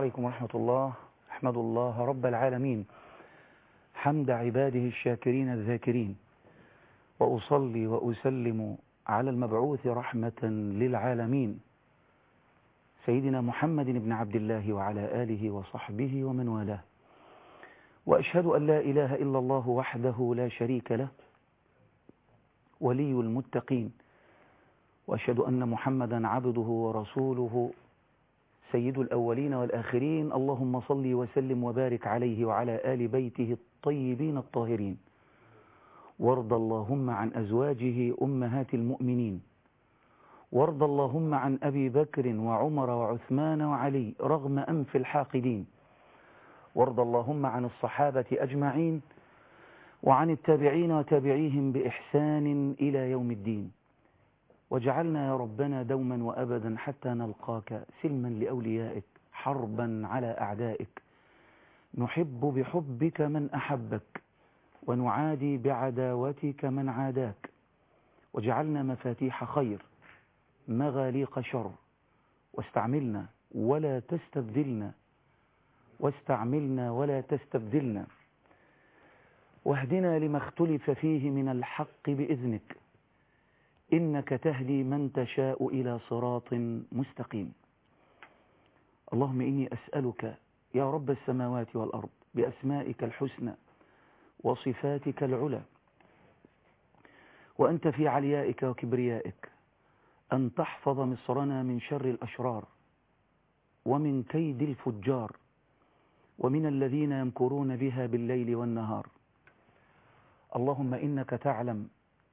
عليكم ورحمة الله أحمد الله رب العالمين حمد عباده الشاكرين الذاكرين وأصلي وأسلم على المبعوث رحمة للعالمين سيدنا محمد بن عبد الله وعلى آله وصحبه ومن والاه وأشهد أن لا إله إلا الله وحده لا شريك له ولي المتقين وأشهد أن محمدا عبده ورسوله سيد الأولين والآخرين اللهم صل وسلم وبارك عليه وعلى آل بيته الطيبين الطاهرين وارض اللهم عن أزواجه أمهات المؤمنين وارض اللهم عن أبي بكر وعمر وعثمان وعلي رغم أنف الحاقدين وارض اللهم عن الصحابة أجمعين وعن التابعين وتابعيهم بإحسان إلى يوم الدين وجعلنا يا ربنا دوما وأبدا حتى نلقاك سلما لأوليائك حربا على أعدائك نحب بحبك من أحبك ونعادي بعداوتك من عاداك وجعلنا مفاتيح خير مغاليق شر واستعملنا ولا تستبدلنا واستعملنا ولا تستبدلنا واهدنا لما اختلف فيه من الحق بإذنك إنك تهدي من تشاء إلى صراط مستقيم اللهم إني أسألك يا رب السماوات والأرض بأسمائك الحسنى وصفاتك العلى وأنت في عليائك وكبريائك أن تحفظ مصرنا من شر الأشرار ومن كيد الفجار ومن الذين يمكرون بها بالليل والنهار اللهم إنك تعلم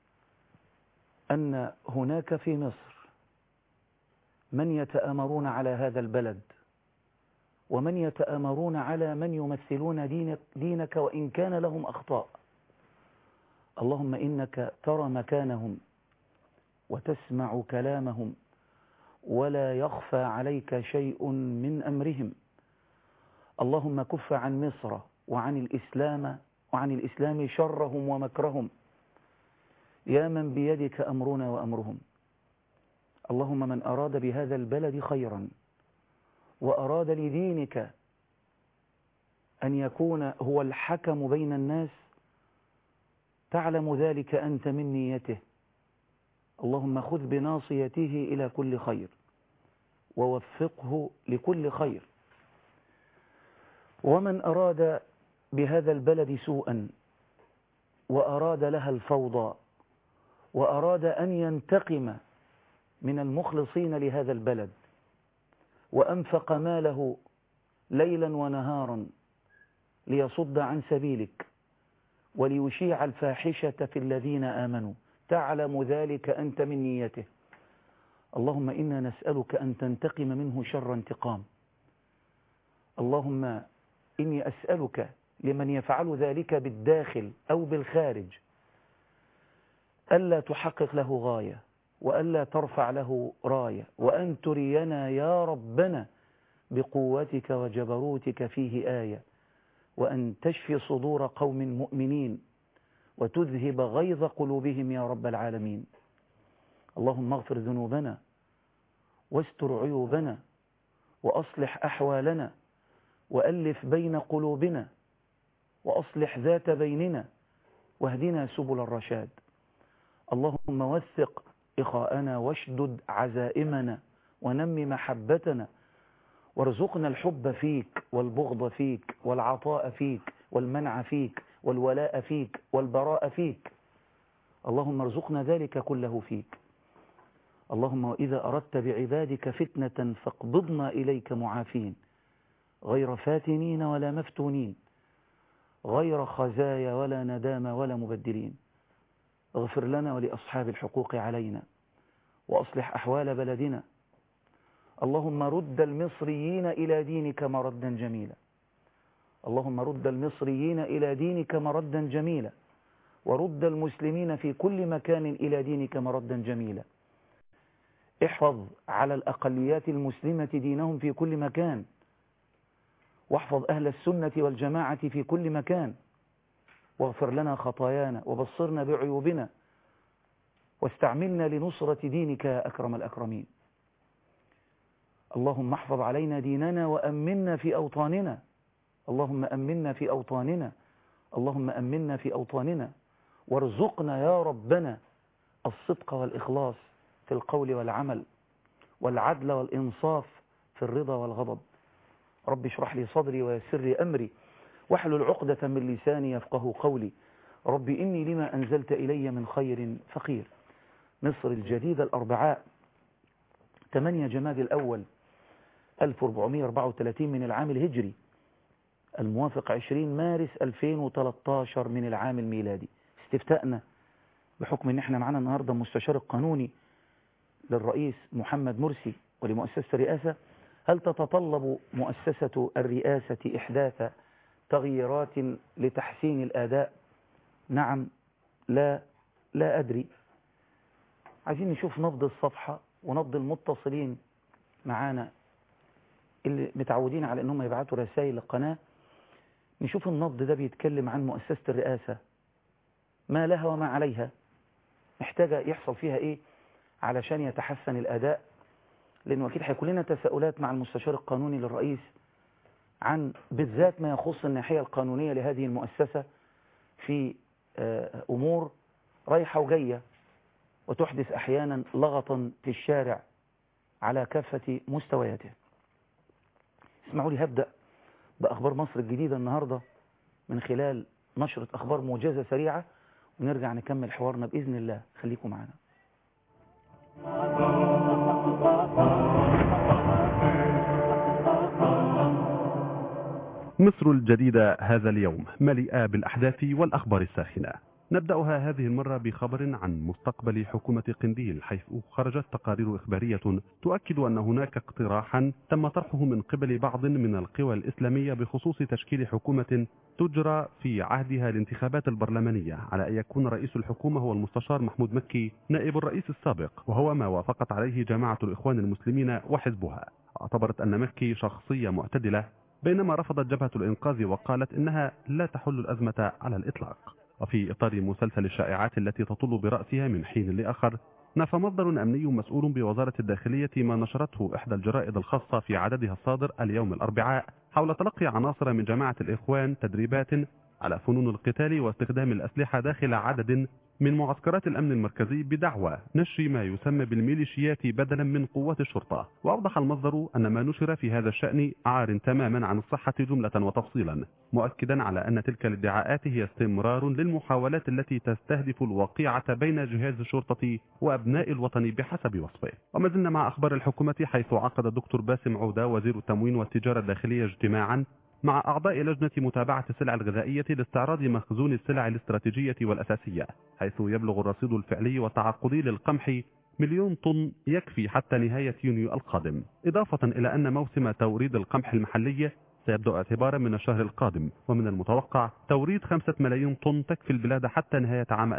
أن هناك في مصر من يتآمرون على هذا البلد ومن يتآمرون على من يمثلون دينك, دينك وإن كان لهم أخطاء اللهم إنك ترى مكانهم وتسمع كلامهم ولا يخفى عليك شيء من أمرهم اللهم كف عن مصر وعن الإسلام وعن الإسلام شرهم ومكرهم يا من بيدك أمرنا وأمرهم اللهم من أراد بهذا البلد خيرا وأراد لدينك أن يكون هو الحكم بين الناس تعلم ذلك أنت من نيته اللهم خذ بناصيته إلى كل خير ووفقه لكل خير ومن أراد بهذا البلد سوءا وأراد لها الفوضى وأراد أن ينتقم من المخلصين لهذا البلد وأنفق ماله ليلا ونهارا ليصد عن سبيلك وليشيع الفاحشة في الذين آمنوا تعلم ذلك أنت من نيته اللهم إنا نسألك أن تنتقم منه شر انتقام اللهم إني أسألك لمن يفعل ذلك بالداخل أو بالخارج ألا تحقق له غاية وألا ترفع له راية وأن ترينا يا ربنا بقوتك وجبروتك فيه آية وأن تشفي صدور قوم مؤمنين وتذهب غيظ قلوبهم يا رب العالمين اللهم اغفر ذنوبنا واستر عيوبنا وأصلح أحوالنا وألف بين قلوبنا وأصلح ذات بيننا واهدنا سبل الرشاد اللهم وثق إخاءنا واشدد عزائمنا ونم محبتنا وارزقنا الحب فيك والبغض فيك والعطاء فيك والمنع فيك والولاء فيك والبراء فيك اللهم ارزقنا ذلك كله فيك اللهم وإذا أردت بعبادك فتنة فاقبضنا إليك معافين غير فاتنين ولا مفتونين غير خزايا ولا ندام ولا مبدلين اغفر لنا ولأصحاب الحقوق علينا وأصلح أحوال بلدنا اللهم رد المصريين إلى دينك مردا جميلا اللهم رد المصريين إلى دينك مردا جميلا ورد المسلمين في كل مكان إلى دينك مردا جميلا احفظ على الأقليات المسلمة دينهم في كل مكان واحفظ أهل السنة والجماعة في كل مكان واغفر لنا خطايانا وبصرنا بعيوبنا واستعملنا لنصرة دينك يا أكرم الأكرمين اللهم احفظ علينا ديننا وأمنا في أوطاننا اللهم أمنا في أوطاننا اللهم أمنا في أوطاننا وارزقنا يا ربنا الصدق والإخلاص في القول والعمل والعدل والإنصاف في الرضا والغضب رب اشرح لي صدري ويسر لي أمري واحلل عقدة من لساني يفقه قولي رب إني لما أنزلت إلي من خير فقير مصر الجديدة الأربعاء 8 جماد الأول 1434 من العام الهجري الموافق 20 مارس 2013 من العام الميلادي استفتاءنا بحكم ان احنا معانا النهاردة مستشار القانوني للرئيس محمد مرسي ولمؤسسة الرئاسة هل تتطلب مؤسسة الرئاسة إحداث تغييرات لتحسين الأداء نعم لا لا أدري عايزين نشوف نبض الصفحة ونبض المتصلين معانا اللي متعودين على انهم يبعتوا رسائل للقناة نشوف النبض ده بيتكلم عن مؤسسة الرئاسة ما لها وما عليها محتاجة يحصل فيها ايه علشان يتحسن الاداء لانه اكيد هيكون لنا تساؤلات مع المستشار القانوني للرئيس عن بالذات ما يخص الناحية القانونية لهذه المؤسسة في امور رايحة وجاية وتحدث احيانا لغطا في الشارع على كافة مستوياته اسمعوا لي هبدأ بأخبار مصر الجديدة النهاردة من خلال نشرة أخبار موجزة سريعة ونرجع نكمل حوارنا بإذن الله خليكم معنا مصر الجديدة هذا اليوم مليئة بالأحداث والأخبار الساخنة نبدأها هذه المرة بخبر عن مستقبل حكومة قنديل حيث خرجت تقارير إخبارية تؤكد أن هناك اقتراحا تم طرحه من قبل بعض من القوى الإسلامية بخصوص تشكيل حكومة تجرى في عهدها الانتخابات البرلمانية على أن يكون رئيس الحكومة هو المستشار محمود مكي نائب الرئيس السابق وهو ما وافقت عليه جماعة الإخوان المسلمين وحزبها اعتبرت أن مكي شخصية معتدلة بينما رفضت جبهة الإنقاذ وقالت إنها لا تحل الأزمة على الإطلاق وفي إطار مسلسل الشائعات التي تطل برأسها من حين لآخر نفى مصدر أمني مسؤول بوزارة الداخلية ما نشرته إحدى الجرائد الخاصة في عددها الصادر اليوم الأربعاء حول تلقي عناصر من جماعة الإخوان تدريبات على فنون القتال واستخدام الأسلحة داخل عدد من معسكرات الأمن المركزي بدعوى نشر ما يسمى بالميليشيات بدلا من قوات الشرطة وأوضح المصدر أن ما نشر في هذا الشأن عار تماما عن الصحة جملة وتفصيلا مؤكدا على أن تلك الادعاءات هي استمرار للمحاولات التي تستهدف الوقيعة بين جهاز الشرطة وأبناء الوطن بحسب وصفه وما زلنا مع أخبار الحكومة حيث عقد الدكتور باسم عودة وزير التموين والتجارة الداخلية اجتماعا مع أعضاء لجنة متابعة السلع الغذائية لاستعراض مخزون السلع الاستراتيجية والأساسية حيث يبلغ الرصيد الفعلي والتعاقدي للقمح مليون طن يكفي حتى نهاية يونيو القادم إضافة إلى أن موسم توريد القمح المحلي سيبدأ اعتبارا من الشهر القادم ومن المتوقع توريد خمسة ملايين طن تكفي البلاد حتى نهاية عام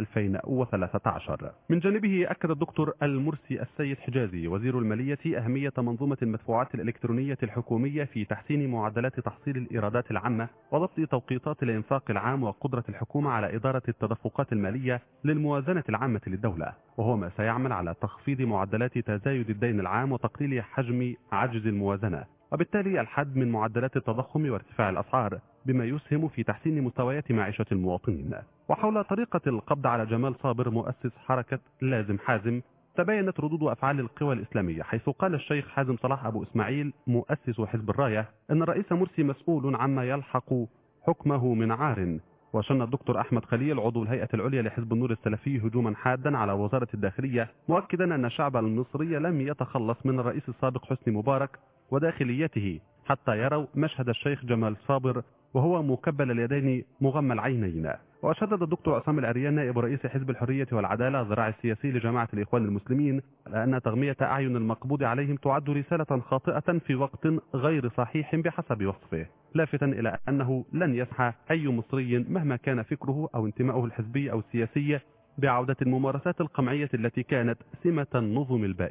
2013 من جانبه أكد الدكتور المرسي السيد حجازي وزير المالية أهمية منظومة المدفوعات الإلكترونية الحكومية في تحسين معدلات تحصيل الإيرادات العامة وضبط توقيتات الإنفاق العام وقدرة الحكومة على إدارة التدفقات المالية للموازنة العامة للدولة وهو ما سيعمل على تخفيض معدلات تزايد الدين العام وتقليل حجم عجز الموازنة وبالتالي الحد من معدلات التضخم وارتفاع الأسعار بما يسهم في تحسين مستويات معيشة المواطنين وحول طريقة القبض على جمال صابر مؤسس حركة لازم حازم تبينت ردود أفعال القوى الإسلامية حيث قال الشيخ حازم صلاح أبو إسماعيل مؤسس حزب الراية أن الرئيس مرسي مسؤول عما يلحق حكمه من عار وشن الدكتور أحمد خليل عضو الهيئة العليا لحزب النور السلفي هجوما حادا على وزارة الداخلية مؤكدا أن الشعب المصري لم يتخلص من الرئيس السابق حسني مبارك وداخليته حتى يروا مشهد الشيخ جمال صابر وهو مكبل اليدين مغمى العينين وشدد الدكتور عصام العريان نائب رئيس حزب الحرية والعدالة الذراع السياسي لجماعة الإخوان المسلمين على أن تغمية أعين المقبوض عليهم تعد رسالة خاطئة في وقت غير صحيح بحسب وصفه لافتا إلى أنه لن يسعى أي مصري مهما كان فكره أو انتمائه الحزبي أو السياسي بعودة الممارسات القمعية التي كانت سمة النظم البائدة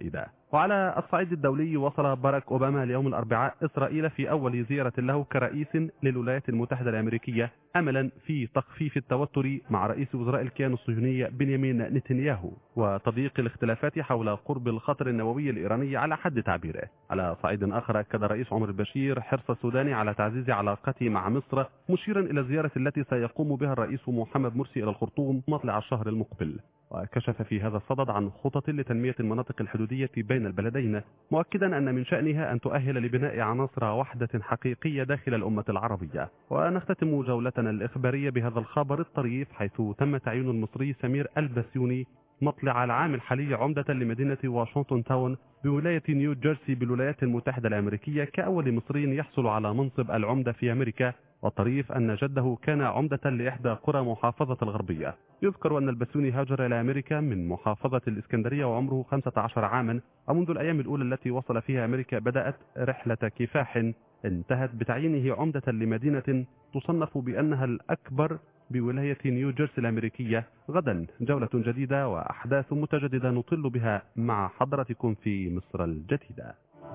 وعلى الصعيد الدولي وصل باراك أوباما اليوم الأربعاء إسرائيل في أول زيارة له كرئيس للولايات المتحدة الأمريكية أملا في تخفيف التوتر مع رئيس وزراء الكيان الصهيوني بنيامين نتنياهو وتضييق الاختلافات حول قرب الخطر النووي الإيراني على حد تعبيره على صعيد آخر أكد الرئيس عمر البشير حرص السودان على تعزيز علاقته مع مصر مشيرا إلى الزيارة التي سيقوم بها الرئيس محمد مرسي إلى الخرطوم مطلع الشهر المقبل وكشف في هذا الصدد عن خطط لتنمية المناطق الحدودية بين البلدين مؤكدا أن من شأنها أن تؤهل لبناء عناصر وحدة حقيقية داخل الأمة العربية ونختتم جولتنا الإخبارية بهذا الخبر الطريف حيث تم تعيين المصري سمير البسيوني مطلع العام الحالي عمدة لمدينة واشنطن تاون بولاية نيو جيرسي بالولايات المتحدة الأمريكية كأول مصري يحصل على منصب العمدة في أمريكا والطريف أن جده كان عمدة لإحدى قرى محافظة الغربية يذكر أن البسوني هاجر إلى أمريكا من محافظة الإسكندرية وعمره 15 عاما ومنذ الأيام الأولى التي وصل فيها أمريكا بدأت رحلة كفاح انتهت بتعيينه عمدة لمدينة تصنف بأنها الأكبر بولاية نيو جيرسي الأمريكية غدا جولة جديدة وأحداث متجددة نطل بها مع حضرتكم في مصر الجديدة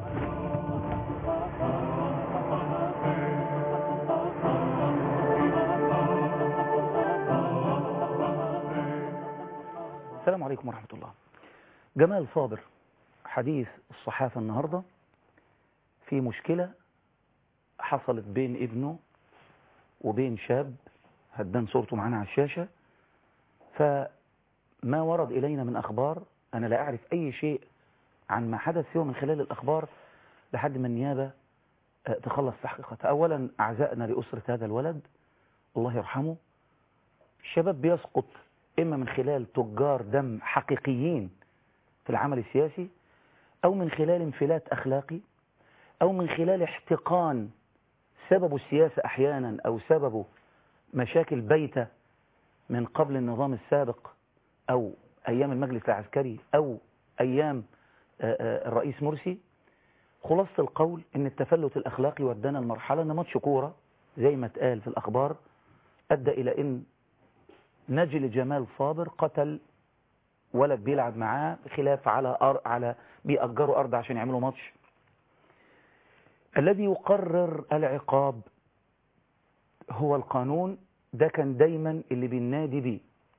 السلام عليكم ورحمة الله جمال صابر حديث الصحافة النهاردة في مشكلة حصلت بين ابنه وبين شاب هتبان صورته معانا على الشاشة فما ورد إلينا من أخبار أنا لا أعرف أي شيء عن ما حدث سوى من خلال الأخبار لحد ما النيابة تخلص تحقيقاتها أولا أعزائنا لأسرة هذا الولد الله يرحمه الشباب بيسقط إما من خلال تجار دم حقيقيين في العمل السياسي أو من خلال انفلات أخلاقي أو من خلال احتقان سببه السياسة أحيانا أو سببه مشاكل بيتة من قبل النظام السابق أو أيام المجلس العسكري أو أيام الرئيس مرسي خلاصة القول أن التفلت الأخلاقي ودانا المرحلة أن ماتش كورة زي ما اتقال في الأخبار أدى إلى أن نجل جمال صابر قتل ولد بيلعب معاه خلاف على أر... على بيأجروا أرض عشان يعملوا ماتش الذي يقرر العقاب هو القانون ده كان دايما اللي بينادي بيه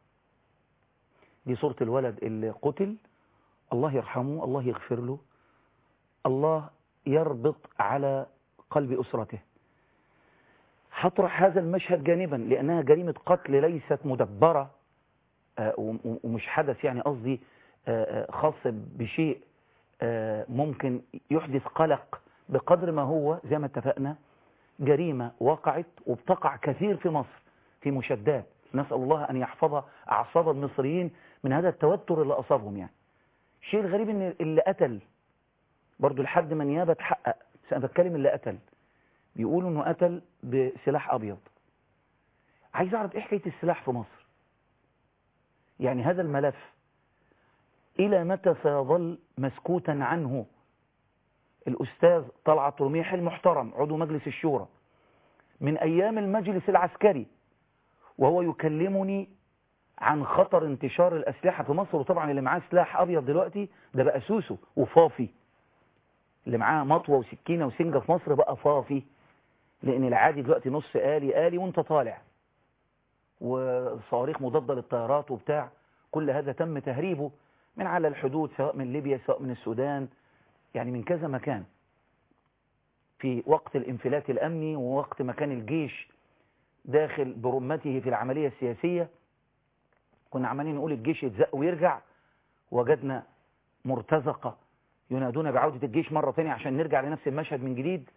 دي صورة الولد اللي قتل الله يرحمه الله يغفر له الله يربط على قلب أسرته هطرح هذا المشهد جانبا لأنها جريمة قتل ليست مدبرة ومش حدث يعني قصدي خاص بشيء ممكن يحدث قلق بقدر ما هو زي ما اتفقنا جريمة وقعت وبتقع كثير في مصر في مشدات نسأل الله أن يحفظ أعصاب المصريين من هذا التوتر اللي أصابهم يعني الشيء الغريب أن اللي قتل برضو لحد ما نيابة تحقق بس أنا بتكلم اللي قتل بيقولوا أنه قتل بسلاح أبيض عايز أعرف إيه حكاية السلاح في مصر يعني هذا الملف إلى متى سيظل مسكوتا عنه الأستاذ طلعت رميح المحترم عضو مجلس الشورى من أيام المجلس العسكري وهو يكلمني عن خطر انتشار الأسلحة في مصر وطبعا اللي معاه سلاح أبيض دلوقتي ده بقى سوسو وفافي اللي معاه مطوة وسكينة وسنجة في مصر بقى فافي لأن العادي دلوقتي نص آلي آلي وانت طالع وصواريخ مضادة للطيارات وبتاع كل هذا تم تهريبه من على الحدود سواء من ليبيا سواء من السودان يعني من كذا مكان في وقت الانفلات الأمني ووقت ما كان الجيش داخل برمته في العملية السياسية كنا عمالين نقول الجيش يتزق ويرجع وجدنا مرتزقة ينادون بعودة الجيش مرة تانية عشان نرجع لنفس المشهد من جديد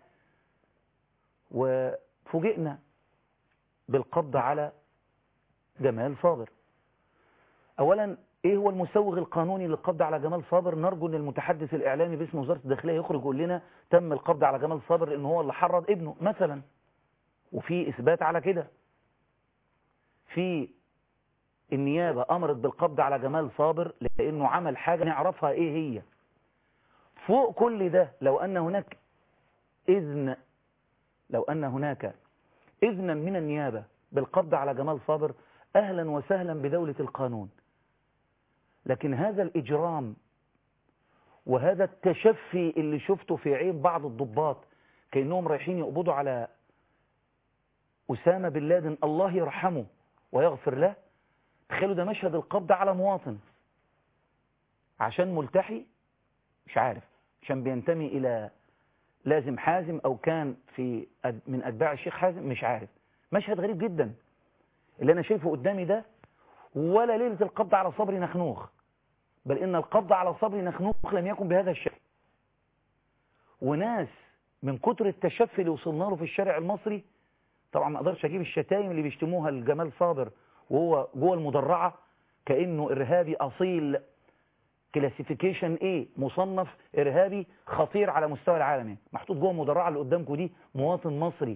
وفوجئنا بالقبض على جمال صابر أولا ايه هو المسوغ القانوني للقبض على جمال صابر نرجو ان المتحدث الاعلامي باسم وزارة الداخلية يخرج يقول لنا تم القبض على جمال صابر لان هو اللي حرض ابنه مثلا وفي اثبات على كده في النيابة امرت بالقبض على جمال صابر لانه عمل حاجة نعرفها ايه هي فوق كل ده لو ان هناك اذن لو ان هناك اذنا من النيابة بالقبض على جمال صابر اهلا وسهلا بدولة القانون لكن هذا الإجرام وهذا التشفي اللي شفته في عين بعض الضباط كأنهم رايحين يقبضوا على أسامة بن لادن الله يرحمه ويغفر له تخيلوا ده مشهد القبض على مواطن عشان ملتحي مش عارف عشان بينتمي إلى لازم حازم أو كان في من أتباع الشيخ حازم مش عارف مشهد غريب جدا اللي أنا شايفه قدامي ده ولا ليلة القبض على صبري نخنوخ بل إن القبض على صبري نخنوخ لم يكن بهذا الشكل وناس من كتر التشفي اللي وصلنا له في الشارع المصري طبعا ما اقدرش اجيب الشتايم اللي بيشتموها لجمال صابر وهو جوه المدرعه كانه ارهابي اصيل كلاسيفيكيشن ايه مصنف ارهابي خطير على مستوى العالمي محطوط جوه المدرعه اللي قدامكم دي مواطن مصري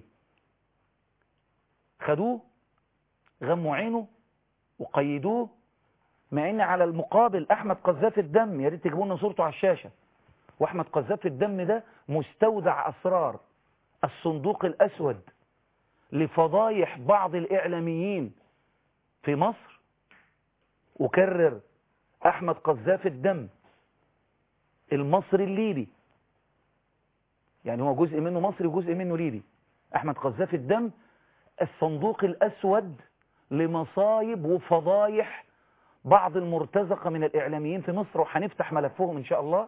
خدوه غموا عينه وقيدوه مع ان على المقابل احمد قذاف الدم يا ريت تجيبوا لنا صورته على الشاشه واحمد قذاف الدم ده مستودع اسرار الصندوق الاسود لفضايح بعض الاعلاميين في مصر وكرر احمد قذاف الدم المصري الليبي يعني هو جزء منه مصري وجزء منه ليبي احمد قذاف الدم الصندوق الاسود لمصايب وفضايح بعض المرتزقة من الإعلاميين في مصر وهنفتح ملفهم إن شاء الله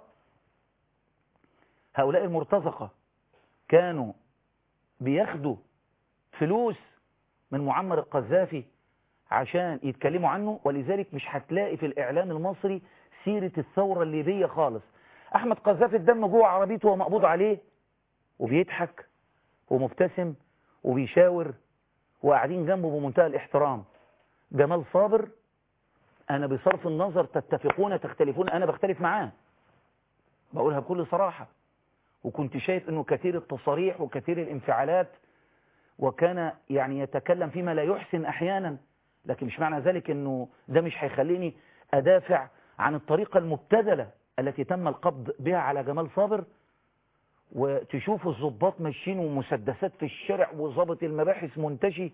هؤلاء المرتزقة كانوا بياخدوا فلوس من معمر القذافي عشان يتكلموا عنه ولذلك مش هتلاقي في الإعلام المصري سيرة الثورة الليبية خالص أحمد قذافي الدم جوه عربيته ومقبوض عليه وبيضحك ومبتسم وبيشاور وقاعدين جنبه بمنتهى الاحترام جمال صابر أنا بصرف النظر تتفقون تختلفون أنا بختلف معاه بقولها بكل صراحة وكنت شايف أنه كثير التصاريح وكثير الانفعالات وكان يعني يتكلم فيما لا يحسن أحيانا لكن مش معنى ذلك أنه ده مش هيخليني أدافع عن الطريقة المبتذلة التي تم القبض بها على جمال صابر وتشوفوا الضباط ماشيين ومسدسات في الشارع وظابط المباحث منتشي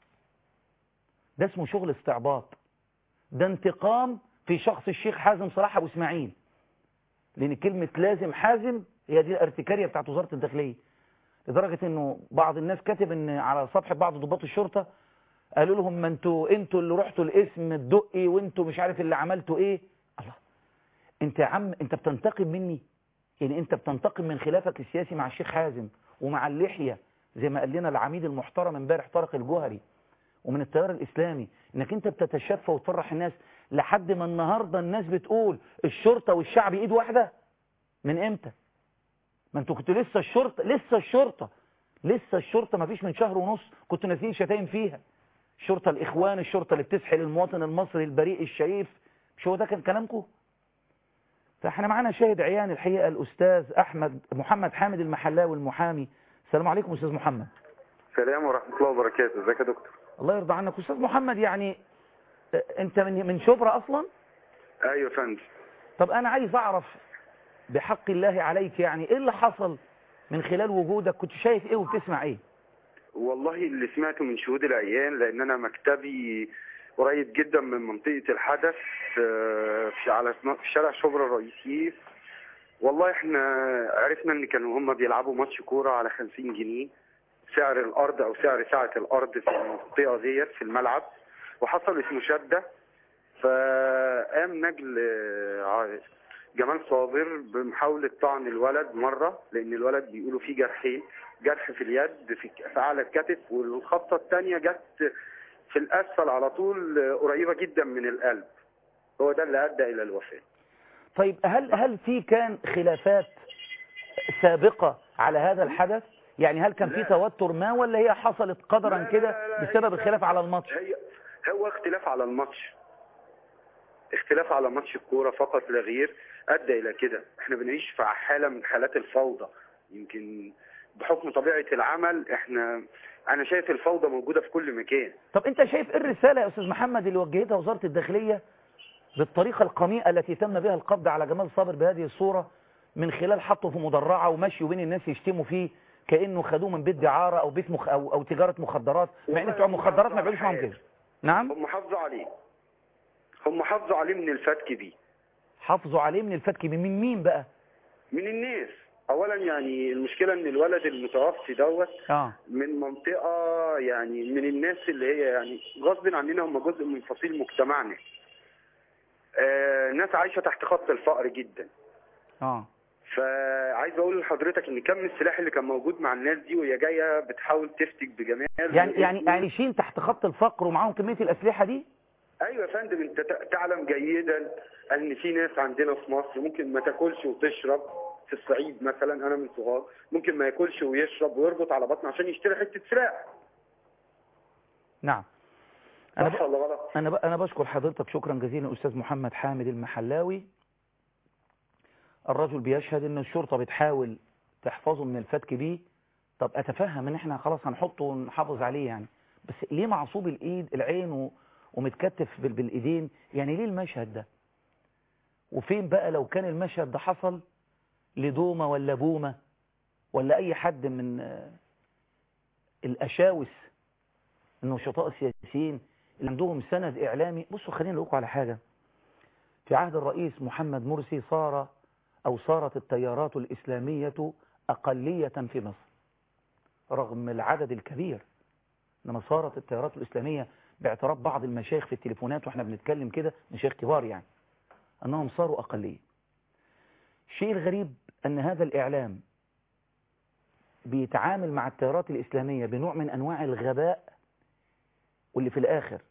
ده اسمه شغل استعباط ده انتقام في شخص الشيخ حازم صلاح ابو اسماعيل لان كلمة لازم حازم هي دي الارتكارية بتاعت وزارة الداخلية لدرجة انه بعض الناس كاتب ان على صفحة بعض ضباط الشرطة قالوا لهم ما انتوا انتوا اللي رحتوا الاسم الدقي وانتوا مش عارف اللي عملتوا ايه الله انت يا عم انت بتنتقم مني يعني انت بتنتقم من خلافك السياسي مع الشيخ حازم ومع اللحية زي ما قال لنا العميد المحترم امبارح طارق الجوهري ومن التيار الإسلامي انك انت بتتشفى وتفرح الناس لحد ما النهاردة الناس بتقول الشرطة والشعب ايد واحدة من امتى ما انتوا كنتوا لسه الشرطة لسه الشرطة لسه الشرطة ما فيش من شهر ونص كنتوا نازلين شتايم فيها الشرطة الإخوان الشرطة اللي بتسحل المواطن المصري البريء الشريف مش هو ده كان كلامكم فاحنا معانا شاهد عيان الحقيقة الأستاذ أحمد محمد حامد المحلاوي المحامي السلام عليكم أستاذ محمد السلام ورحمة الله وبركاته ازيك يا دكتور الله يرضى عنك أستاذ محمد يعني أنت من من شبرا أصلا ايوه يا فندم طب أنا عايز أعرف بحق الله عليك يعني إيه اللي حصل من خلال وجودك كنت شايف إيه وبتسمع إيه والله اللي سمعته من شهود العيان لان انا مكتبي قريب جدا من منطقة الحدث آه، في على في شارع شبرا الرئيسي والله احنا عرفنا ان كانوا هم بيلعبوا ماتش كورة على 50 جنيه سعر الارض او سعر ساعة الارض في المنطقة ديت في الملعب وحصلت مشادة فقام نجل آه، جمال صابر بمحاولة طعن الولد مرة لأن الولد بيقولوا فيه جرحين جرح في اليد في في أعلى الكتف والخبطة الثانية جت في الأسفل على طول آه، قريبة جدا من القلب هو ده اللي أدى إلى الوفاة طيب هل هل في كان خلافات سابقة على هذا الحدث يعني هل كان في لا. توتر ما ولا هي حصلت قدرا لا، لا، كده لا، لا، بسبب هي- الخلاف على الماتش هي هو اختلاف على الماتش اختلاف على ماتش الكورة فقط لا غير أدى إلى كده احنا بنعيش في حالة من حالات الفوضى يمكن بحكم طبيعة العمل احنا أنا شايف الفوضى موجودة في كل مكان طب انت شايف ايه الرسالة يا استاذ محمد اللي وجهتها وزارة الداخلية بالطريقة القميئة التي تم بها القبض على جمال صابر بهذه الصورة من خلال حطه في مدرعة ومشي بين الناس يشتموا فيه كأنه خدوه من بيت دعارة او بيت مخ او, أو تجارة مخدرات مع ان بتوع المخدرات ما بيعملوش معاهم كده نعم هم حافظوا عليه هم حافظوا عليه من الفتك بيه حافظوا عليه من الفتك من مين بقى من الناس اولا يعني المشكله ان الولد المتوفي دوت اه من منطقه يعني من الناس اللي هي يعني غصب عننا هم جزء من فصيل مجتمعنا آه ناس عايشه تحت خط الفقر جدا اه فعايز اقول لحضرتك ان كم السلاح اللي كان موجود مع الناس دي وهي جايه بتحاول تفتك بجمال يعني يعني عايشين تحت خط الفقر ومعاهم كميه الاسلحه دي ايوه يا فندم انت ت- تعلم جيدا ان في ناس عندنا في مصر ممكن ما تاكلش وتشرب في الصعيد مثلا انا من صغار ممكن ما ياكلش ويشرب ويربط على بطنه عشان يشتري حته سلاح نعم انا صح ب... ولا غلط؟ انا ب... انا بشكر حضرتك شكرا جزيلا استاذ محمد حامد المحلاوي الرجل بيشهد ان الشرطه بتحاول تحفظه من الفتك بيه طب اتفهم ان احنا خلاص هنحطه ونحافظ عليه يعني بس ليه معصوب الايد العين و... ومتكتف بال... بالايدين يعني ليه المشهد ده وفين بقى لو كان المشهد ده حصل لدومه ولا بومه ولا اي حد من آه، الاشاوس النشطاء السياسيين اللي عندهم سند إعلامي بصوا خلينا نقول على حاجة في عهد الرئيس محمد مرسي صار أو صارت التيارات الإسلامية أقلية في مصر رغم العدد الكبير إنما صارت التيارات الإسلامية باعتراف بعض المشايخ في التليفونات وإحنا بنتكلم كده مشايخ كبار يعني أنهم صاروا أقلية الشيء الغريب أن هذا الإعلام بيتعامل مع التيارات الإسلامية بنوع من أنواع الغباء واللي في الآخر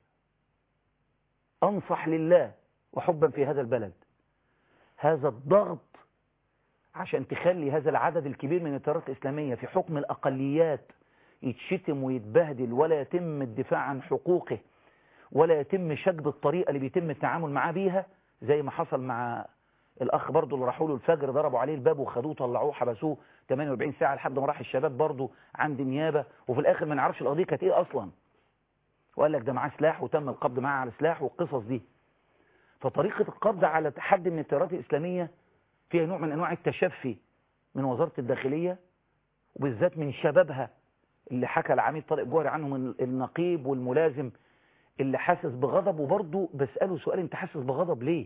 أنصح لله وحبا في هذا البلد هذا الضغط عشان تخلي هذا العدد الكبير من التيارات الإسلامية في حكم الأقليات يتشتم ويتبهدل ولا يتم الدفاع عن حقوقه ولا يتم شجب الطريقة اللي بيتم التعامل معاه بيها زي ما حصل مع الأخ برضه اللي راحوا له الفجر ضربوا عليه الباب وخدوه طلعوه حبسوه 48 ساعة لحد ما راح الشباب برضه عند نيابة وفي الآخر ما نعرفش القضية كانت إيه أصلا وقال لك ده معاه سلاح وتم القبض معاه على سلاح والقصص دي فطريقة القبض على حد من التيارات الإسلامية فيها نوع من أنواع التشفي من وزارة الداخلية وبالذات من شبابها اللي حكى العميد طارق جوهري عنهم النقيب والملازم اللي حاسس بغضب وبرضه بسأله سؤال انت حاسس بغضب ليه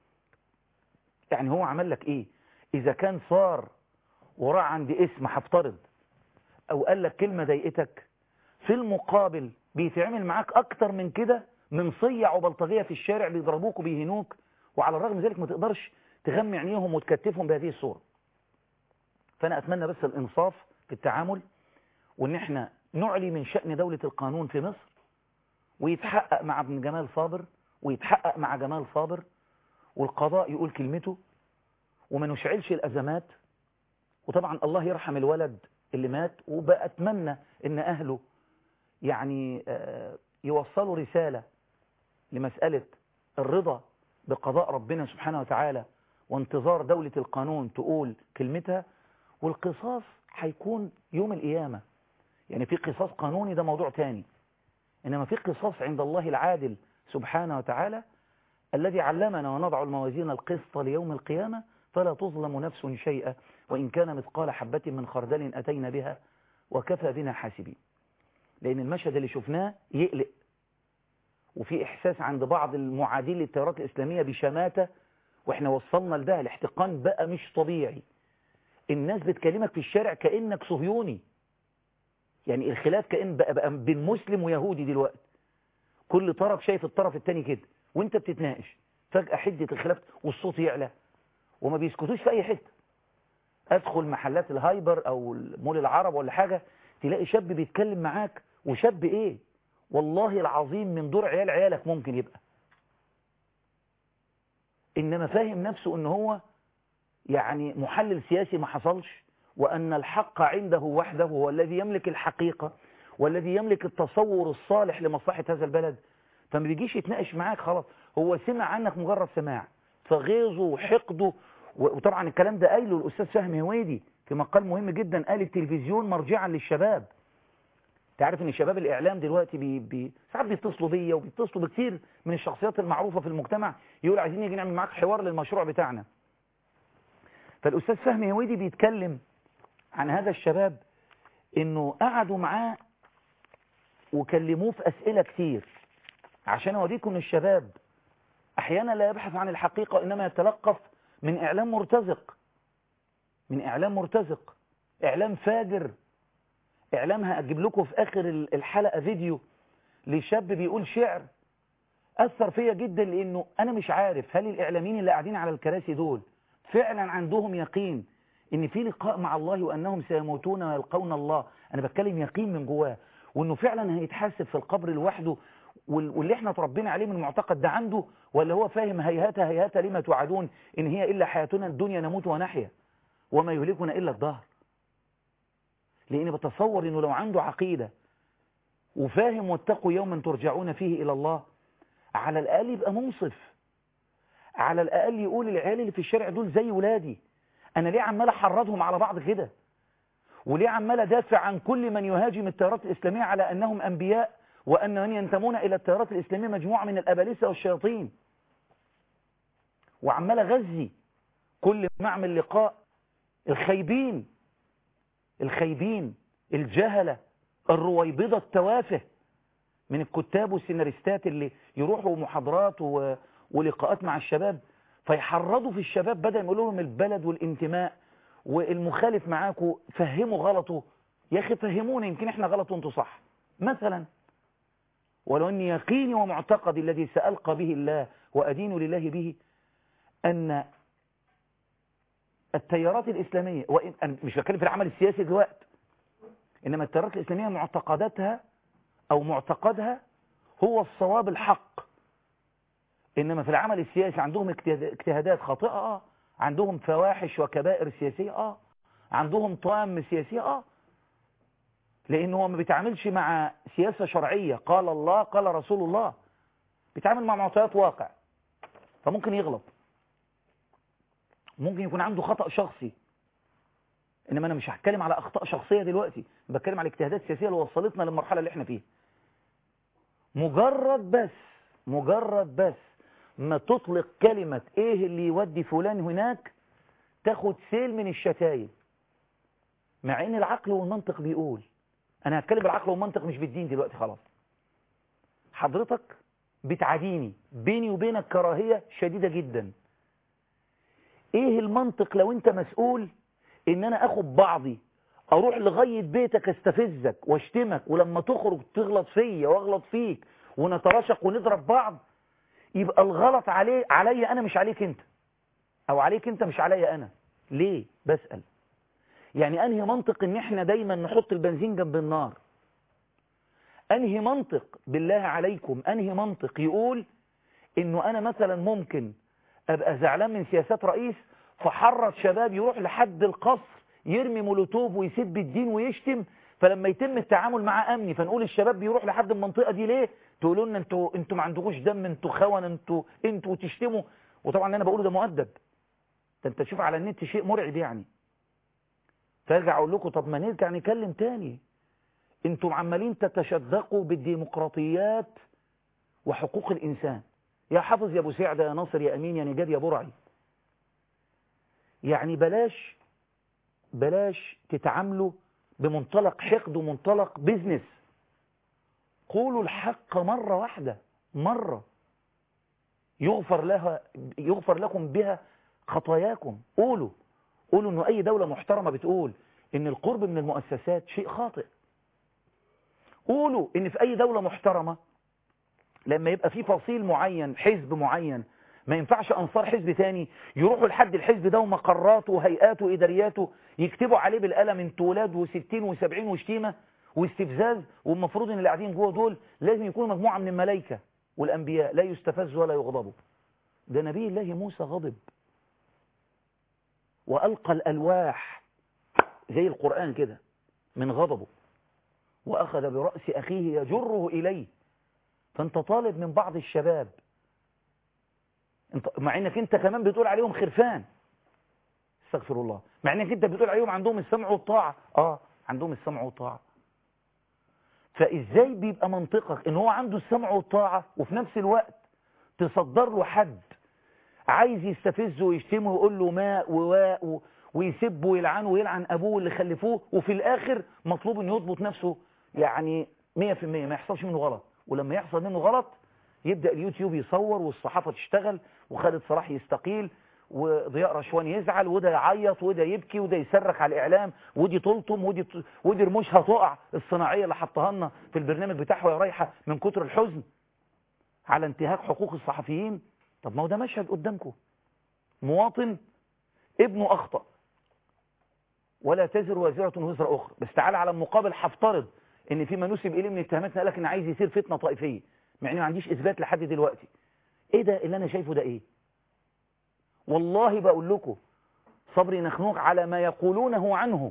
يعني هو عمل لك ايه اذا كان صار وراه عند اسم هفترض او قال لك كلمة ضايقتك في المقابل بيتعمل معاك اكتر من كده من صيع وبلطجية في الشارع بيضربوك وبيهنوك وعلى الرغم من ذلك ما تقدرش تغمي عينيهم وتكتفهم بهذه الصورة فانا اتمنى بس الانصاف في التعامل وان احنا نعلي من شأن دولة القانون في مصر ويتحقق مع ابن جمال صابر ويتحقق مع جمال صابر والقضاء يقول كلمته وما نشعلش الأزمات وطبعا الله يرحم الولد اللي مات وبأتمنى ان أهله يعني يوصلوا رسالة لمسألة الرضا بقضاء ربنا سبحانه وتعالى وانتظار دولة القانون تقول كلمتها والقصاص هيكون يوم القيامة يعني في قصاص قانوني ده موضوع تاني إنما في قصاص عند الله العادل سبحانه وتعالى الذي علمنا ونضع الموازين القسط ليوم القيامة فلا تظلم نفس شيئا وإن كان مثقال حبة من خردل أتينا بها وكفى بنا حاسبين لأن المشهد اللي شفناه يقلق وفي إحساس عند بعض المعادين للتيارات الإسلامية بشماتة وإحنا وصلنا لده الاحتقان بقى مش طبيعي الناس بتكلمك في الشارع كأنك صهيوني يعني الخلاف كأن بقى, بقى بين مسلم ويهودي دلوقتي كل طرف شايف الطرف التاني كده وانت بتتناقش فجأة حدة الخلاف والصوت يعلى وما بيسكتوش في اي حتة ادخل محلات الهايبر او مول العرب ولا حاجة تلاقي شاب بيتكلم معاك وشاب ايه والله العظيم من دور عيال عيالك ممكن يبقى انما فاهم نفسه ان هو يعني محلل سياسي ما حصلش وأن الحق عنده وحده هو الذي يملك الحقيقة والذي يملك التصور الصالح لمصلحة هذا البلد فما بيجيش يتناقش معاك خلاص هو سمع عنك مجرد سماع فغيظه وحقده وطبعا الكلام ده قايله الأستاذ فهمي هويدي في مقال مهم جدا قال التلفزيون مرجعا للشباب تعرف ان شباب الاعلام دلوقتي بي بي ساعات بيتصلوا بيا وبيتصلوا بكثير من الشخصيات المعروفة في المجتمع يقول عايزين نيجي نعمل معاك حوار للمشروع بتاعنا فالأستاذ فهمي هويدي بيتكلم عن هذا الشباب انه قعدوا معاه وكلموه في اسئلة كتير عشان اوريكم ان الشباب احيانا لا يبحث عن الحقيقة انما يتلقف من اعلام مرتزق من إعلام مرتزق إعلام فاجر إعلام هأجيب لكم في آخر الحلقة فيديو لشاب بيقول شعر أثر فيا جدا لأنه أنا مش عارف هل الإعلاميين اللي قاعدين على الكراسي دول فعلا عندهم يقين إن في لقاء مع الله وأنهم سيموتون ويلقون الله أنا بتكلم يقين من جواه وأنه فعلا هيتحاسب في القبر لوحده واللي احنا تربينا عليه من المعتقد ده عنده ولا هو فاهم هيهات هيهات لما توعدون إن هي إلا حياتنا الدنيا نموت ونحيا وما يهلكنا إلا الدهر لأني بتصور إنه لو عنده عقيدة وفاهم واتقوا يوما ترجعون فيه إلى الله على الأقل يبقى منصف على الأقل يقول العيال اللي في الشارع دول زي ولادي أنا ليه عمال أحرضهم على بعض كده وليه عمال أدافع عن كل من يهاجم التيارات الإسلامية على أنهم أنبياء وأن من ينتمون إلى التيارات الإسلامية مجموعة من الأبالسة والشياطين وعمال أغذي كل ما أعمل لقاء الخيبين الخيبين الجهلة الرويبضة التوافه من الكتاب والسيناريستات اللي يروحوا محاضرات و... ولقاءات مع الشباب فيحرضوا في الشباب بدل ما يقولوا لهم البلد والانتماء والمخالف معاكم فهموا غلطه يا اخي فهمونا يمكن احنا غلط وانتوا صح مثلا ولو ان يقيني ومعتقدي الذي سألقى به الله وأدين لله به أن التيارات الإسلامية وإن أنا مش بتكلم في العمل السياسي دلوقتي إنما التيارات الإسلامية معتقداتها أو معتقدها هو الصواب الحق إنما في العمل السياسي عندهم اجتهادات خاطئة آه عندهم فواحش وكبائر سياسية آه عندهم طام سياسية آه لأنه هو ما بيتعاملش مع سياسة شرعية قال الله قال رسول الله بيتعامل مع معطيات واقع فممكن يغلط ممكن يكون عنده خطأ شخصي إنما أنا مش هتكلم على أخطاء شخصية دلوقتي بتكلم على الاجتهادات السياسية اللي وصلتنا للمرحلة اللي احنا فيها مجرد بس مجرد بس ما تطلق كلمة ايه اللي يودي فلان هناك تاخد سيل من الشتايم مع ان العقل والمنطق بيقول انا هتكلم بالعقل والمنطق مش بالدين دلوقتي خلاص حضرتك بتعاديني بيني وبينك كراهية شديدة جدا ايه المنطق لو انت مسؤول ان انا اخد بعضي اروح لغاية بيتك استفزك واشتمك ولما تخرج تغلط فيا واغلط فيك ونتراشق ونضرب بعض يبقى الغلط عليه عليا انا مش عليك انت او عليك انت مش عليا انا ليه بسأل يعني انهي منطق ان احنا دايما نحط البنزين جنب النار انهي منطق بالله عليكم انهي منطق يقول انه انا مثلا ممكن ابقى زعلان من سياسات رئيس فحرض شباب يروح لحد القصر يرمي مولوتوب ويسب الدين ويشتم فلما يتم التعامل مع امني فنقول الشباب بيروح لحد المنطقه دي ليه تقولوا لنا انتوا انتوا ما عندكوش دم انتوا خون انتوا انتوا تشتموا وطبعا اللي انا بقوله ده مؤدب ده انت تشوف على النت شيء مرعب يعني فارجع اقول لكم طب ما نرجع نكلم تاني انتوا عمالين تتشدقوا بالديمقراطيات وحقوق الانسان يا حافظ يا ابو سعد يا ناصر يا امين يا نجاد يا برعي يعني بلاش بلاش تتعاملوا بمنطلق حقد ومنطلق بيزنس قولوا الحق مرة واحدة مرة يغفر لها يغفر لكم بها خطاياكم قولوا قولوا انه اي دولة محترمة بتقول ان القرب من المؤسسات شيء خاطئ قولوا ان في اي دولة محترمة لما يبقى في فصيل معين حزب معين ما ينفعش انصار حزب تاني يروحوا لحد الحزب ده ومقراته وهيئاته وادارياته يكتبوا عليه بالقلم انتوا ولاد وستين وسبعين وشتيمة واستفزاز والمفروض ان اللي قاعدين جوه دول لازم يكونوا مجموعة من الملائكة والانبياء لا يستفزوا ولا يغضبوا ده نبي الله موسى غضب والقى الالواح زي القرآن كده من غضبه واخذ برأس اخيه يجره اليه فانت طالب من بعض الشباب انت مع انك انت كمان بتقول عليهم خرفان استغفر الله مع انك انت بتقول عليهم عندهم السمع والطاعة اه عندهم السمع والطاعة فازاي بيبقى منطقك ان هو عنده السمع والطاعة وفي نفس الوقت تصدر له حد عايز يستفزه ويشتمه ويقول له ماء وواء ويسبه ويلعنه ويلعن ابوه اللي خلفوه وفي الاخر مطلوب انه يضبط نفسه يعني 100% ما يحصلش منه غلط ولما يحصل منه غلط يبدأ اليوتيوب يصور والصحافة تشتغل وخالد صلاح يستقيل وضياء رشوان يزعل وده يعيط وده يبكي وده يصرخ على الاعلام ودي تلطم ودي ت- ودي رموشها تقع الصناعيه اللي حطها لنا في البرنامج بتاعها وهي رايحه من كتر الحزن على انتهاك حقوق الصحفيين طب ما هو ده مشهد قدامكم مواطن ابنه اخطأ ولا تزر وازرة وزر اخرى بس تعالى على المقابل هفترض ان في ما نسب اليه من اتهامات قال لك ان عايز يصير فتنه طائفيه مع اني ما عنديش اثبات لحد دلوقتي ايه ده اللي انا شايفه ده ايه والله بقول لكم صبري نخنوق على ما يقولونه عنه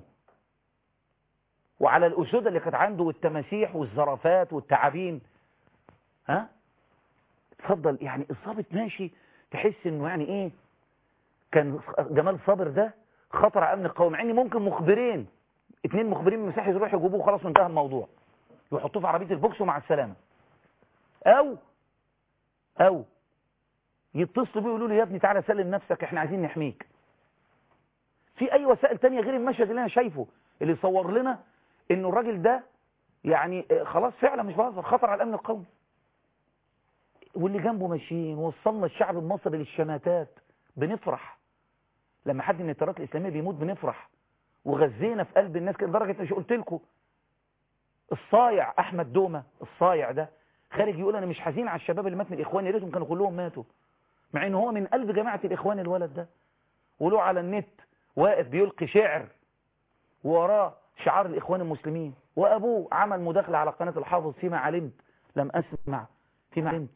وعلى الأسودة اللي كانت عنده والتماسيح والزرافات والتعابين ها اتفضل يعني الضابط ماشي تحس انه يعني ايه كان جمال صابر ده خطر على امن القومي مع ان ممكن مخبرين اتنين مخبرين من المساحه يروحوا يجيبوه وخلاص وانتهى الموضوع يحطوه في عربيه البوكس ومع السلامه او او يتصلوا بيه ويقولوا له يا ابني تعالى سلم نفسك احنا عايزين نحميك في اي وسائل تانية غير المشهد اللي انا شايفه اللي صور لنا انه الراجل ده يعني آه، خلاص فعلا مش بهزر خطر على الامن القومي واللي جنبه ماشيين وصلنا الشعب المصري للشماتات بنفرح لما حد من التيارات الاسلاميه بيموت بنفرح وغزينا في قلب الناس كده لدرجه مش قلت لكم الصايع احمد دومه الصايع ده خارج يقول انا مش حزين على الشباب اللي مات من الاخوان يا ريتهم كانوا كلهم ماتوا مع ان هو من قلب جماعه الاخوان الولد ده وله على النت واقف بيلقي شعر ووراه شعار الاخوان المسلمين وابوه عمل مداخله على قناه الحافظ فيما علمت لم اسمع فيما علمت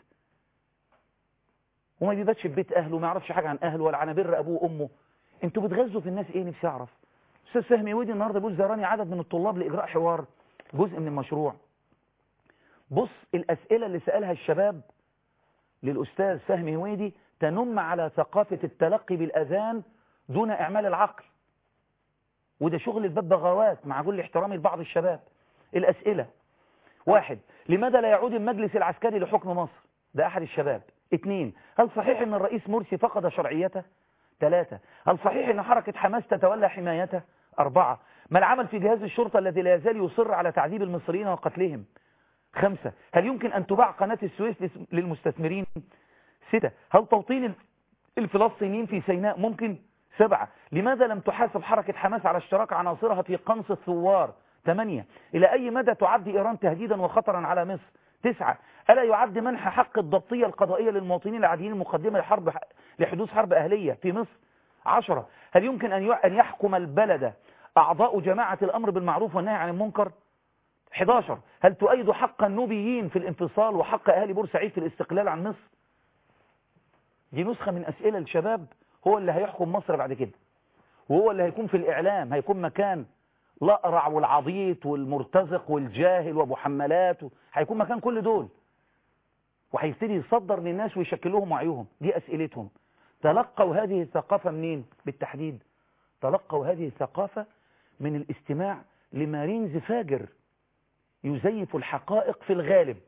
وما بيباتش في بيت اهله ما يعرفش حاجه عن اهله ولا عن بر ابوه وامه انتوا بتغزوا في الناس ايه نفسي اعرف استاذ فهمي ودي النهارده بيقول زاراني عدد من الطلاب لاجراء حوار جزء من المشروع بص الاسئله اللي سالها الشباب للاستاذ فهمي هويدي تنم على ثقافه التلقي بالاذان دون اعمال العقل وده شغل الببغاوات مع كل احترامي لبعض الشباب الاسئله واحد لماذا لا يعود المجلس العسكري لحكم مصر ده احد الشباب اثنين هل صحيح ان الرئيس مرسي فقد شرعيته ثلاثة هل صحيح ان حركة حماس تتولى حمايته أربعة ما العمل في جهاز الشرطة الذي لا يزال يصر على تعذيب المصريين وقتلهم خمسة هل يمكن أن تباع قناة السويس لس- للمستثمرين ستة هل توطين ال- الفلسطينيين في سيناء ممكن سبعة لماذا لم تحاسب حركة حماس على اشتراك عناصرها في قنص الثوار ثمانية إلى أي مدى تعد إيران تهديدا وخطرا على مصر تسعة ألا يعد منح حق الضبطية القضائية للمواطنين العاديين المقدمة لحرب لحدوث حرب أهلية في مصر عشرة هل يمكن أن يع- أن يحكم البلد أعضاء جماعة الأمر بالمعروف والنهي عن المنكر 11 هل تؤيد حق النوبيين في الانفصال وحق أهالي بورسعيد في الاستقلال عن مصر دي نسخة من أسئلة الشباب هو اللي هيحكم مصر بعد كده وهو اللي هيكون في الإعلام هيكون مكان الأقرع والعبيط والمرتزق والجاهل وابو حمالات و... هيكون مكان كل دول وهيبتدي يصدر للناس ويشكلهم وعيهم دي أسئلتهم تلقوا هذه الثقافة منين بالتحديد تلقوا هذه الثقافة من الاستماع لمارينز فاجر يزيف الحقائق في الغالب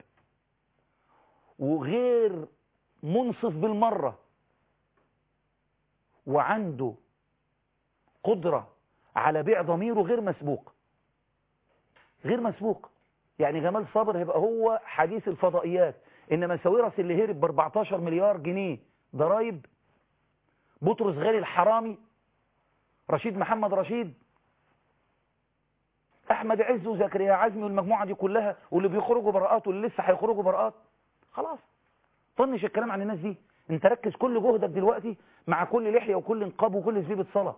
وغير منصف بالمرة وعنده قدرة على بيع ضميره غير مسبوق غير مسبوق يعني جمال صابر هيبقى هو حديث الفضائيات انما ساويرس اللي هرب ب 14 مليار جنيه ضرايب بطرس غالي الحرامي رشيد محمد رشيد احمد عز وزكريا عزمي والمجموعه دي كلها واللي بيخرجوا براءات واللي لسه هيخرجوا براءات خلاص طنش الكلام عن الناس دي انت ركز كل جهدك دلوقتي مع كل لحيه وكل نقاب وكل زبيبه صلاه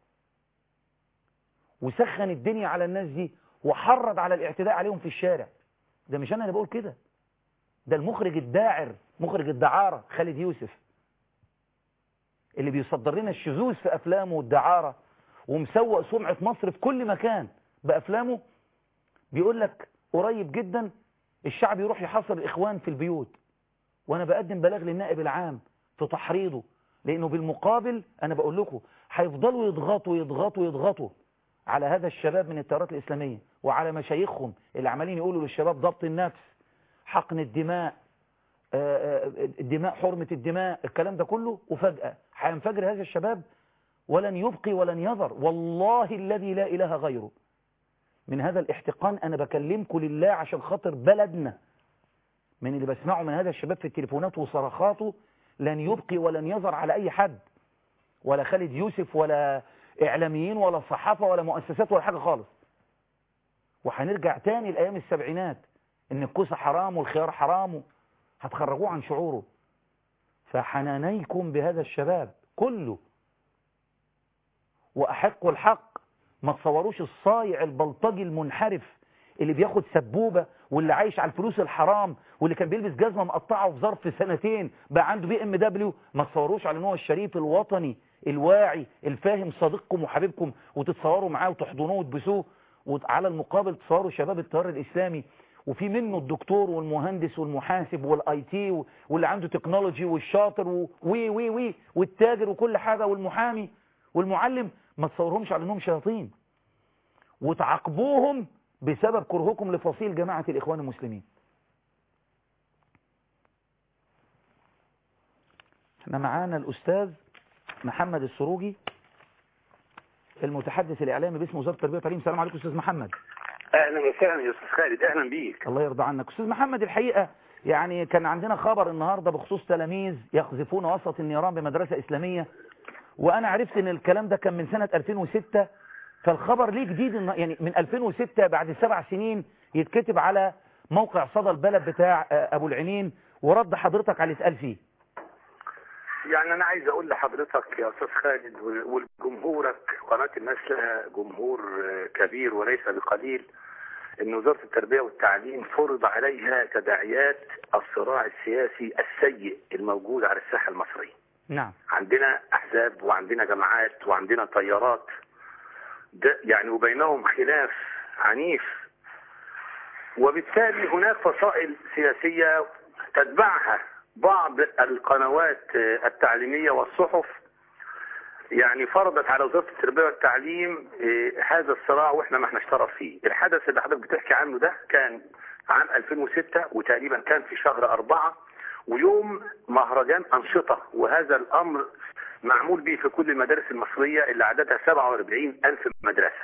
وسخن الدنيا على الناس دي وحرض على الاعتداء عليهم في الشارع ده مش انا اللي بقول كده ده المخرج الداعر مخرج الدعارة خالد يوسف اللي بيصدر لنا الشذوذ في أفلامه والدعارة ومسوق سمعة مصر في كل مكان بأفلامه بيقول لك قريب جدا الشعب يروح يحاصر الإخوان في البيوت وأنا بقدم بلاغ للنائب العام في تحريضه لأنه بالمقابل أنا بقول لكم هيفضلوا يضغطوا يضغطوا يضغطوا على هذا الشباب من التيارات الإسلامية وعلى مشايخهم اللي عمالين يقولوا للشباب ضبط النفس حقن الدماء آه، آه، الدماء حرمة الدماء الكلام ده كله وفجأة هينفجر هذا الشباب ولن يبقي ولن يذر والله الذي لا إله غيره من هذا الاحتقان أنا بكلمكم لله عشان خاطر بلدنا من اللي بسمعه من هذا الشباب في التليفونات وصرخاته لن يبقي ولن يذر على أي حد ولا خالد يوسف ولا إعلاميين ولا صحافة ولا مؤسسات ولا حاجة خالص وهنرجع تاني لأيام السبعينات إن الكوسة حرام والخيار حرام هتخرجوه عن شعوره فحنانيكم بهذا الشباب كله وأحقوا الحق ما تصوروش الصايع البلطجي المنحرف اللي بياخد سبوبة واللي عايش على الفلوس الحرام واللي كان بيلبس جزمة مقطعة في ظرف سنتين بقى عنده بي ام دبليو ما تصوروش على ان هو الشريف الوطني الواعي الفاهم صديقكم وحبيبكم وتتصوروا معاه وتحضنوه وتبسوه وعلى المقابل تصوروا شباب التيار الاسلامي وفي منه الدكتور والمهندس والمحاسب والاي تي واللي عنده تكنولوجي والشاطر وي وي وي والتاجر وكل حاجة والمحامي والمعلم ما تصورهمش على انهم شياطين وتعاقبوهم بسبب كرهكم لفصيل جماعة الإخوان المسلمين احنا معانا الأستاذ محمد السروجي المتحدث الإعلامي باسم وزارة التربية والتعليم السلام عليكم أستاذ محمد اهلا وسهلا يا استاذ خالد اهلا بيك الله يرضى عنك أستاذ محمد الحقيقة يعني كان عندنا خبر النهاردة بخصوص تلاميذ يقذفون وسط النيران بمدرسة إسلامية وأنا عرفت إن الكلام ده كان من سنة 2006 فالخبر ليه جديد يعني من 2006 بعد سبع سنين يتكتب على موقع صدى البلد بتاع أبو العينين ورد حضرتك على اللي اتقال فيه يعني انا عايز اقول لحضرتك يا استاذ خالد ولجمهورك قناه الناس لها جمهور كبير وليس بقليل ان وزاره التربيه والتعليم فرض عليها تداعيات الصراع السياسي السيء الموجود على الساحه المصريه. نعم عندنا احزاب وعندنا جماعات وعندنا تيارات ده يعني وبينهم خلاف عنيف وبالتالي هناك فصائل سياسيه تتبعها بعض القنوات التعليمية والصحف يعني فرضت على وزارة التربية والتعليم هذا الصراع واحنا ما احناش طرف فيه الحدث اللي حضرتك بتحكي عنه ده كان عام 2006 وتقريبا كان في شهر أربعة ويوم مهرجان أنشطة وهذا الأمر معمول به في كل المدارس المصرية اللي عددها 47 ألف مدرسة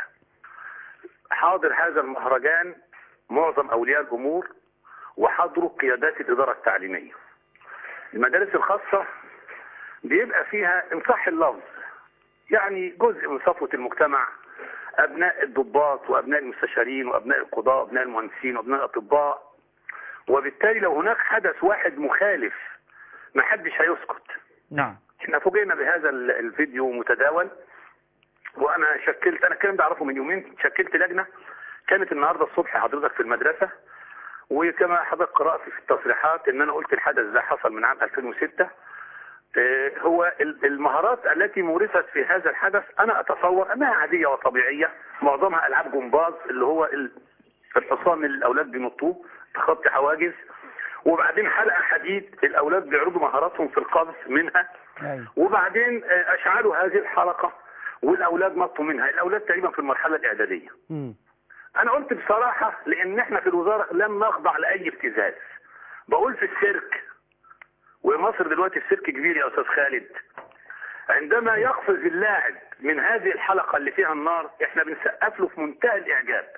حاضر هذا المهرجان معظم أولياء الأمور وحضروا قيادات الإدارة التعليمية المدارس الخاصة بيبقى فيها انصح اللفظ يعني جزء من صفوة المجتمع أبناء الضباط وأبناء المستشارين وأبناء القضاء وأبناء المهندسين وأبناء الأطباء وبالتالي لو هناك حدث واحد مخالف ما حدش هيسكت نعم احنا فوجئنا بهذا الفيديو متداول وانا شكلت انا الكلام ده اعرفه من يومين شكلت لجنه كانت النهارده الصبح حضرتك في المدرسه وكما حضرتك قرأت في التصريحات ان انا قلت الحدث ده حصل من عام 2006 هو المهارات التي مورست في هذا الحدث انا اتصور انها عادية وطبيعية معظمها العاب جمباز اللي هو الحصان اللي الاولاد بينطوه تخطي حواجز وبعدين حلقة حديد الاولاد بيعرضوا مهاراتهم في القفز منها وبعدين اشعلوا هذه الحلقة والاولاد نطوا منها الاولاد تقريبا في المرحلة الاعدادية انا قلت بصراحة لان احنا في الوزارة لم نخضع لاي ابتزاز بقول في السيرك ومصر دلوقتي في سيرك كبير يا استاذ خالد عندما يقفز اللاعب من هذه الحلقة اللي فيها النار احنا بنسقف له في منتهى الاعجاب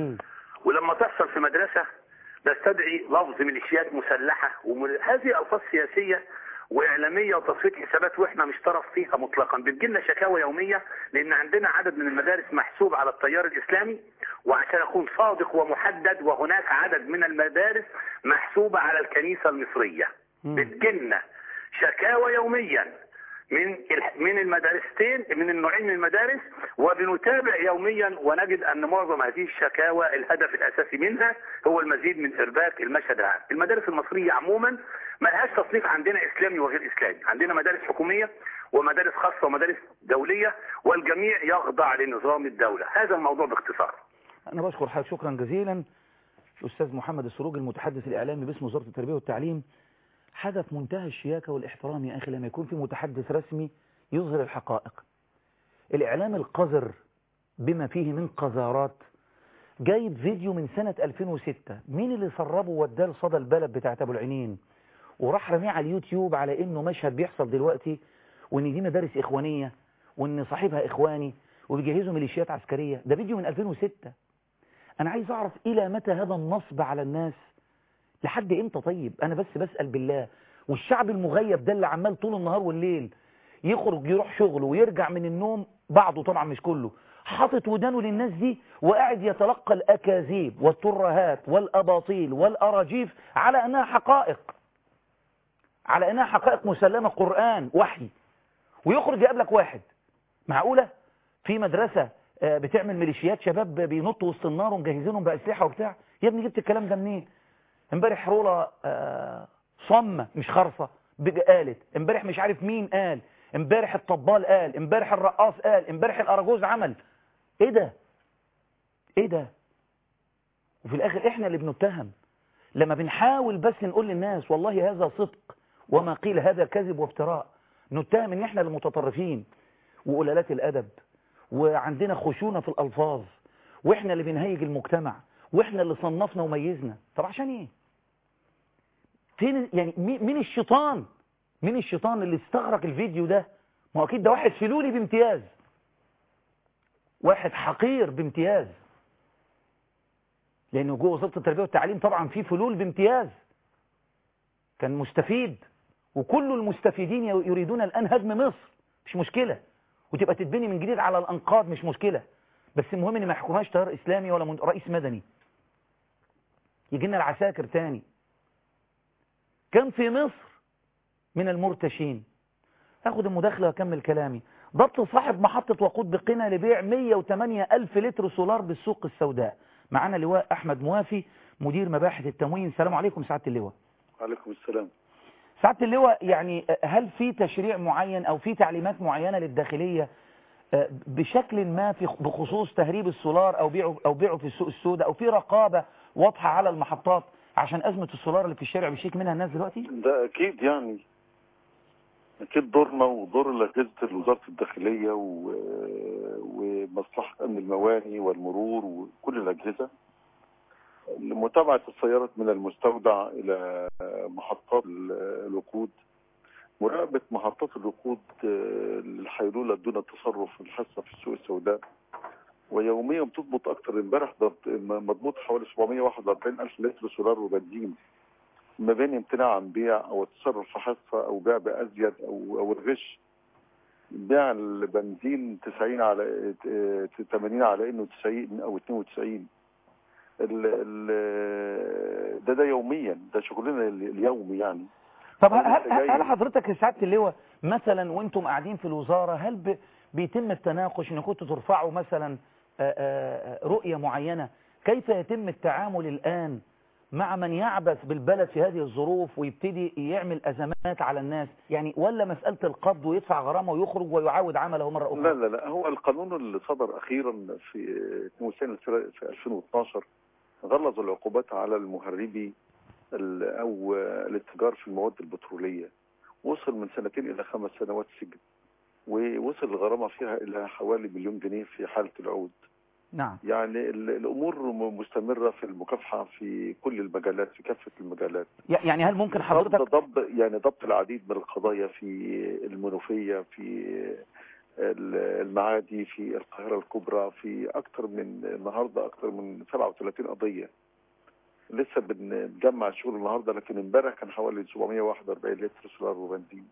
ولما تحصل في مدرسة نستدعي لفظ ميليشيات مسلحة وهذه الفاظ سياسية واعلاميه وتصفيه حسابات واحنا مش طرف فيها مطلقا بتجيلنا شكاوى يوميه لان عندنا عدد من المدارس محسوب على التيار الاسلامي وعشان اكون صادق ومحدد وهناك عدد من المدارس محسوبه على الكنيسه المصريه بتجيلنا شكاوى يوميا من من المدارستين من النوعين من المدارس وبنتابع يوميا ونجد ان معظم هذه الشكاوى الهدف الاساسي منها هو المزيد من ارباك المشهد العام. المدارس المصريه عموما ما لهاش تصنيف عندنا اسلامي وغير اسلامي، عندنا مدارس حكوميه ومدارس خاصه ومدارس دوليه والجميع يخضع لنظام الدوله، هذا الموضوع باختصار. انا بشكر حضرتك شكرا جزيلا الاستاذ محمد السروج المتحدث الاعلامي باسم وزاره التربيه والتعليم حدث منتهى الشياكة والإحترام يا أخي لما يكون في متحدث رسمي يظهر الحقائق الإعلام القذر بما فيه من قذارات جايب فيديو من سنة 2006 مين اللي سربه وداه لصدى البلد بتاعت أبو العينين وراح رميه على اليوتيوب على إنه مشهد بيحصل دلوقتي وإن دي مدارس إخوانية وإن صاحبها إخواني وبيجهزوا ميليشيات عسكرية ده فيديو من 2006 أنا عايز أعرف إلى متى هذا النصب على الناس لحد امتى طيب انا بس بسأل بالله والشعب المغيب ده اللي عمال طول النهار والليل يخرج يروح شغله ويرجع من النوم بعضه طبعا مش كله حاطط ودانه للناس دي وقاعد يتلقى الأكاذيب والترهات والأباطيل والأراجيف على أنها حقائق على أنها حقائق مسلمة قرآن وحي ويخرج يقابلك واحد معقولة في مدرسة آه، بتعمل ميليشيات شباب بينطوا وسط النار ومجهزينهم بأسلحة وبتاع يا ابني جبت الكلام ده منين امبارح رولة آه، صمة مش خرصة بج- قالت امبارح مش عارف مين قال امبارح الطبال قال امبارح الرقاص قال امبارح الأراجوز عمل ايه ده ايه ده وفي الاخر احنا اللي بنتهم لما بنحاول بس نقول للناس والله هذا صدق وما قيل هذا كذب وافتراء نتهم ان احنا المتطرفين وقلالات الادب وعندنا خشونة في الالفاظ واحنا اللي بنهيج المجتمع واحنا اللي صنفنا وميزنا طب عشان ايه فين يعني مي- مين الشيطان مين الشيطان اللي استغرق الفيديو ده ما هو اكيد ده واحد فلولي بامتياز واحد حقير بامتياز لانه جوه وزاره التربيه والتعليم طبعا في فلول بامتياز كان مستفيد وكل المستفيدين يريدون الان هدم مصر مش مشكله وتبقى تتبني من جديد على الانقاض مش مشكله بس المهم ان ما يحكمهاش تيار اسلامي ولا من- رئيس مدني يجي لنا العساكر تاني كم في مصر من المرتشين اخد المداخله واكمل كلامي ضبط صاحب محطة وقود بقنا لبيع 108 ألف لتر سولار بالسوق السوداء معنا لواء أحمد موافي مدير مباحث التموين السلام عليكم سعادة اللواء عليكم السلام سعادة اللواء يعني هل في تشريع معين أو في تعليمات معينة للداخلية آه، بشكل ما في بخصوص تهريب السولار أو بيعه أو بيعه في السوق السوداء أو في رقابة واضحة على المحطات عشان أزمة السولار اللي في الشارع بيشيك منها الناس دلوقتي؟ ده اكيد يعني اكيد دورنا ودور اجهزه وزاره الداخليه و... ومصلحه امن المواني والمرور وكل الاجهزه لمتابعه السيارات من المستودع الى محطات ال- الوقود مراقبه محطات الوقود آه، للحيلوله دون التصرف الحاسه في السوق السوداء ويوميا بتضبط اكتر امبارح ضبط- مضبوط حوالي 741 الف لتر سولار وبنزين ما بين امتناع عن بيع او التصرف في حصه او بيع بازيد او او الغش بيع البنزين 90 على اه، 80 على انه 90 او 92 ال ال ده ده يوميا ده شغلنا ال- اليومي يعني طب هل, أنا هل, لسه جاي. هل حضرتك يا سعاده اللواء مثلا وانتم قاعدين في الوزاره هل ب... بيتم التناقش ان كنتوا ترفعوا مثلا آه، آه، رؤيه معينه كيف يتم التعامل الان مع من يعبث بالبلد في هذه الظروف ويبتدي يعمل ازمات على الناس يعني ولا مساله القبض ويدفع غرامه ويخرج ويعاود عمله مره اخرى لا لا لا هو القانون اللي صدر اخيرا في 22 في 2012 غلظ العقوبات على المهربي ال- او الاتجار في المواد البتروليه وصل من سنتين الى خمس سنوات سجن ووصل الغرامه فيها الى حوالي مليون جنيه في حاله العود نعم يعني ال- الامور م- مستمره في المكافحه في كل المجالات في كافه المجالات ي- يعني هل ممكن ضبط حضرتك ضبط يعني ضبط العديد من القضايا في المنوفيه في ال- المعادي في القاهره الكبرى في اكثر من النهارده اكثر من 37 قضيه لسه بنجمع الشغل النهارده لكن امبارح كان حوالي 741 لتر سولار وبنزين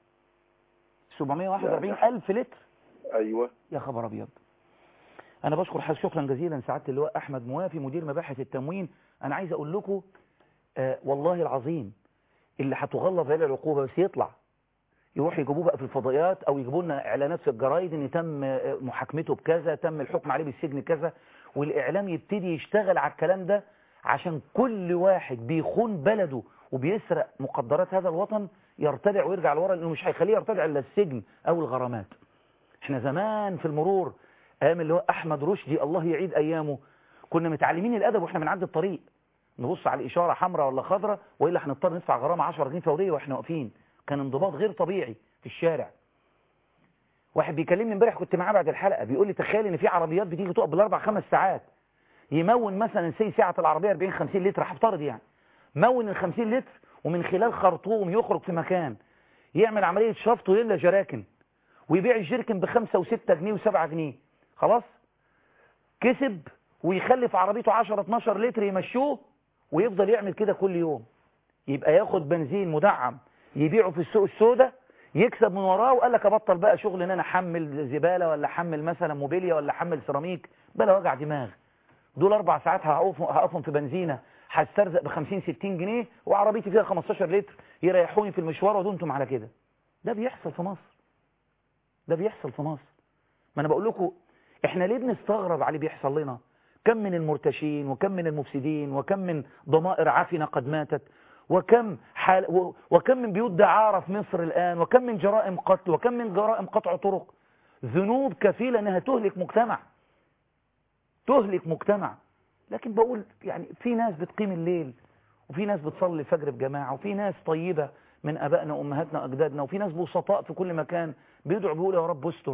741 يعني- الف لتر ايوه يا خبر ابيض انا بشكر حضرتك شكرا جزيلا سعاده اللواء احمد موافي مدير مباحث التموين انا عايز اقول لكم آه والله العظيم اللي هتغلظ عليه العقوبه بس يطلع يروح يجيبوه بقى في الفضائيات او يجيبوا لنا اعلانات في الجرايد ان تم آه، محاكمته بكذا تم الحكم عليه بالسجن كذا والاعلام يبتدي يشتغل على الكلام ده عشان كل واحد بيخون بلده وبيسرق مقدرات هذا الوطن يرتدع ويرجع لورا لانه مش هيخليه يرتدع الا السجن او الغرامات احنا زمان في المرور ايام اللي هو احمد رشدي الله يعيد ايامه كنا متعلمين الادب واحنا بنعدي الطريق نبص على الاشاره حمراء ولا خضراء والا هنضطر ندفع غرامه 10 جنيه فوريه واحنا واقفين كان انضباط غير طبيعي في الشارع واحد بيكلمني امبارح كنت معاه بعد الحلقه بيقول لي تخيل ان في عربيات بتيجي تقف بالاربع خمس ساعات يمون مثلا سي ساعه العربيه 40 50 لتر هفترض يعني مون ال 50 لتر ومن خلال خرطوم يخرج في مكان يعمل عمليه شفط ويملى جراكن ويبيع الجيركن بخمسة وستة جنيه وسبعة جنيه خلاص كسب ويخلي في عربيته 10 12 لتر يمشوه ويفضل يعمل كده كل يوم يبقى ياخد بنزين مدعم يبيعه في السوق السوداء يكسب من وراه وقال لك ابطل بقى شغل ان انا احمل زباله ولا احمل مثلا موبيليا ولا احمل سيراميك بلا وجع دماغ دول اربع ساعات هقف- هقفهم في بنزينه هسترزق ب 50 60 جنيه وعربيتي فيها 15 لتر يريحوني في المشوار ودمتم على كده ده بيحصل في مصر ده بيحصل في مصر ما انا بقول لكم احنا ليه بنستغرب على اللي بيحصل لنا كم من المرتشين وكم من المفسدين وكم من ضمائر عفنة قد ماتت وكم حال و- وكم من بيوت دعارة في مصر الآن وكم من جرائم قتل وكم من جرائم قطع طرق ذنوب كفيلة انها تهلك مجتمع تهلك مجتمع لكن بقول يعني في ناس بتقيم الليل وفي ناس بتصلي الفجر بجماعة وفي ناس طيبة من أبائنا وأمهاتنا وأجدادنا وفي ناس بسطاء في كل مكان بيدعوا بيقولوا يا رب استر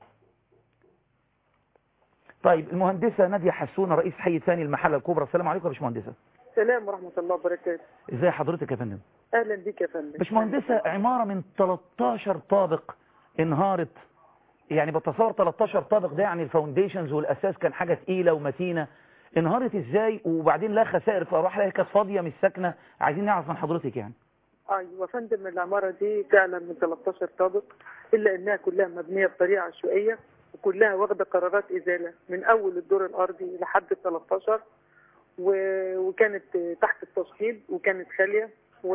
طيب المهندسة نادية حسونة رئيس حي ثاني المحلة الكبرى السلام عليكم يا باشمهندسة السلام ورحمة الله وبركاته ازي حضرتك يا فندم أهلا بك يا فندم باشمهندسة عمارة من 13 طابق انهارت يعني بتصور 13 طابق ده يعني الفاونديشنز والأساس كان حاجة تقيلة ومتينة انهارت ازاي وبعدين لا خسائر فأروح لها كانت فاضية مش ساكنة عايزين نعرف من حضرتك يعني أيوة يا فندم العمارة دي فعلا من 13 طابق إلا إنها كلها مبنية بطريقة عشوائية وكلها واخدة قرارات إزالة من أول الدور الأرضي لحد ال 13 و... وكانت تحت التشطيب وكانت خالية و...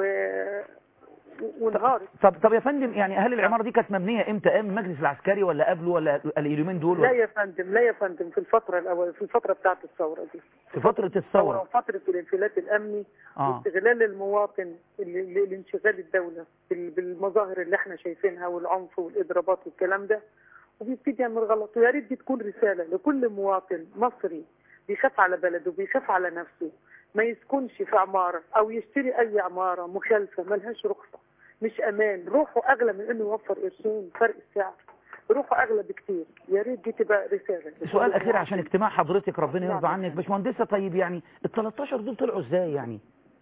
وانهارت طب طب يا فندم يعني هل العمارة دي كانت مبنية امتى ايام المجلس العسكري ولا قبله ولا اليومين دول لا ولا يا فندم لا يا فندم في الفترة الأول في الفترة بتاعت الثورة دي في فترة الثورة فترة الانفلات الأمني اه واستغلال المواطن ل- ل- لانشغال الدولة بال- بالمظاهر اللي احنا شايفينها والعنف والإضرابات والكلام ده وبيبتدي يعمل غلط ويا ريت دي تكون رسالة لكل مواطن مصري بيخاف على بلده بيخاف على نفسه ما يسكنش في عمارة أو يشتري أي عمارة مخالفة ملهاش رخصة مش أمان روحه أغلى من إنه يوفر قرشين فرق السعر روحه أغلى بكتير يا ريت دي تبقى رسالة سؤال اخير عشان اجتماع حضرتك ربنا يرضى نعم. عنك باشمهندسة طيب يعني ال 13 دول طلعوا ازاي يعني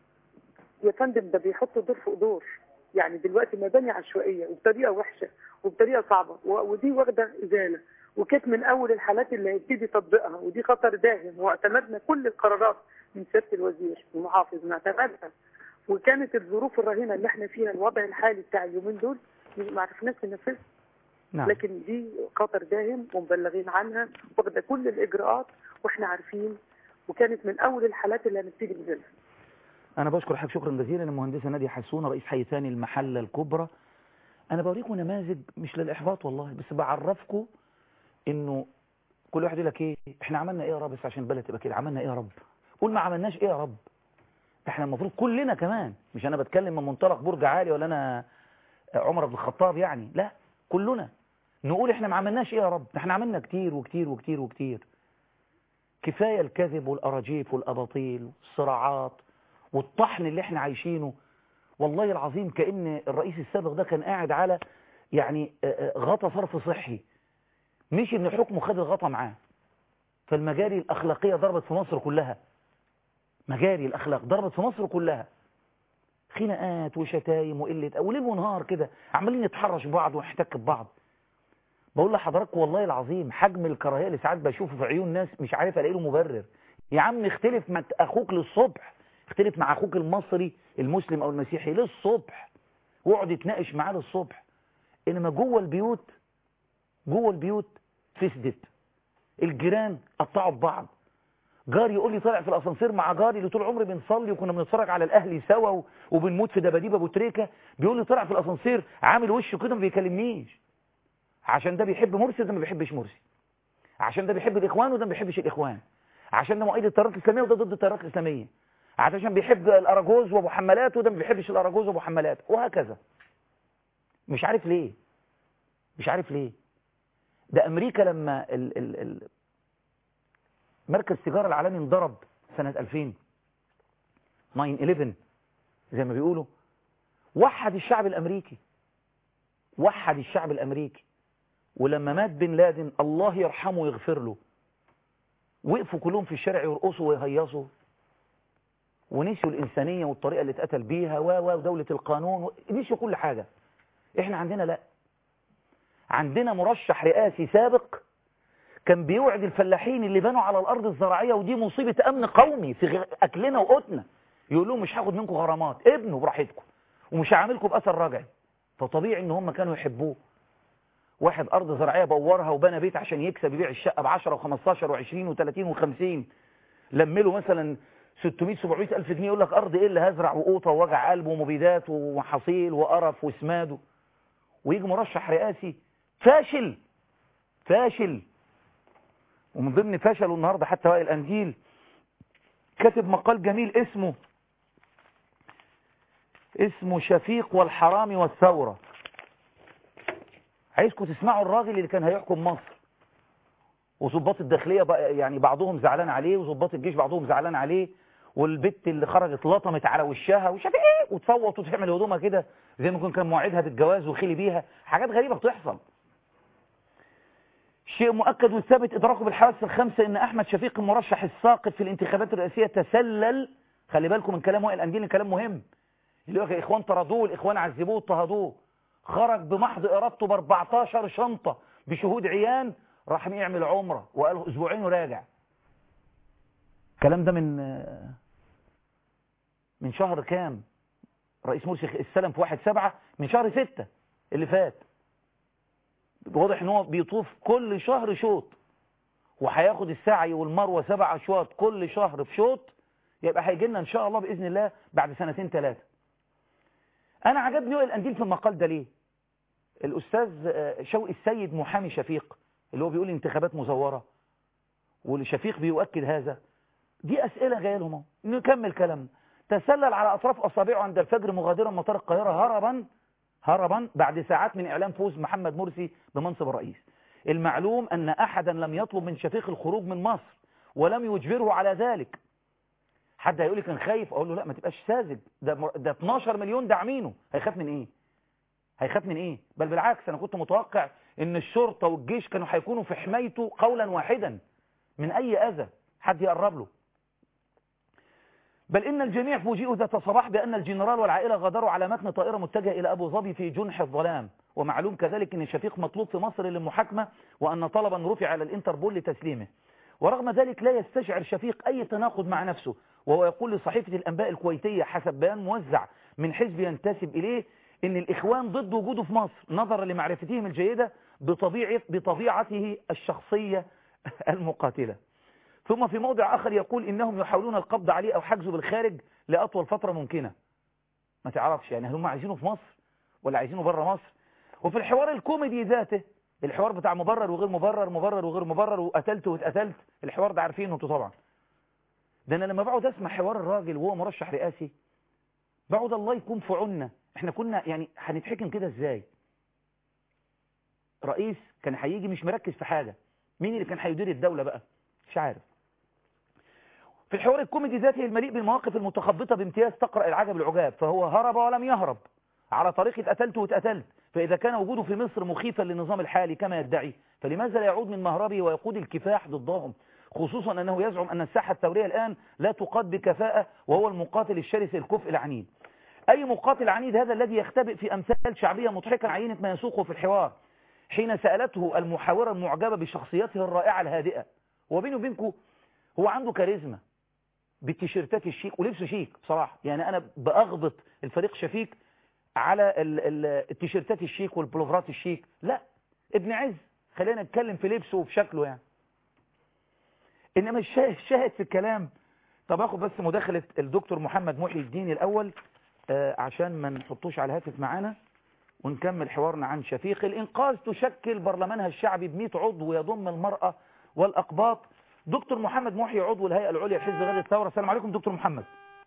يا فندم ده بيحطوا دور فوق دور يعني دلوقتي مباني عشوائيه وبطريقه وحشه وبطريقه صعبه و- ودي واخده ازاله وكانت من اول الحالات اللي هيبتدي تطبيقها ودي خطر داهم واعتمدنا كل القرارات من سياده الوزير المحافظ نعتمدها وكانت الظروف الرهينه اللي احنا فيها الوضع الحالي بتاع اليومين دول ما عرفناش ننفذها نعم لكن دي خطر داهم ومبلغين عنها واخده كل الاجراءات واحنا عارفين وكانت من اول الحالات اللي هنبتدي ننزلها انا بشكر حضرتك شكرا جزيلا المهندسة نادية حسونة رئيس حي ثاني المحلة الكبرى انا بوريكم نماذج مش للاحباط والله بس بعرفكم انه كل واحد يقول لك ايه احنا عملنا ايه يا رب بس عشان البلد تبقى كده عملنا ايه يا رب قول ما عملناش ايه يا رب احنا المفروض كلنا كمان مش انا بتكلم من منطلق برج عالي ولا انا عمر بن الخطاب يعني لا كلنا نقول احنا ما عملناش ايه يا رب احنا عملنا كتير وكتير وكتير وكتير كفاية الكذب والأراجيف والأباطيل والصراعات والطحن اللي احنا عايشينه والله العظيم كأن الرئيس السابق ده كان قاعد على يعني آه، آه، غطا صرف صحي مش ان حكمه خد الغطا معاه فالمجاري الأخلاقية ضربت في مصر كلها مجاري الأخلاق ضربت في مصر كلها خناقات وشتايم وقلة وليل ونهار كده عمالين نتحرش ببعض ونحتك ببعض بقول لحضراتكم والله العظيم حجم الكراهيه اللي ساعات بشوفه في عيون ناس مش عارف الاقي له مبرر يا عم اختلف مع اخوك للصبح اختلف مع اخوك المصري المسلم او المسيحي للصبح واقعد اتناقش معاه للصبح انما جوه البيوت جوه البيوت فسدت الجيران قطعوا ببعض جاري يقول لي طالع في الاسانسير مع جاري اللي طول عمري بنصلي وكنا بنتفرج على الاهلي سوا و- وبنموت في دباديب ابو تريكه بيقول لي طالع في الاسانسير عامل وشه كده ما بيكلمنيش عشان ده بيحب مرسي وده ما بيحبش مرسي عشان ده بيحب الاخوان وده ما بيحبش الاخوان عشان ده مؤيد التيارات الاسلاميه وده ضد التيارات الاسلاميه عشان بيحب الاراجوز وابو حمالات وده ما بيحبش الاراجوز وابو حمالات وهكذا مش عارف ليه مش عارف ليه ده امريكا لما ال ال ال مركز التجاره العالمي انضرب سنه 2000 9/11 زي ما بيقولوا وحد الشعب الامريكي وحد الشعب الامريكي ولما مات بن لادن الله يرحمه ويغفر له وقفوا كلهم في الشارع يرقصوا ويهيصوا ونسيوا الإنسانية والطريقة اللي اتقتل بيها و و ودولة القانون و- نسيوا كل حاجة احنا عندنا لا عندنا مرشح رئاسي سابق كان بيوعد الفلاحين اللي بنوا على الأرض الزراعية ودي مصيبة أمن قومي في غ- أكلنا وقوتنا يقول لهم مش هاخد منكم غرامات ابنوا براحتكم ومش هعاملكم بأثر رجعي فطبيعي ان هم كانوا يحبوه واحد ارض زراعيه بورها وبنى بيت عشان يكسب يبيع الشقه ب 10 و15 و20 و30 و50 لم له مثلا 600 700 الف جنيه يقول لك ارض ايه اللي هزرع وقوطه ووجع قلب ومبيدات ومحاصيل وقرف واسماد ويجي مرشح رئاسي فاشل فاشل ومن ضمن فشله النهارده حتى وائل انديل كاتب مقال جميل اسمه اسمه شفيق والحرامي والثورة عايزكم تسمعوا الراجل اللي كان هيحكم مصر وظباط الداخلية بقى يعني بعضهم زعلان عليه وظباط الجيش بعضهم زعلان عليه والبت اللي خرجت لطمت على وشها وشاف ايه وتصوت وتعمل هدومها كده زي ما يكون كان موعدها بالجواز وخلي بيها حاجات غريبة بتحصل شيء مؤكد والثابت إدراكه بالحواس الخمسة إن أحمد شفيق المرشح الساقط في الانتخابات الرئاسية تسلل خلي بالكم من كلام وائل أنديل كلام مهم اللي هو الإخوان طردوه الإخوان عذبوه اضطهدوه خرج بمحض إرادته ب 14 شنطة بشهود عيان راح يعمل عمرة وقال أسبوعين وراجع الكلام ده من من شهر كام رئيس مرسي استلم في واحد سبعة من شهر ستة اللي فات واضح ان هو بيطوف كل شهر شوط وهياخد السعي والمروه سبع اشواط كل شهر في شوط يبقى هيجي لنا ان شاء الله باذن الله بعد سنتين ثلاثه انا عجبني وائل انديل في المقال ده ليه الاستاذ شوقي السيد محامي شفيق اللي هو بيقول انتخابات مزوره والشفيق بيؤكد هذا دي اسئله جايه لهم اهو نكمل كلامنا تسلل على اطراف اصابعه عند الفجر مغادرا مطار القاهره هربا هربا بعد ساعات من إعلان فوز محمد مرسي بمنصب الرئيس المعلوم أن أحدا لم يطلب من شفيق الخروج من مصر ولم يجبره على ذلك حد هيقول لي كان خايف أقول له لا ما تبقاش ساذج ده, ده 12 مليون داعمينه هيخاف من إيه هيخاف من إيه بل بالعكس أنا كنت متوقع أن الشرطة والجيش كانوا هيكونوا في حمايته قولا واحدا من أي أذى حد يقرب له بل إن الجميع فوجئوا ذات صباح بأن الجنرال والعائلة غادروا على متن طائرة متجهة إلى أبو ظبي في جنح الظلام ومعلوم كذلك أن شفيق مطلوب في مصر للمحاكمة وأن طلبا رفع على الانتربول لتسليمه ورغم ذلك لا يستشعر شفيق أي تناقض مع نفسه وهو يقول لصحيفة الأنباء الكويتية حسب بيان موزع من حزب ينتسب إليه أن الإخوان ضد وجوده في مصر نظرا لمعرفتهم الجيدة بطبيعة بطبيعته الشخصية المقاتلة ثم في موضع آخر يقول إنهم يحاولون القبض عليه أو حجزه بالخارج لأطول فترة ممكنة ما تعرفش يعني هل هم عايزينه في مصر ولا عايزينه بره مصر وفي الحوار الكوميدي ذاته الحوار بتاع مبرر وغير مبرر مبرر وغير مبرر وقتلت واتقتلت الحوار ده عارفينه انتوا طبعا ده انا لما بقعد اسمع حوار الراجل وهو مرشح رئاسي بقعد الله يكون في عنا احنا كنا يعني هنتحكم كده ازاي رئيس كان هيجي مش مركز في حاجة مين اللي كان هيدير الدولة بقى مش عارف في الحوار الكوميدي ذاته المليء بالمواقف المتخبطة بامتياز تقرأ العجب العجاب فهو هرب ولم يهرب على طريقة قتلت واتقتلت فإذا كان وجوده في مصر مخيفا للنظام الحالي كما يدعي فلماذا لا يعود من مهربه ويقود الكفاح ضدهم خصوصا أنه يزعم أن الساحة الثورية الآن لا تقاد بكفاءة وهو المقاتل الشرس الكفء العنيد أي مقاتل عنيد هذا الذي يختبئ في أمثال شعبية مضحكة عينة ما يسوقه في الحوار حين سألته المحاورة المعجبة بشخصيته الرائعة الهادئة وبينه وبينكم هو عنده كاريزما بالتيشيرتات الشيك ولبسه شيك بصراحة يعني أنا بأغبط الفريق شفيك على التيشيرتات الشيك والبلوفرات الشيك لا ابن عز خلينا نتكلم في لبسه وفي شكله يعني إنما الشاهد في الكلام طب أخذ بس مداخلة الدكتور محمد محي الدين الأول آه عشان ما نحطوش على الهاتف معانا ونكمل حوارنا عن شفيق الإنقاذ تشكل برلمانها الشعبي ب عضو يضم المرأة والأقباط دكتور محمد محي عضو الهيئة العليا لحزب غير الثورة السلام عليكم دكتور محمد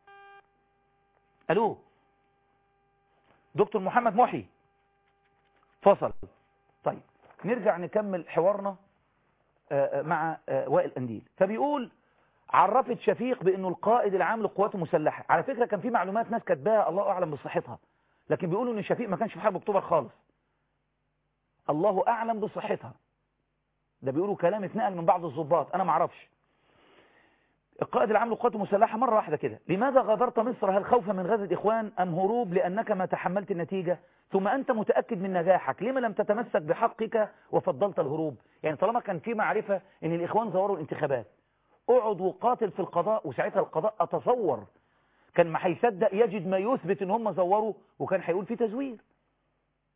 ألو دكتور محمد محي فصل طيب نرجع نكمل حوارنا مع وائل أنديل فبيقول عرفت شفيق بأنه القائد العام للقوات المسلحة على فكرة كان في معلومات ناس كاتباها الله أعلم بصحتها لكن بيقولوا أن شفيق ما كانش في حرب أكتوبر خالص الله أعلم بصحتها ده بيقولوا كلام اتنقل من بعض الضباط أنا ما اعرفش القائد العام للقوات المسلحة مرة واحدة كده لماذا غادرت مصر هل خوفا من غزة إخوان أم هروب لأنك ما تحملت النتيجة ثم أنت متأكد من نجاحك لما لم تتمسك بحقك وفضلت الهروب يعني طالما كان في معرفة أن الإخوان زوروا الانتخابات اقعد وقاتل في القضاء وساعتها القضاء أتصور كان ما هيصدق يجد ما يثبت ان هم زوروا وكان هيقول في تزوير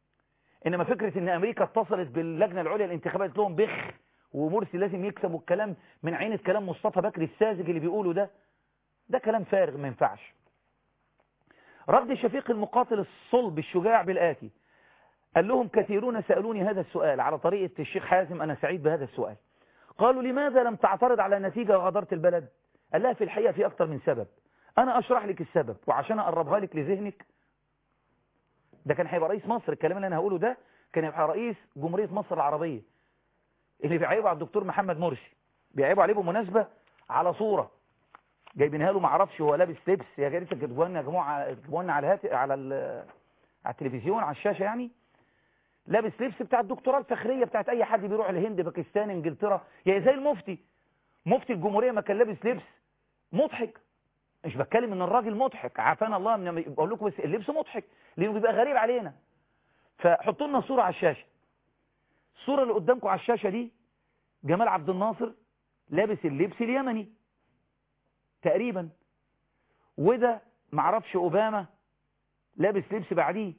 انما فكره ان امريكا اتصلت باللجنه العليا للانتخابات قالت لهم بخ ومرسي لازم يكسب والكلام من عينة كلام مصطفى بكري الساذج اللي بيقوله ده ده كلام فارغ ما ينفعش رد شفيق المقاتل الصلب الشجاع بالآتي قال لهم كثيرون سألوني هذا السؤال على طريقة الشيخ حازم أنا سعيد بهذا السؤال قالوا لماذا لم تعترض على نتيجة غادرت البلد قال لها في الحقيقة في أكتر من سبب أنا أشرح لك السبب وعشان أقربها لك لذهنك ده كان هيبقى رئيس مصر الكلام اللي أنا هقوله ده كان هيبقى رئيس جمهورية مصر العربية اللي بيعيبوا على الدكتور محمد مرسي بيعيبوا عليه بمناسبة على صورة جايبينها له ما اعرفش هو لابس لبس يا ريت تجيبوها لنا يا جماعه تجيبوها لنا على الهات على على التلفزيون على الشاشه يعني لابس لبس بتاع الدكتوراه الفخريه بتاعت اي حد بيروح الهند باكستان انجلترا يعني زي المفتي مفتي الجمهوريه ما كان لابس لبس مضحك مش بتكلم ان الراجل مضحك عافانا الله من بقول لكم بس اللبس مضحك لانه بيبقى غريب علينا فحطوا لنا صوره على الشاشه الصوره اللي قدامكم على الشاشه دي جمال عبد الناصر لابس اللبس اليمني تقريبا وده معرفش اوباما لابس لبس بعديه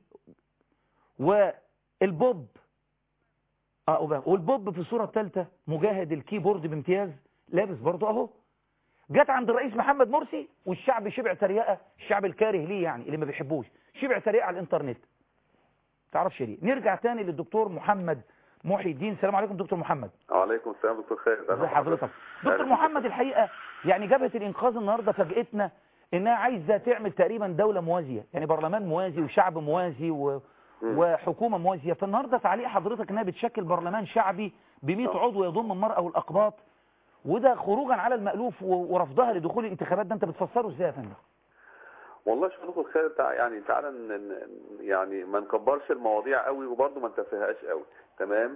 والبوب اه اوباما والبوب في الصوره الثالثه مجاهد الكيبورد بامتياز لابس برضه اهو جت عند الرئيس محمد مرسي والشعب شبع تريقه الشعب الكاره ليه يعني اللي ما بيحبوش شبع تريقه على الانترنت تعرفش ليه نرجع تاني للدكتور محمد محي الدين السلام عليكم دكتور محمد وعليكم السلام دكتور خالد ازي حضرتك دكتور محمد الحقيقه يعني جبهه الانقاذ النهارده فاجئتنا انها عايزه تعمل تقريبا دوله موازيه يعني برلمان موازي وشعب موازي و... وحكومه موازيه فالنهارده تعليق حضرتك انها بتشكل برلمان شعبي ب 100 عضو يضم المراه والاقباط وده خروجا على المألوف و... ورفضها لدخول الانتخابات ده انت بتفسره ازاي يا فندم والله شوف دكتور خالد تع... يعني تعالى ن... يعني ما نكبرش المواضيع قوي وبرضه ما نتفهاش قوي تمام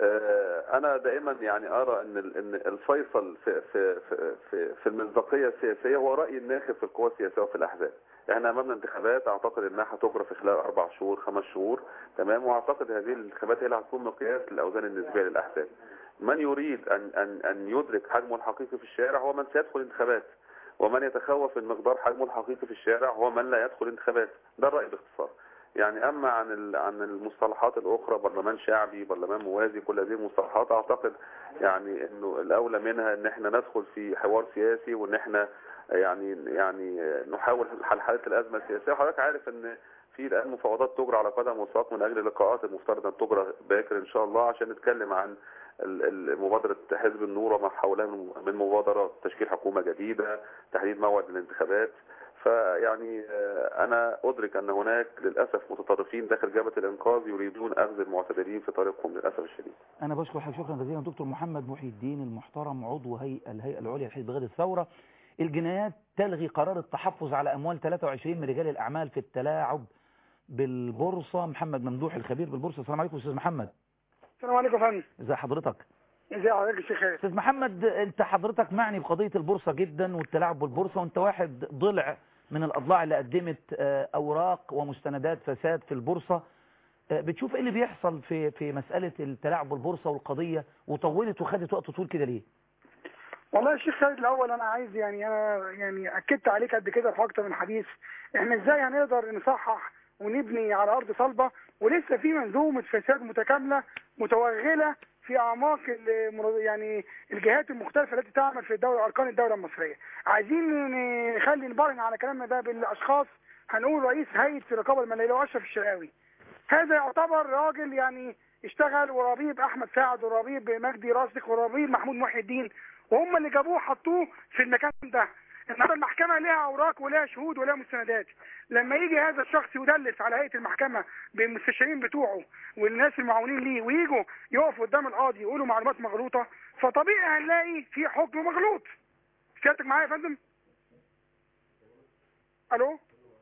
آه انا دائما يعني ارى ان ان الفيصل في في في في, في المصداقيه السياسيه هو راي الناخب في القوى السياسيه وفي الاحزاب احنا امامنا انتخابات اعتقد انها هتجرى في خلال اربع شهور خمس شهور تمام واعتقد هذه الانتخابات هي اللي هتكون مقياس للاوزان النسبيه للاحزاب من يريد ان ان ان يدرك حجمه الحقيقي في الشارع هو من سيدخل انتخابات ومن يتخوف من مقدار حجمه الحقيقي في الشارع هو من لا يدخل انتخابات ده الراي باختصار يعني اما عن عن المصطلحات الاخرى برلمان شعبي برلمان موازي كل هذه المصطلحات اعتقد يعني انه الاولى منها ان احنا ندخل في حوار سياسي وان احنا يعني يعني نحاول حل حاله الازمه السياسيه وحضرتك عارف ان في الان مفاوضات تجرى على قدم وساق من اجل لقاءات المفترض ان تجرى باكر ان شاء الله عشان نتكلم عن مبادرة حزب النور وما حولها من مبادرات تشكيل حكومة جديدة تحديد موعد الانتخابات فيعني أنا أدرك أن هناك للأسف متطرفين داخل جبهة الإنقاذ يريدون أخذ المعتدلين في طريقهم للأسف الشديد أنا بشكر حضرتك شكرا جزيلا دكتور محمد محي الدين المحترم عضو هيئة الهيئة العليا لحزب غد الثورة الجنايات تلغي قرار التحفظ على أموال 23 من رجال الأعمال في التلاعب بالبورصة محمد ممدوح الخبير بالبورصة السلام عليكم أستاذ محمد السلام عليكم يا فندم ازي حضرتك ازي حضرتك يا شيخ استاذ محمد انت حضرتك معني بقضيه البورصه جدا والتلاعب بالبورصه وانت واحد ضلع من الاضلاع اللي قدمت اوراق ومستندات فساد في البورصه بتشوف ايه اللي بيحصل في في مساله التلاعب بالبورصه والقضيه وطولت وخدت وقت طويل كده ليه والله يا شيخ خالد الاول انا عايز يعني انا يعني اكدت عليك قد كده في اكتر من حديث احنا ازاي هنقدر نصحح ونبني على ارض صلبه ولسه في منظومه فساد متكامله متوغله في اعماق يعني الجهات المختلفه التي تعمل في الدوله اركان الدوله المصريه عايزين نخلي نبرهن على كلامنا ده بالاشخاص هنقول رئيس هيئه الرقابه الماليه واشرف الشرقاوي هذا يعتبر راجل يعني اشتغل وربيب احمد سعد وربيب مجدي راسخ وربيب محمود محي الدين وهم اللي جابوه حطوه في المكان ده النهارده المحكمه لها اوراق ولها شهود ولها مستندات لما يجي هذا الشخص يدلس على هيئه المحكمه بالمستشارين بتوعه والناس المعاونين ليه ويجوا يقفوا قدام القاضي يقولوا معلومات مغلوطه فطبيعي هنلاقي في حكم مغلوط سيادتك معايا يا فندم الو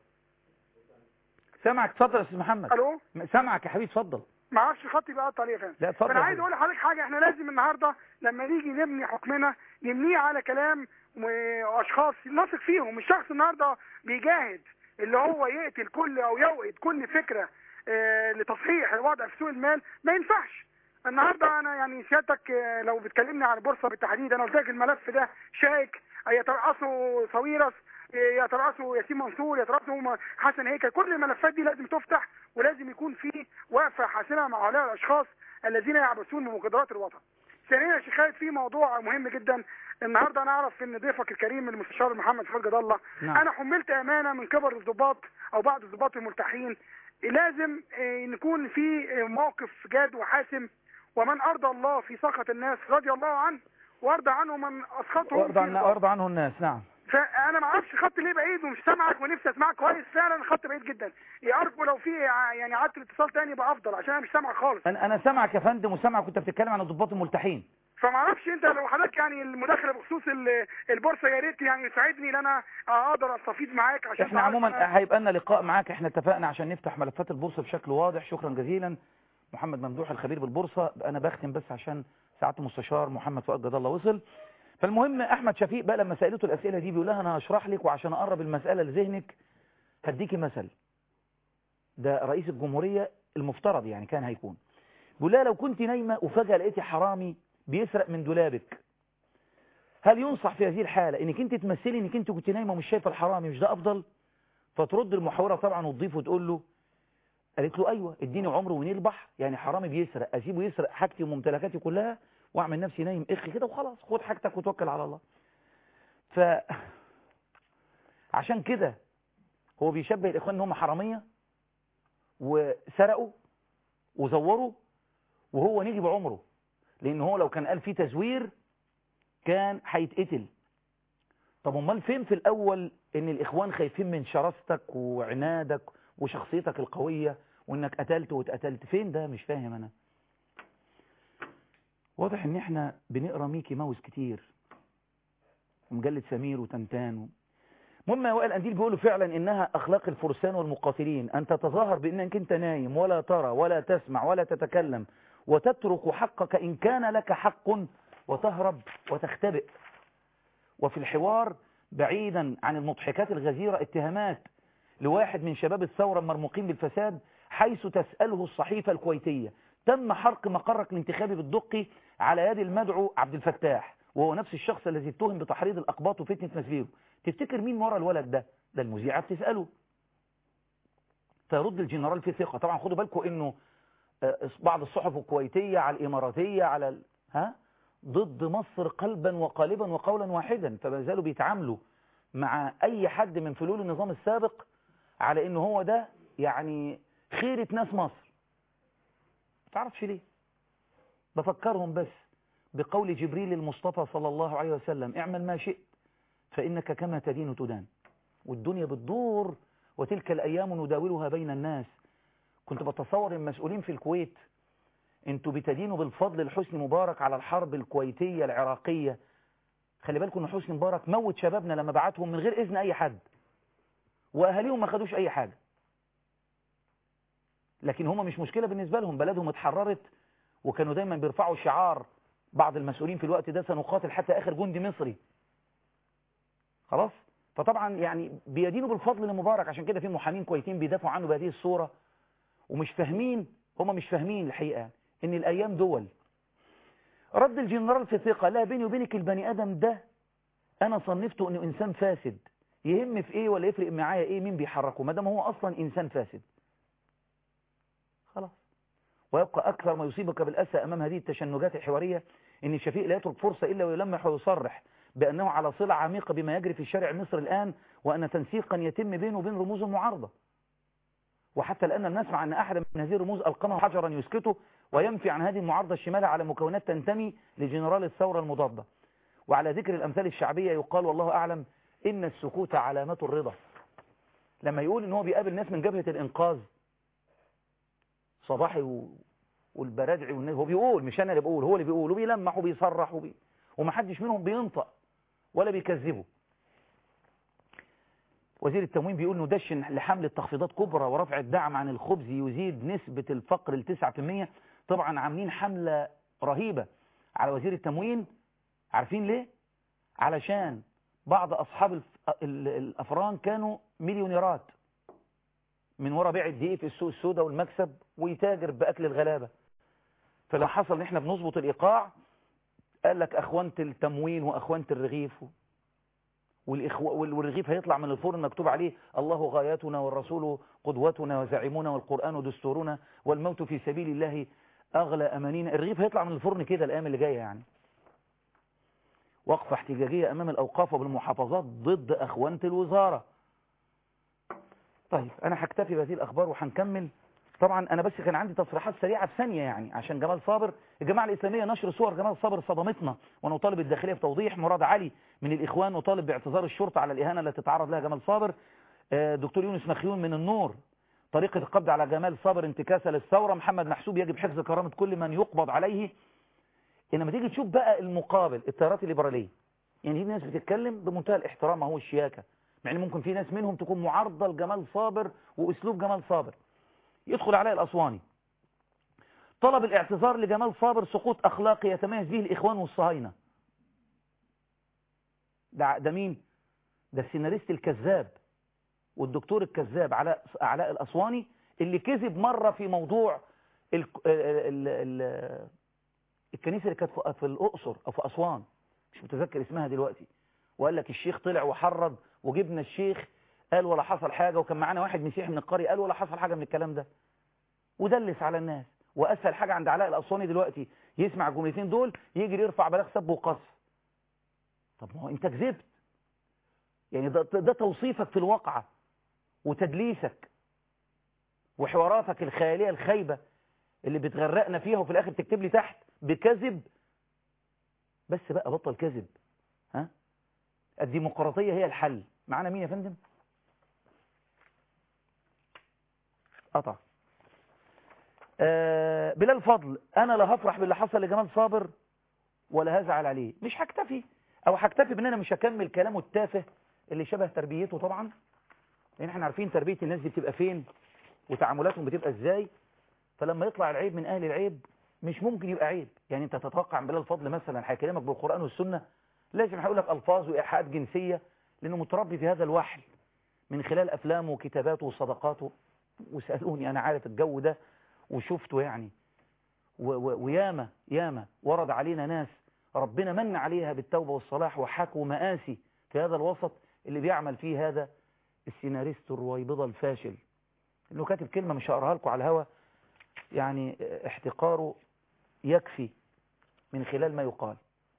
سامعك اتفضل يا استاذ محمد الو سامعك يا حبيبي اتفضل ما اعرفش خطي بقى طريقه فين لا اتفضل انا عايز اقول لحضرتك حاجه احنا لازم النهارده لما نيجي نبني حكمنا نبنيه على كلام واشخاص نثق فيهم الشخص النهارده بيجاهد اللي هو يقتل كل او يوقد كل فكره اه لتصحيح الوضع في سوق المال ما ينفعش النهارده انا يعني سيادتك اه لو بتكلمني عن البورصه بالتحديد انا قلت لك الملف ده شائك هيترأسه صويرس يترأسه ياسين منصور يترأسه م- حسن هيكل كل الملفات دي لازم تفتح ولازم يكون في وقفه حاسمه مع هؤلاء الاشخاص الذين يعبثون بمقدرات الوطن. ثانيا يا شيخ خالد في موضوع مهم جدا النهارده انا اعرف ان ضيفك الكريم المستشار محمد فؤاد جد الله نعم. انا حملت امانه من قبل الضباط او بعض الضباط الملتحين لازم آه، نكون في آه، موقف جاد وحاسم ومن ارضى الله في سخط الناس رضي الله عنه وارضى عنه من اسخطهم وارضى في عن- رضاه. وارضى عنه الناس نعم فانا ما اعرفش خط ليه بعيد ومش سامعك ونفسي اسمعك كويس فعلا خط بعيد جدا ارجو لو في ع- يعني عدت الاتصال تاني يبقى افضل عشان انا مش سامعك خالص انا انا سامعك يا فندم وسامعك كنت بتتكلم عن الضباط الملتحين فما اعرفش انت لو حضرتك يعني المداخله بخصوص ال- البورصه يا ريت يعني يساعدني ان انا اقدر استفيد معاك عشان احنا تعرف عموما أنا- هيبقى لنا لقاء معاك احنا اتفقنا عشان نفتح ملفات البورصه بشكل واضح شكرا جزيلا محمد ممدوح الخبير بالبورصه انا بختم بس عشان ساعه المستشار محمد فؤاد جد الله وصل فالمهم احمد شفيق بقى لما سالته الاسئله دي بيقول لها انا هشرح لك وعشان اقرب المساله لذهنك هديكي مثل ده رئيس الجمهوريه المفترض يعني كان هيكون بيقول لها لو كنت نايمه وفجاه لقيتي حرامي بيسرق من دولابك هل ينصح في هذه الحالة انك انت تمثلي انك انت كنت نايمة ومش شايفة الحرامي مش ده افضل فترد المحاورة طبعا وتضيف وتقول له قالت له ايوه اديني عمره ونلبح يعني حرامي بيسرق اسيبه يسرق حاجتي وممتلكاتي كلها واعمل نفسي نايم اخ كده وخلاص خد حاجتك وتوكل على الله ف عشان كده هو بيشبه الاخوان ان هم حرامية وسرقوا وزوروا وهو نجي بعمره لان هو لو كان قال فيه تزوير كان هيتقتل طب امال فين في الاول ان الاخوان خايفين من شراستك وعنادك وشخصيتك القوية وانك قتلت واتقتلت فين ده مش فاهم انا واضح ان احنا بنقرا ميكي ماوس كتير ومجلة سمير وتنتان و... المهم يا وائل انديل بيقولوا فعلا انها اخلاق الفرسان والمقاتلين ان تتظاهر بانك انت نايم ولا ترى ولا تسمع ولا تتكلم وتترك حقك ان كان لك حق وتهرب وتختبئ وفي الحوار بعيدا عن المضحكات الغزيرة اتهامات لواحد من شباب الثورة المرموقين بالفساد حيث تسأله الصحيفة الكويتية تم حرق مقرك الانتخابي بالدقي على يد المدعو عبد الفتاح وهو نفس الشخص الذي اتهم بتحريض الأقباط وفتنة مسبيره تفتكر مين ورا الولد ده ده المذيعة بتسأله فيرد الجنرال في ثقة طبعا خدوا بالكم انه آه، بعض الصحف الكويتية على الإماراتية على ال... ها ضد مصر قلبا وقالبا وقولا واحدا فما زالوا بيتعاملوا مع أي حد من فلول النظام السابق على إنه هو ده يعني خيرة ناس مصر ما تعرفش ليه بفكرهم بس بقول جبريل المصطفى صلى الله عليه وسلم اعمل ما شئت فإنك كما تدين تدان والدنيا بتدور وتلك الأيام نداولها بين الناس كنت بتصور المسؤولين في الكويت انتوا بتدينوا بالفضل لحسني مبارك على الحرب الكويتية العراقية خلي بالكم ان حسني مبارك موت شبابنا لما بعتهم من غير اذن اي حد واهاليهم ما خدوش اي حاجة لكن هم مش مشكلة بالنسبة لهم بلدهم اتحررت وكانوا دايما بيرفعوا شعار بعض المسؤولين في الوقت ده سنقاتل حتى اخر جندي مصري خلاص فطبعا يعني بيدينوا بالفضل لمبارك عشان كده في محامين كويتين بيدافعوا عنه بهذه الصورة ومش فاهمين هم مش فاهمين الحقيقة ان الايام دول رد الجنرال في ثقة لا بيني وبينك البني ادم ده انا صنفته انه انسان فاسد يهم في ايه ولا يفرق معايا ايه مين بيحركه ما دام هو اصلا انسان فاسد خلاص ويبقى اكثر ما يصيبك بالاسى امام هذه التشنجات الحوارية ان الشفيق لا يترك فرصة الا ويلمح ويصرح بانه على صلة عميقة بما يجري في الشارع المصري الان وان تنسيقا يتم بينه وبين رموز المعارضة وحتى الآن لم نسمع أن أحد من هذه الرموز ألقمه حجرا يسكته وينفي عن هذه المعارضة الشمالة على مكونات تنتمي لجنرال الثورة المضادة وعلى ذكر الأمثال الشعبية يقال والله أعلم إن السكوت علامة الرضا لما يقول إن هو بيقابل ناس من جبهة الإنقاذ صباحي و... والبرادعي والناس هو بيقول مش أنا اللي بقول هو اللي بيقول وبيلمح وبيصرح وبي... ومحدش منهم بينطق ولا بيكذبه وزير التموين بيقول ندشن لحملة تخفيضات كبرى ورفع الدعم عن الخبز يزيد نسبة الفقر ل 9% طبعا عاملين حملة رهيبة على وزير التموين عارفين ليه؟ علشان بعض أصحاب الف... ال- الأفران كانوا مليونيرات من وراء بيع الدقيق في السوق السوداء والمكسب ويتاجر بأكل الغلابة فلما حصل ان احنا بنظبط الإيقاع قال لك أخوانة التموين وأخوانة الرغيف والإخوة وال- والرغيف هيطلع من الفرن مكتوب عليه الله غايتنا والرسول قدوتنا وزعيمنا والقرآن دستورنا والموت في سبيل الله أغلى أمانينا الرغيف هيطلع من الفرن كده الأيام اللي جاية يعني وقفة احتجاجية أمام الأوقاف وبالمحافظات ضد أخوانة الوزارة طيب أنا هكتفي بهذه الأخبار وهنكمل طبعا أنا بس كان عندي تصريحات سريعة في ثانية يعني عشان جمال صابر الجماعة الإسلامية نشر صور جمال صابر صدمتنا ونطالب الداخلية بتوضيح مراد علي من الإخوان وطالب باعتذار الشرطة على الإهانة التي تعرض لها جمال صابر آه، دكتور يونس مخيون من النور طريقة القبض على جمال صابر انتكاسة للثورة محمد محسوب يجب حفظ كرامة كل من يقبض عليه انما تيجي تشوف بقى المقابل التيارات الليبرالية يعني في ناس بتتكلم بمنتهى الاحترام هو الشياكة مع ان ممكن في ناس منهم تكون معارضة لجمال صابر واسلوب جمال صابر يدخل عليه الاسواني طلب الاعتذار لجمال صابر سقوط اخلاقي يتميز به الاخوان والصهاينة ده ده مين ده السيناريست الكذاب والدكتور الكذاب علاء علاء الاسواني اللي كذب مرة في موضوع ال ال ال الكنيسة اللي كانت في- في الأقصر أو في أسوان مش متذكر اسمها دلوقتي وقال لك الشيخ طلع وحرض وجبنا الشيخ قال ولا حصل حاجة وكان معانا واحد مسيحي من القرية قال ولا حصل حاجة من الكلام ده ودلس على الناس وأسهل حاجة عند علاء الأسواني دلوقتي يسمع الجملتين دول يجري يرفع بلاغ سب وقذف طب ما هو أنت كذبت يعني ده, ده توصيفك في الواقعة وتدليسك وحواراتك الخيالية الخايبة اللي بتغرقنا فيها وفي الآخر تكتب لي تحت بكذب بس بقى بطل كذب ها الديمقراطية هي الحل معانا مين يا فندم قطع آه بلال فضل انا لا هفرح باللي حصل لجمال صابر ولا هزعل عليه مش هكتفي او هكتفي بان انا مش هكمل كلامه التافه اللي شبه تربيته طبعا لان احنا عارفين تربية الناس دي بتبقى فين وتعاملاتهم بتبقى ازاي فلما يطلع العيب من اهل العيب مش ممكن يبقى عيب يعني انت تتوقع من بلال فضل مثلا هيكلمك بالقرآن والسنة لازم هيقول لك الفاظ وايحاءات جنسية لانه متربي في هذا الوحل من خلال افلامه وكتاباته وصدقاته وسألوني انا عارف الجو ده وشفته يعني و و وياما ياما ورد علينا ناس ربنا من عليها بالتوبة والصلاح وحكوا مآسي في هذا الوسط اللي بيعمل فيه هذا السيناريست الرويبضة الفاشل انه كاتب كلمة مش هقراها لكم على الهوا يعني احتقاره يكفي من خلال ما يقال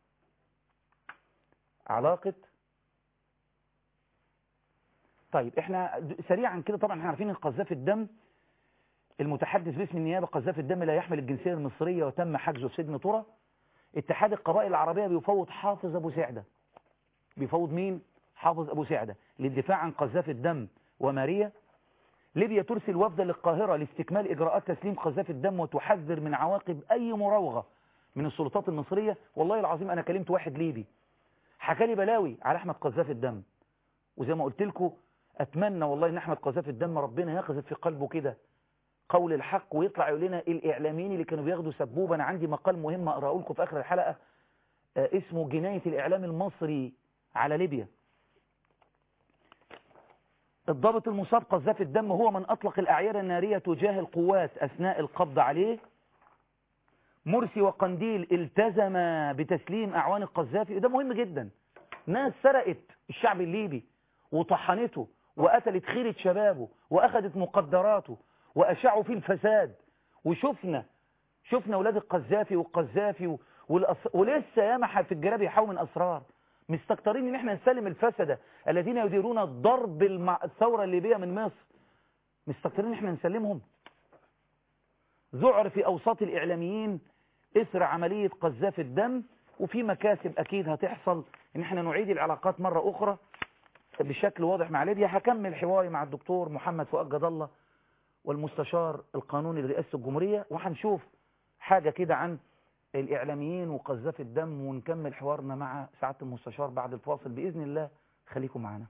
علاقة طيب احنا سريعا كده طبعا احنا عارفين ان قذاف الدم المتحدث باسم النيابة قذاف الدم لا يحمل الجنسية المصرية وتم حجزه في سجن طرة اتحاد القبائل العربية بيفوض حافظ ابو سعدة بيفوض مين حافظ ابو سعدة للدفاع عن قذاف الدم وماريا ليبيا ترسل وفدا للقاهرة لاستكمال إجراءات تسليم قذاف الدم وتحذر من عواقب أي مراوغة من السلطات المصرية والله العظيم أنا كلمت واحد ليبي حكى لي بلاوي على أحمد قذاف الدم وزي ما قلت لكم أتمنى والله إن أحمد قذاف الدم ربنا يقذف في قلبه كده قول الحق ويطلع يقول لنا الإعلاميين اللي كانوا بياخدوا سبوبة أنا عندي مقال مهم أقرأه لكم في آخر الحلقة آه اسمه جناية الإعلام المصري على ليبيا الضابط المصاب قذاف الدم هو من أطلق الأعيار النارية تجاه القوات أثناء القبض عليه مرسي وقنديل التزم بتسليم أعوان القذافي وده مهم جدا ناس سرقت الشعب الليبي وطحنته وقتلت خيرة شبابه وأخذت مقدراته وأشعوا فيه الفساد وشفنا شفنا ولاد القذافي والقذافي والأص... ولسه ياما في الجراب يحاول من أسرار مستكترين ان احنا نسلم الفسدة الذين يديرون ضرب المع... الثورة الليبية من مصر مستكترين ان احنا نسلمهم ذعر في اوساط الاعلاميين اثر عملية قذاف الدم وفي مكاسب اكيد هتحصل ان احنا نعيد العلاقات مرة اخرى بشكل واضح مع ليبيا هكمل حواري مع الدكتور محمد فؤاد جد الله والمستشار القانوني لرئاسة الجمهورية وهنشوف حاجة كده عن الإعلاميين وقذاف الدم ونكمل حوارنا مع سعادة المستشار بعد الفاصل بإذن الله خليكم معنا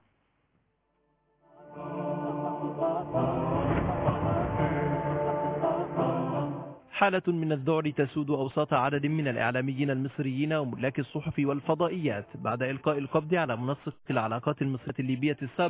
حالة من الذعر تسود أوساط عدد من الإعلاميين المصريين وملاك الصحف والفضائيات بعد إلقاء القبض على منسق العلاقات المصرية الليبية السابق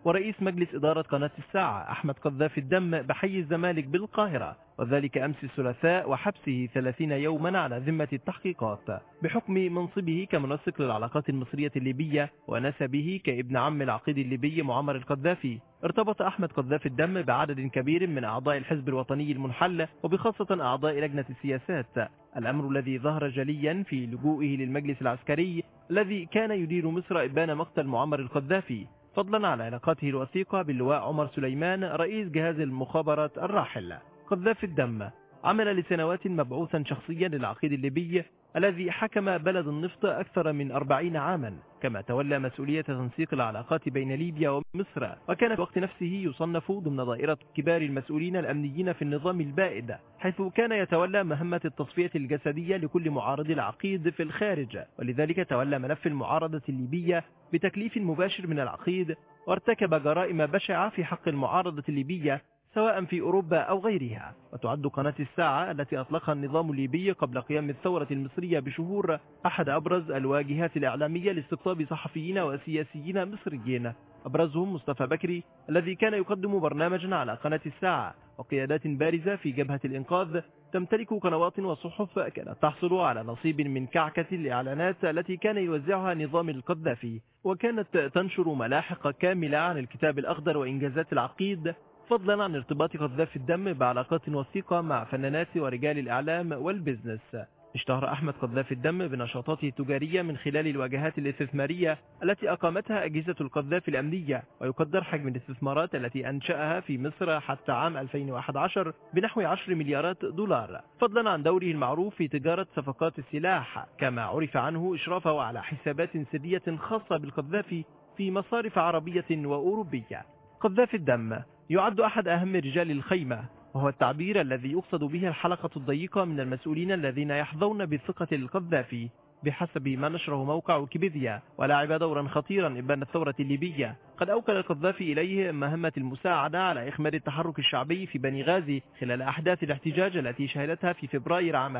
ورئيس مجلس إدارة قناة الساعة أحمد قذافي الدم بحي الزمالك بالقاهرة وذلك أمس الثلاثاء وحبسه 30 يوما على ذمة التحقيقات بحكم منصبه كمنسق للعلاقات المصرية الليبية ونسبه كابن عم العقيد الليبي معمر القذافي ارتبط أحمد قذافي الدم بعدد كبير من أعضاء الحزب الوطني المنحل وبخاصة أعضاء لجنة السياسات الأمر الذي ظهر جليا في لجوئه للمجلس العسكري الذي كان يدير مصر إبان مقتل معمر القذافي فضلا عن علاقاته الوثيقة باللواء عمر سليمان رئيس جهاز المخابرات الراحل قذافي الدم عمل لسنوات مبعوثا شخصيا للعقيد الليبي الذي حكم بلد النفط أكثر من أربعين عاما كما تولى مسؤولية تنسيق العلاقات بين ليبيا ومصر وكان في وقت نفسه يصنف ضمن دائرة كبار المسؤولين الأمنيين في النظام البائد حيث كان يتولى مهمة التصفية الجسدية لكل معارض العقيد في الخارج ولذلك تولى ملف المعارضة الليبية بتكليف مباشر من العقيد وارتكب جرائم بشعة في حق المعارضة الليبية سواء في أوروبا أو غيرها وتعد قناة الساعة التي أطلقها النظام الليبي قبل قيام الثورة المصرية بشهور أحد أبرز الواجهات الإعلامية لاستقطاب صحفيين وسياسيين مصريين أبرزهم مصطفى بكري الذي كان يقدم برنامجا على قناة الساعة وقيادات بارزة في جبهة الإنقاذ تمتلك قنوات وصحف كانت تحصل على نصيب من كعكة الإعلانات التي كان يوزعها نظام القذافي وكانت تنشر ملاحق كاملة عن الكتاب الأخضر وإنجازات العقيد فضلا عن ارتباط قذافي الدم بعلاقات وثيقة مع فنانات ورجال الإعلام والبزنس اشتهر أحمد قذافي الدم بنشاطاته التجارية من خلال الواجهات الاستثمارية التي أقامتها أجهزة القذافي الأمنية ويقدر حجم الاستثمارات التي أنشأها في مصر حتى عام 2011 بنحو 10 مليارات دولار فضلا عن دوره المعروف في تجارة صفقات السلاح كما عرف عنه إشرافه على حسابات سرية خاصة بالقذافي في مصارف عربية وأوروبية قذافي الدم يعد أحد أهم رجال الخيمة وهو التعبير الذي يقصد به الحلقة الضيقة من المسؤولين الذين يحظون بالثقة للقذافي بحسب ما نشره موقع كيبيديا ولعب دورا خطيرا إبان الثورة الليبية قد أوكل القذافي إليه مهمة المساعدة على إخماد التحرك الشعبي في بني غازي خلال أحداث الاحتجاج التي شهدتها في فبراير عام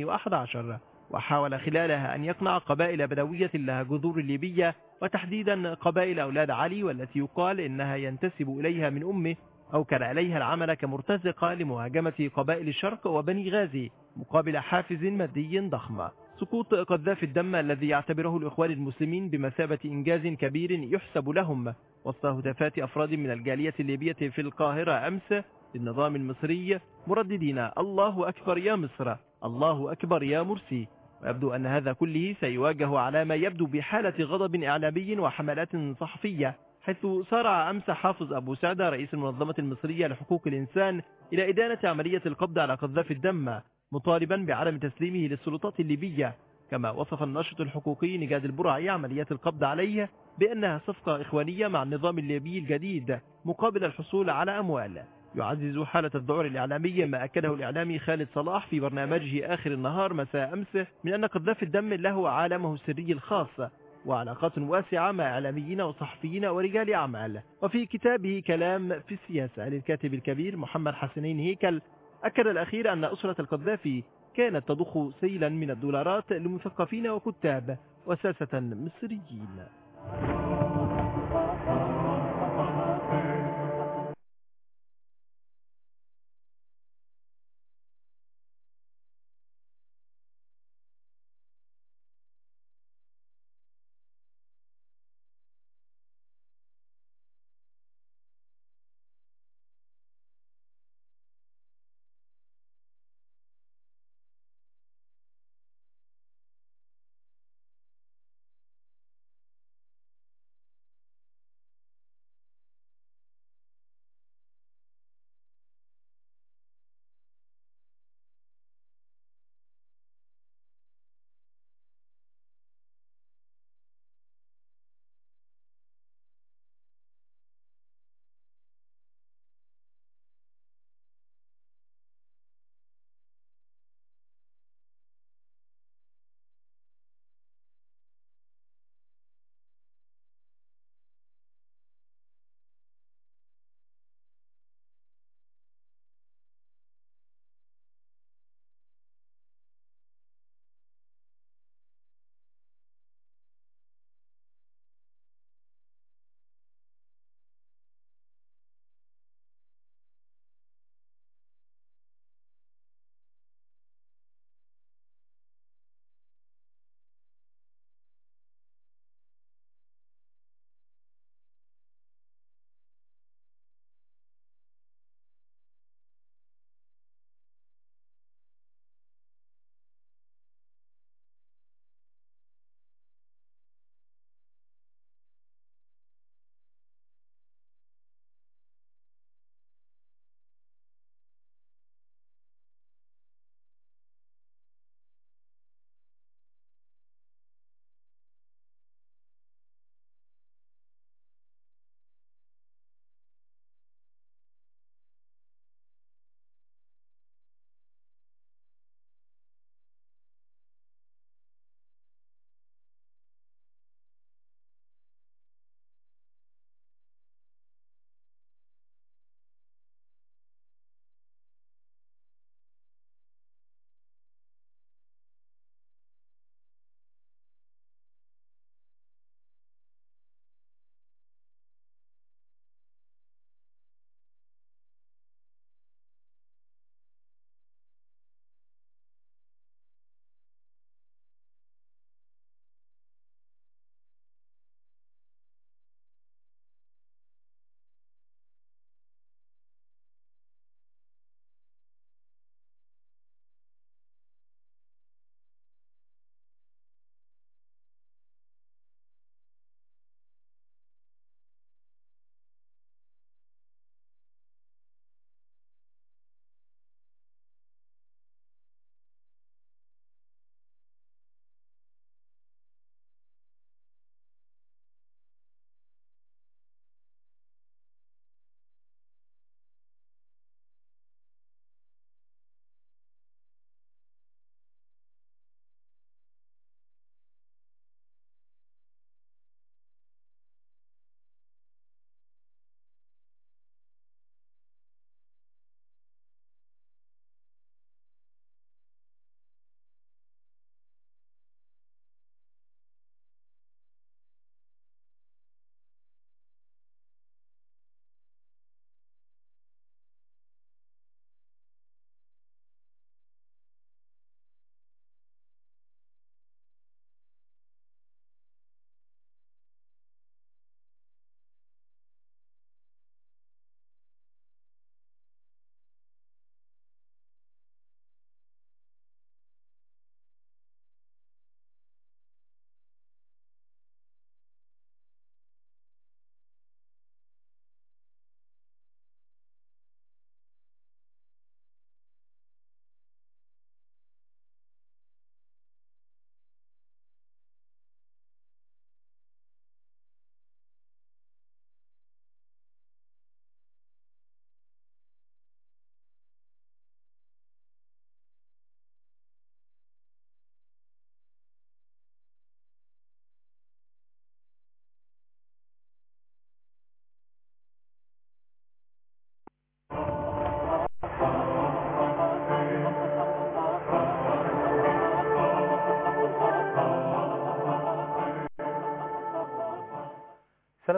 2011 وحاول خلالها أن يقنع قبائل بدوية لها جذور ليبية وتحديدا قبائل أولاد علي والتي يقال إنها ينتسب إليها من أمه أوكل عليها العمل كمرتزقة لمهاجمة قبائل الشرق وبني غازي مقابل حافز مادي ضخم سقوط قذافي الدم الذي يعتبره الإخوان المسلمين بمثابة إنجاز كبير يحسب لهم وسط هتافات أفراد من الجالية الليبية في القاهرة أمس للنظام المصري مرددين الله أكبر يا مصر الله أكبر يا مرسي ويبدو أن هذا كله سيواجه على ما يبدو بحالة غضب إعلامي وحملات صحفية حيث سارع أمس حافظ أبو سعدة رئيس المنظمة المصرية لحقوق الإنسان إلى إدانة عملية القبض على قذافي الدم مطالبا بعدم تسليمه للسلطات الليبية كما وصف الناشط الحقوقي نجاد البرعي عمليات القبض عليه بأنها صفقة إخوانية مع النظام الليبي الجديد مقابل الحصول على أموال يعزز حالة الذعر الإعلامي ما أكده الإعلامي خالد صلاح في برنامجه آخر النهار مساء أمس من أن قذافي الدم له عالمه السري الخاص وعلاقات واسعة مع إعلاميين وصحفيين ورجال أعمال وفي كتابه كلام في السياسة للكاتب الكبير محمد حسنين هيكل أكد الأخير أن أسرة القذافي كانت تضخ سيلا من الدولارات لمثقفين وكتاب وساسة مصريين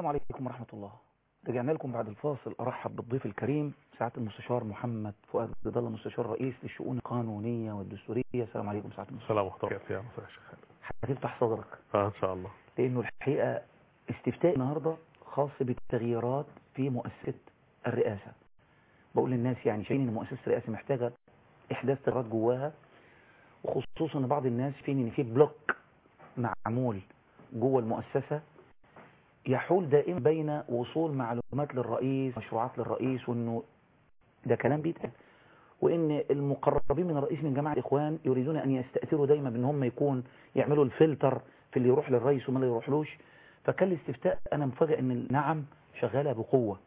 عليكم ورحمة الله رجعنا لكم بعد الفاصل أرحب بالضيف الكريم سعادة المستشار محمد فؤاد جد الله مستشار رئيس للشؤون القانونية والدستورية السلام عليكم سعادة المستشار السلام ورحمة الله يا مساء الشيخ هتفتح صدرك اه ان شاء الله لأنه الحقيقة استفتاء النهاردة خاص بالتغييرات في مؤسسة الرئاسة بقول للناس يعني شايفين ان مؤسسة الرئاسة محتاجة إحداث تغييرات جواها وخصوصا ان بعض الناس فين ان في بلوك معمول جوه المؤسسة يحول دائما بين وصول معلومات للرئيس مشروعات للرئيس وانه ده كلام بيتقال وان المقربين من الرئيس من جماعة الاخوان يريدون ان يستأثروا دايما بان هم يكون يعملوا الفلتر في اللي يروح للرئيس وما اللي يروحلوش فكان الاستفتاء انا مفاجئ ان النعم شغالة بقوة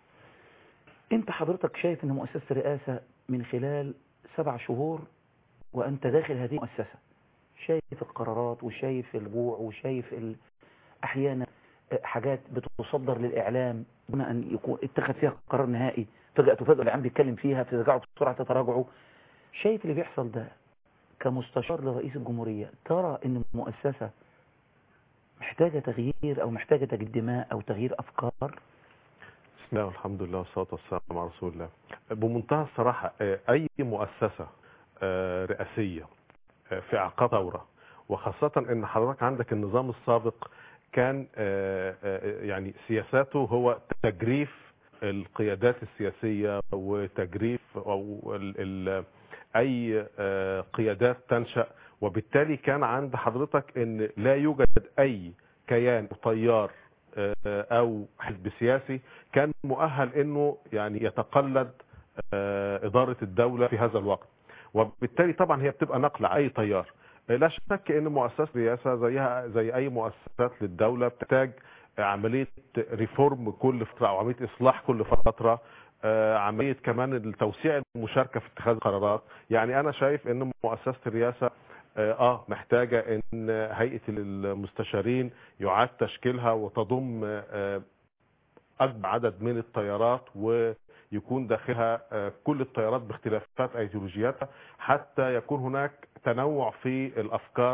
انت حضرتك شايف ان مؤسسة الرئاسة من خلال سبع شهور وانت داخل هذه المؤسسة شايف القرارات وشايف الجوع وشايف ال... احيانا حاجات بتصدر للإعلام دون أن يكون اتخذ فيها قرار نهائي فجأة تفاجئ الإعلام بيتكلم فيها فترجعوا بسرعة تتراجعوا شايف اللي بيحصل ده كمستشار لرئيس الجمهورية ترى أن المؤسسة محتاجة تغيير أو محتاجة تجديد دماء أو تغيير أفكار بسم الله والحمد لله والصلاة والسلام على رسول الله بمنتهى الصراحة آه، أي مؤسسة آه، رئاسية آه، في إعقاب ثورة وخاصة أن حضرتك عندك النظام السابق كان آه، آه، يعني سياساته هو تجريف القيادات السياسية وتجريف أو ال ال أي آه، قيادات تنشأ وبالتالي كان عند حضرتك أن لا يوجد أي كيان أو تيار آه، أو حزب سياسي كان مؤهل أنه يعني يتقلد آه، إدارة الدولة في هذا الوقت وبالتالي طبعا هي بتبقى نقلة أي تيار لا شك ان مؤسسه الرئاسه زيها زي اي مؤسسات للدوله بتحتاج عمليه ريفورم كل فتره او عمليه اصلاح كل فتره آه، عمليه كمان التوسيع المشاركه في اتخاذ القرارات يعني انا شايف ان مؤسسه الرئاسه اه آه، محتاجه ان هيئه المستشارين يعاد تشكيلها وتضم آه، اكبر عدد من التيارات ويكون داخلها آه، كل التيارات باختلافات ايديولوجياتها حتى يكون هناك تنوع في الافكار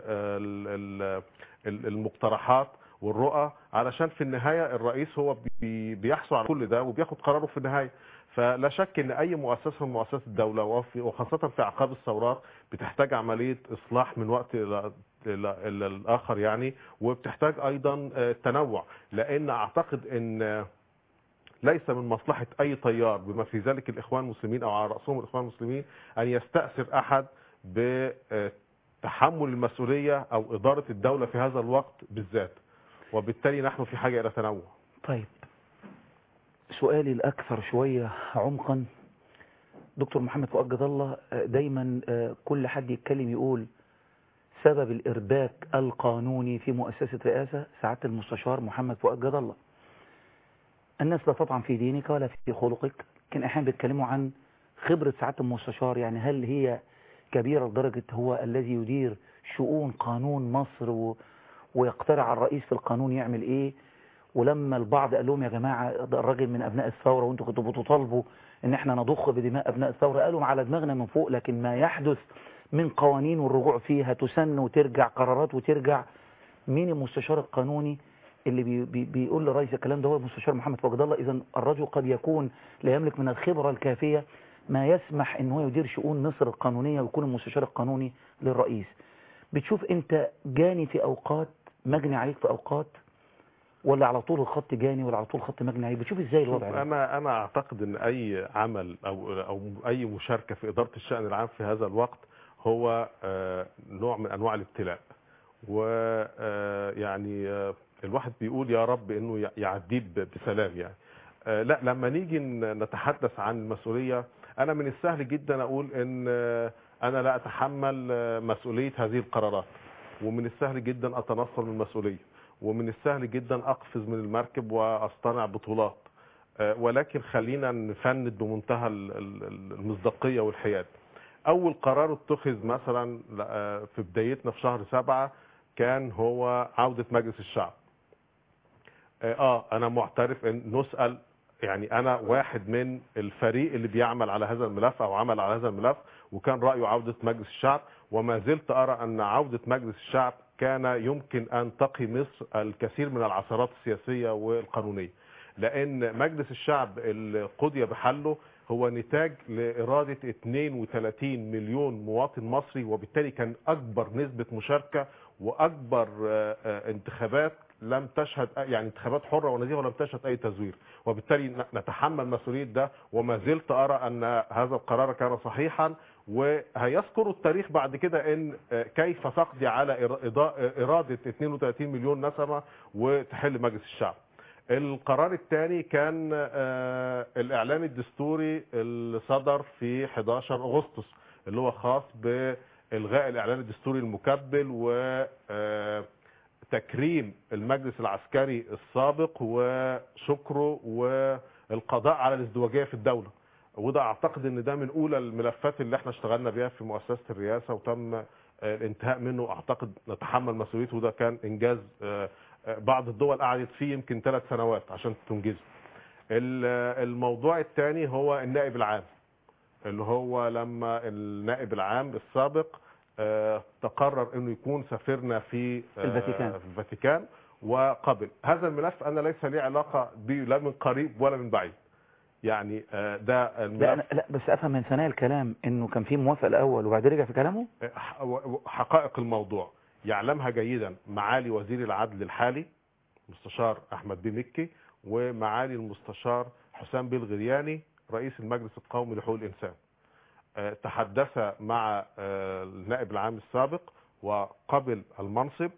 والمقترحات والرؤى علشان في النهايه الرئيس هو بي- بيحصل على كل ده وبياخد قراره في النهايه فلا شك ان اي مؤسسه من مؤسسات الدوله وفي- وخاصه في اعقاب الثورات بتحتاج عمليه اصلاح من وقت الى الى إلى الاخر يعني وبتحتاج ايضا آه، تنوع لان اعتقد ان ليس من مصلحة أي تيار بما في ذلك الإخوان المسلمين أو على رأسهم الإخوان المسلمين أن يستأثر أحد بتحمل المسؤولية أو إدارة الدولة في هذا الوقت بالذات وبالتالي نحن في حاجة إلى تنوع طيب سؤالي الأكثر شوية عمقا دكتور محمد فؤاد جد الله آه، دايما آه، كل حد يتكلم يقول سبب الإرباك القانوني في مؤسسة رئاسة سعادة المستشار محمد فؤاد جد الله الناس لا تطعن في دينك ولا في خلقك لكن أحيانا بيتكلموا عن خبرة سعادة المستشار يعني هل هي كبيرة لدرجة هو الذي يدير شؤون قانون مصر و... ويقترع الرئيس في القانون يعمل ايه ولما البعض قال لهم يا جماعة ده الراجل من أبناء الثورة وانتوا كنتوا بتطالبوا ان احنا نضخ بدماء أبناء الثورة قالوا على دماغنا من فوق لكن ما يحدث من قوانين والرجوع فيها تسن وترجع قرارات وترجع مين المستشار القانوني اللي بي بي بيقول لرئيس الكلام ده هو المستشار محمد فوجد الله اذا الرجل قد يكون لا يملك من الخبرة الكافية ما يسمح ان هو يدير شؤون مصر القانونية ويكون المستشار القانوني للرئيس بتشوف انت جاني في اوقات مجني عليك في اوقات ولا على طول الخط جاني ولا على طول الخط مجني عليك بتشوف ازاي شوف الوضع ده انا انا اعتقد ان اي عمل او او اي مشاركه في اداره الشان العام في هذا الوقت هو آه، نوع من انواع الابتلاء ويعني الواحد بيقول يا رب انه ي- يعديه ب- بسلام يعني آه، لا لما نيجي ن- نتحدث عن المسؤوليه انا من السهل جدا اقول ان آه، انا لا اتحمل آه، مسؤوليه هذه القرارات ومن السهل جدا اتنصل من المسؤوليه ومن السهل جدا اقفز من المركب واصطنع بطولات آه، ولكن خلينا نفند بمنتهى ال- ال- المصداقيه والحياد اول قرار اتخذ مثلا آه، في بدايتنا في شهر سبعة كان هو عودة مجلس الشعب اه آه، انا معترف ان نسأل يعني انا واحد من الفريق اللي بيعمل على هذا الملف او عمل على هذا الملف وكان رأيه عودة مجلس الشعب وما زلت ارى ان عودة مجلس الشعب كان يمكن أن تقي مصر الكثير من العثرات السياسية والقانونية لأن مجلس الشعب اللي قضي بحله هو نتاج لإرادة 32 مليون مواطن مصري وبالتالي كان أكبر نسبة مشاركة وأكبر آه، آه، انتخابات لم تشهد يعني انتخابات حرة ونزيهة ولم تشهد أي تزوير وبالتالي ن- نتحمل مسؤولية ده وما زلت أرى أن هذا القرار كان صحيحا وهيذكر التاريخ بعد كده ان آه، كيف تقضي على إر- إضاء- إرادة 32 مليون نسمة وتحل مجلس الشعب القرار الثاني كان آه، الإعلان الدستوري اللي صدر في 11 أغسطس اللي هو خاص بإلغاء الإعلان الدستوري المكبل و آه، تكريم المجلس العسكري السابق وشكره والقضاء على الازدواجية في الدولة وده اعتقد ان ده من اولى الملفات اللي احنا اشتغلنا بيها في مؤسسة الرئاسة وتم آه، الانتهاء منه اعتقد نتحمل مسؤوليته وده كان انجاز آه، آه، بعض الدول قعدت فيه يمكن ثلاث سنوات عشان تنجزه ال- آه، الموضوع الثاني هو النائب العام اللي هو لما النائب العام السابق آه، تقرر انه يكون سفيرنا في آه، الفاتيكان. في الفاتيكان وقبل هذا الملف انا ليس لي علاقه به لا من قريب ولا من بعيد يعني آه، ده لا, الملف أنا لا بس افهم من ثنايا الكلام انه كان في موافقه الاول وبعدين رجع في كلامه ح- و- حقائق الموضوع يعلمها جيدا معالي وزير العدل الحالي مستشار احمد بيه مكي ومعالي المستشار حسام بيه الغرياني رئيس المجلس القومي لحقوق الانسان آه، تحدث مع آه، النائب العام السابق وقبل المنصب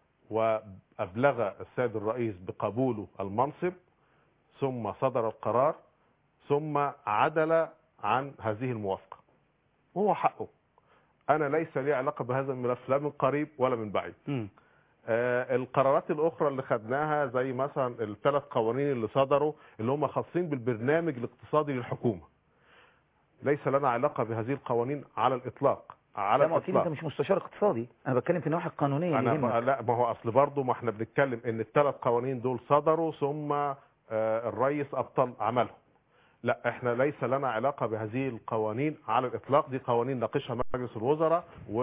وابلغ السيد الرئيس بقبوله المنصب ثم صدر القرار ثم عدل عن هذه الموافقه وهو حقه انا ليس لي علاقه بهذا الملف لا من قريب ولا من بعيد مم. آه، القرارات الاخرى اللي خدناها زي مثلا الثلاث قوانين اللي صدروا اللي هم خاصين بالبرنامج الاقتصادي للحكومه ليس لنا علاقه بهذه القوانين على الاطلاق على لا ما اكيد انت الاطلاق مش مستشار اقتصادي انا بتكلم في النواحي القانونيه اللي انا يهمك. لا ما هو اصل برضه ما احنا بنتكلم ان الثلاث قوانين دول صدروا ثم آه، الرئيس ابطل عملهم لا احنا ليس لنا علاقه بهذه القوانين على الاطلاق دي قوانين ناقشها مجلس الوزراء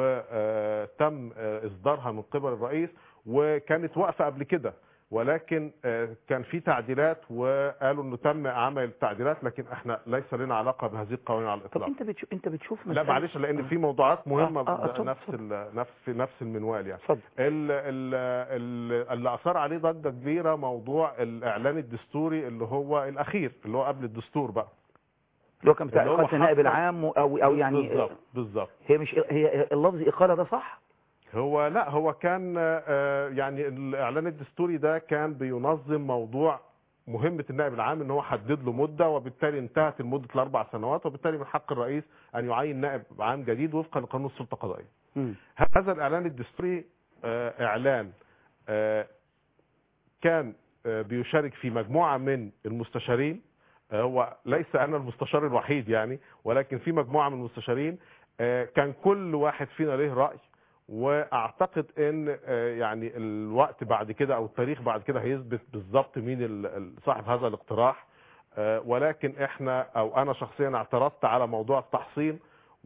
وتم اصدارها من قبل الرئيس وكانت واقفه قبل كده ولكن آه، كان في تعديلات وقالوا انه تم عمل التعديلات لكن احنا ليس لنا علاقه بهذه القوانين على طب الاطلاق انت بتشوف انت بتشوف لا مسألة- معلش لان في موضوعات مهمه آه، آه، اتفضل، نفس ال- نفس في نفس المنوال يعني اتفضل ال- ال- ال- اللي اثار عليه ضجه كبيره موضوع الاعلان الدستوري اللي هو الاخير اللي هو قبل الدستور بقى اللي هو كان بتاع اللي هو اقاله النائب حصل- العام او او يعني بالظبط بالظبط هي مش هي اللفظ اقاله ده صح هو لا هو كان آه، يعني الاعلان الدستوري ده كان بينظم موضوع مهمة النائب العام ان هو حدد له مدة وبالتالي انتهت المدة الاربع سنوات وبالتالي من حق الرئيس ان يعين نائب عام جديد وفقا لقانون السلطة القضائية. مم. هذا الاعلان الدستوري آه، اعلان آه، كان آه، بيشارك في مجموعة من المستشارين آه، هو ليس انا المستشار الوحيد يعني ولكن في مجموعة من المستشارين آه، كان كل واحد فينا له رأي واعتقد ان آه، يعني الوقت بعد كده او التاريخ بعد كده هيثبت بالظبط مين ال- ال- صاحب هذا الاقتراح آه، ولكن احنا او انا شخصيا اعترضت على موضوع التحصين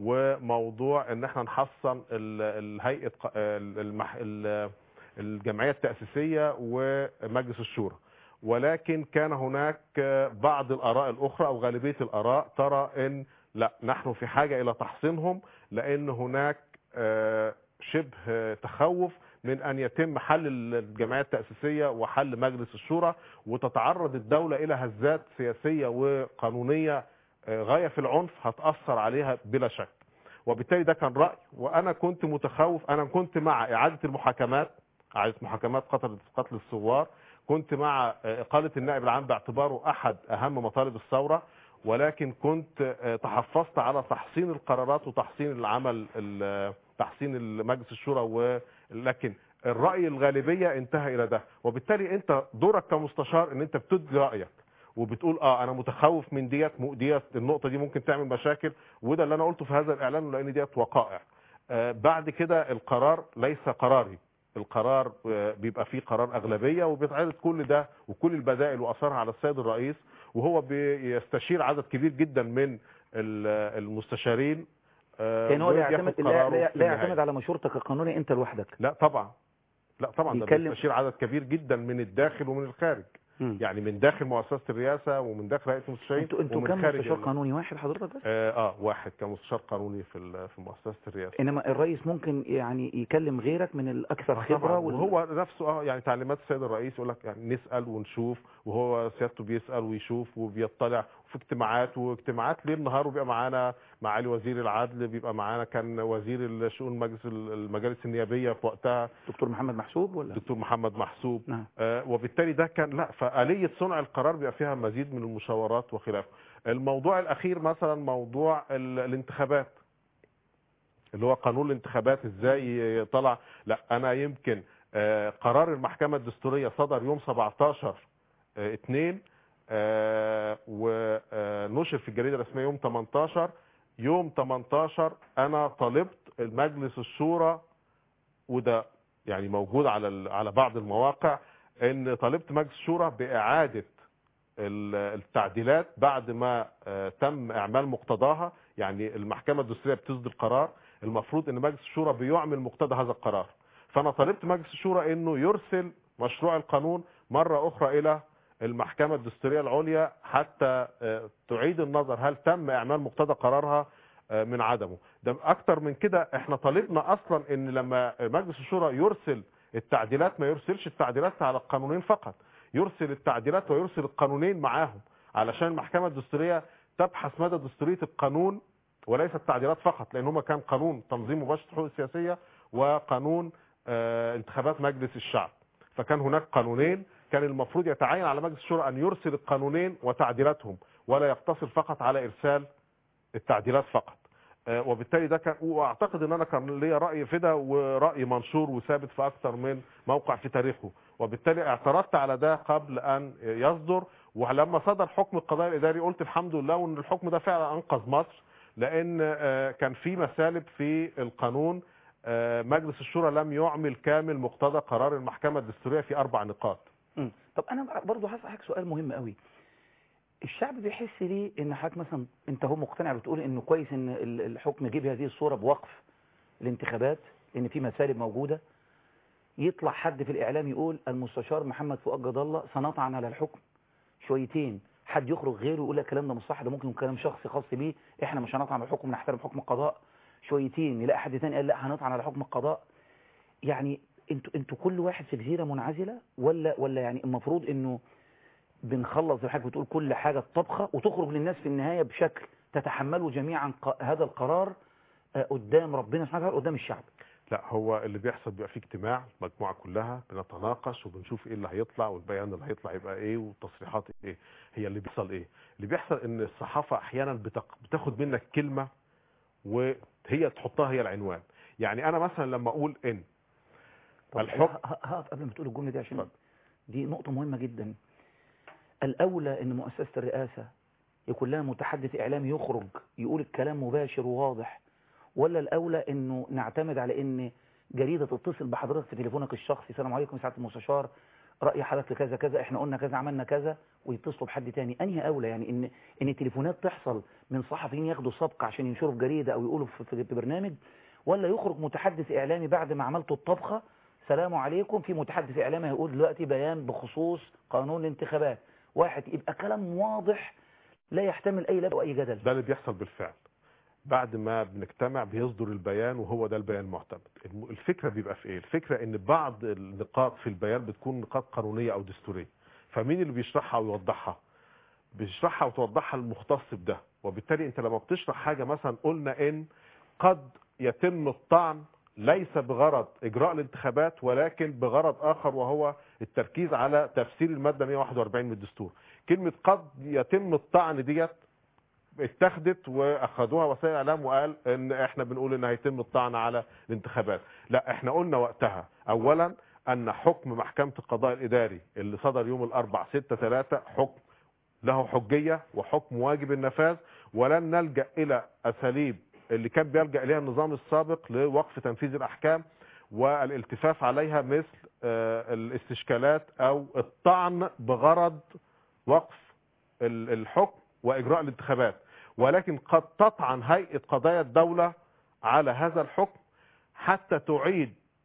وموضوع ان احنا نحصن ال- الهيئه ق- ال- المح... ال- الجمعيه التاسيسيه ومجلس الشورى ولكن كان هناك بعض الاراء الاخرى او غالبيه الاراء ترى ان لا نحن في حاجه الى تحصينهم لان هناك آه، شبه تخوف من ان يتم حل الجمعيه التاسيسيه وحل مجلس الشورى وتتعرض الدوله الى هزات سياسيه وقانونيه آه، غايه في العنف هتاثر عليها بلا شك وبالتالي ده كان راي وانا كنت متخوف انا كنت مع اعاده المحاكمات اعاده محاكمات قتل قتل الثوار كنت مع آه، اقاله النائب العام باعتباره احد اهم مطالب الثوره ولكن كنت آه، تحفظت على تحسين القرارات وتحسين العمل ال- تحسين مجلس الشورى ولكن الراي الغالبيه انتهى الى ده وبالتالي انت دورك كمستشار ان انت بتدي رايك وبتقول اه انا متخوف من ديت م- ديت النقطه دي ممكن تعمل مشاكل وده اللي انا قلته في هذا الاعلان لان ديت وقائع آه بعد كده القرار ليس قراري القرار آه، بيبقى فيه قرار اغلبيه وبيتعرض كل ده وكل البدائل واثارها على السيد الرئيس وهو بيستشير عدد كبير جدا من ال- المستشارين آه، كان هو لا وبياخد يعتمد لا, قراره لا, في لا النهاية. يعتمد على مشورتك القانوني انت لوحدك لا طبعا لا طبعا ده بيتكلم- بيستشير عدد كبير جدا من الداخل ومن الخارج مم. يعني من داخل مؤسسه الرئاسه ومن داخل هيئه المستشارين انتوا انتوا ومن كم خارج مستشار ال- قانوني واحد حضرتك بس اه, آه واحد كمستشار قانوني في ال- في مؤسسه الرئاسه انما الرئيس ممكن يعني يكلم غيرك من الاكثر آه خبره طبعاً. وال... وهو نفسه اه يعني تعليمات السيد الرئيس يقول لك يعني نسال ونشوف وهو سيادته بيسال ويشوف وبيطلع في اجتماعات واجتماعات ليل نهار وبيبقى معانا معالي وزير العدل بيبقى معانا كان وزير الشؤون مجلس المجالس النيابيه في وقتها دكتور محمد محسوب ولا الدكتور محمد محسوب نعم آه، وبالتالي ده كان لا فآلية صنع القرار بيبقى فيها مزيد من المشاورات وخلافه الموضوع الأخير مثلا موضوع ال- الانتخابات اللي هو قانون الانتخابات ازاي طلع لا انا يمكن آه، قرار المحكمة الدستورية صدر يوم 17 آه، 2 آه، ونشر في الجريدة الرسمية يوم 18 يوم 18 انا طالبت المجلس الشورى وده يعني موجود على ال- على بعض المواقع ان طالبت مجلس الشورى باعاده ال- التعديلات بعد ما آه، تم اعمال مقتضاها يعني المحكمه الدستوريه بتصدر قرار المفروض ان مجلس الشورى بيعمل مقتضى هذا القرار فانا طالبت مجلس الشورى انه يرسل مشروع القانون مره اخرى الى المحكمه الدستوريه العليا حتى آه، تعيد النظر هل تم اعمال مقتضى قرارها آه، من عدمه ده اكتر من كده احنا طالبنا اصلا ان لما مجلس الشورى يرسل التعديلات ما يرسلش التعديلات على القانونين فقط يرسل التعديلات ويرسل القانونين معاهم علشان المحكمة الدستورية تبحث مدى دستورية القانون وليس التعديلات فقط لان هما كان قانون تنظيم مباشرة الحقوق السياسية وقانون آه، انتخابات مجلس الشعب فكان هناك قانونين كان المفروض يتعين على مجلس الشورى ان يرسل القانونين وتعديلاتهم ولا يقتصر فقط على ارسال التعديلات فقط آه، وبالتالي ده كان واعتقد ان انا كان ليا راي في ده وراي منشور وثابت في اكثر من موقع في تاريخه وبالتالي اعترضت على ده قبل ان يصدر ولما صدر حكم القضاء الاداري قلت الحمد لله وان الحكم ده فعلا انقذ مصر لان آه، كان في مسالب في القانون آه، مجلس الشورى لم يعمل كامل مقتضى قرار المحكمه الدستوريه في اربع نقاط مم. طب انا برضو هسألك سؤال مهم قوي الشعب بيحس ليه ان حضرتك مثلا انت هو مقتنع بتقول انه كويس ان ال- الحكم جه بهذه الصوره بوقف الانتخابات ان في مسالب موجوده يطلع حد في الاعلام يقول المستشار محمد فؤاد جد الله سنطعن على الحكم شويتين حد يخرج غيره يقول لك الكلام ده مش صح ده ممكن يكون كلام شخصي خاص بيه احنا مش هنطعن على الحكم نحترم حكم القضاء شويتين نلاقي حد تاني قال لا هنطعن على حكم القضاء يعني انتوا انتوا كل واحد في جزيره منعزله ولا ولا يعني المفروض انه بنخلص زي ما حضرتك بتقول كل حاجه الطبخه وتخرج للناس في النهايه بشكل تتحملوا جميعا ق- هذا القرار آه، قدام ربنا سبحانه وتعالى قدام الشعب لا هو اللي بيحصل بيبقى فيه اجتماع المجموعه كلها بنتناقش وبنشوف ايه اللي هيطلع والبيان اللي هيطلع يبقى ايه والتصريحات ايه هي اللي بيحصل ايه اللي بيحصل ان الصحافه احيانا بتق- بتاخد منك كلمه وهي تحطها هي العنوان يعني انا مثلا لما اقول ان طب الحكم ه- ه- هقف قبل ما تقول الجمله دي عشان دي نقطه مهمه جدا الاولى ان مؤسسه الرئاسه يكون لها متحدث اعلامي يخرج يقول الكلام مباشر وواضح ولا الاولى انه نعتمد على ان جريده تتصل بحضرتك في تليفونك الشخصي السلام عليكم سعاده المستشار راي حضرتك في كذا كذا احنا قلنا كذا عملنا كذا ويتصلوا بحد تاني انهي اولى يعني ان ان التليفونات تحصل من صحفيين ياخدوا سبق عشان ينشروا في جريده او يقولوا في, في في برنامج ولا يخرج متحدث اعلامي بعد ما عملتوا الطبخه سلام عليكم في متحدث اعلامي هيقول دلوقتي بيان بخصوص قانون الانتخابات واحد يبقى كلام واضح لا يحتمل اي لبس واي جدل ده اللي بيحصل بالفعل بعد ما بنجتمع بيصدر البيان وهو ده البيان المعتمد الم- الفكرة بيبقى في ايه الفكرة ان بعض النقاط في البيان بتكون نقاط قانونية او دستورية فمين اللي بيشرحها ويوضحها بيشرحها وتوضحها المختص بده وبالتالي انت لما بتشرح حاجة مثلا قلنا ان قد يتم الطعن ليس بغرض اجراء الانتخابات ولكن بغرض اخر وهو التركيز على تفسير المادة 141 من الدستور كلمة قد يتم الطعن ديت اتخذت واخدوها وسائل الاعلام وقال ان احنا بنقول ان هيتم الطعن على الانتخابات لا احنا قلنا وقتها اولا ان حكم محكمة القضاء الاداري اللي صدر يوم الاربع 6 3 حكم له حجية وحكم واجب النفاذ ولن نلجأ الى اساليب اللي كان بيلجأ اليها النظام السابق لوقف تنفيذ الاحكام والالتفاف عليها مثل آه، الاستشكالات او الطعن بغرض وقف ال- الحكم واجراء الانتخابات ولكن قد تطعن هيئه قضايا الدوله على هذا الحكم حتى تعيد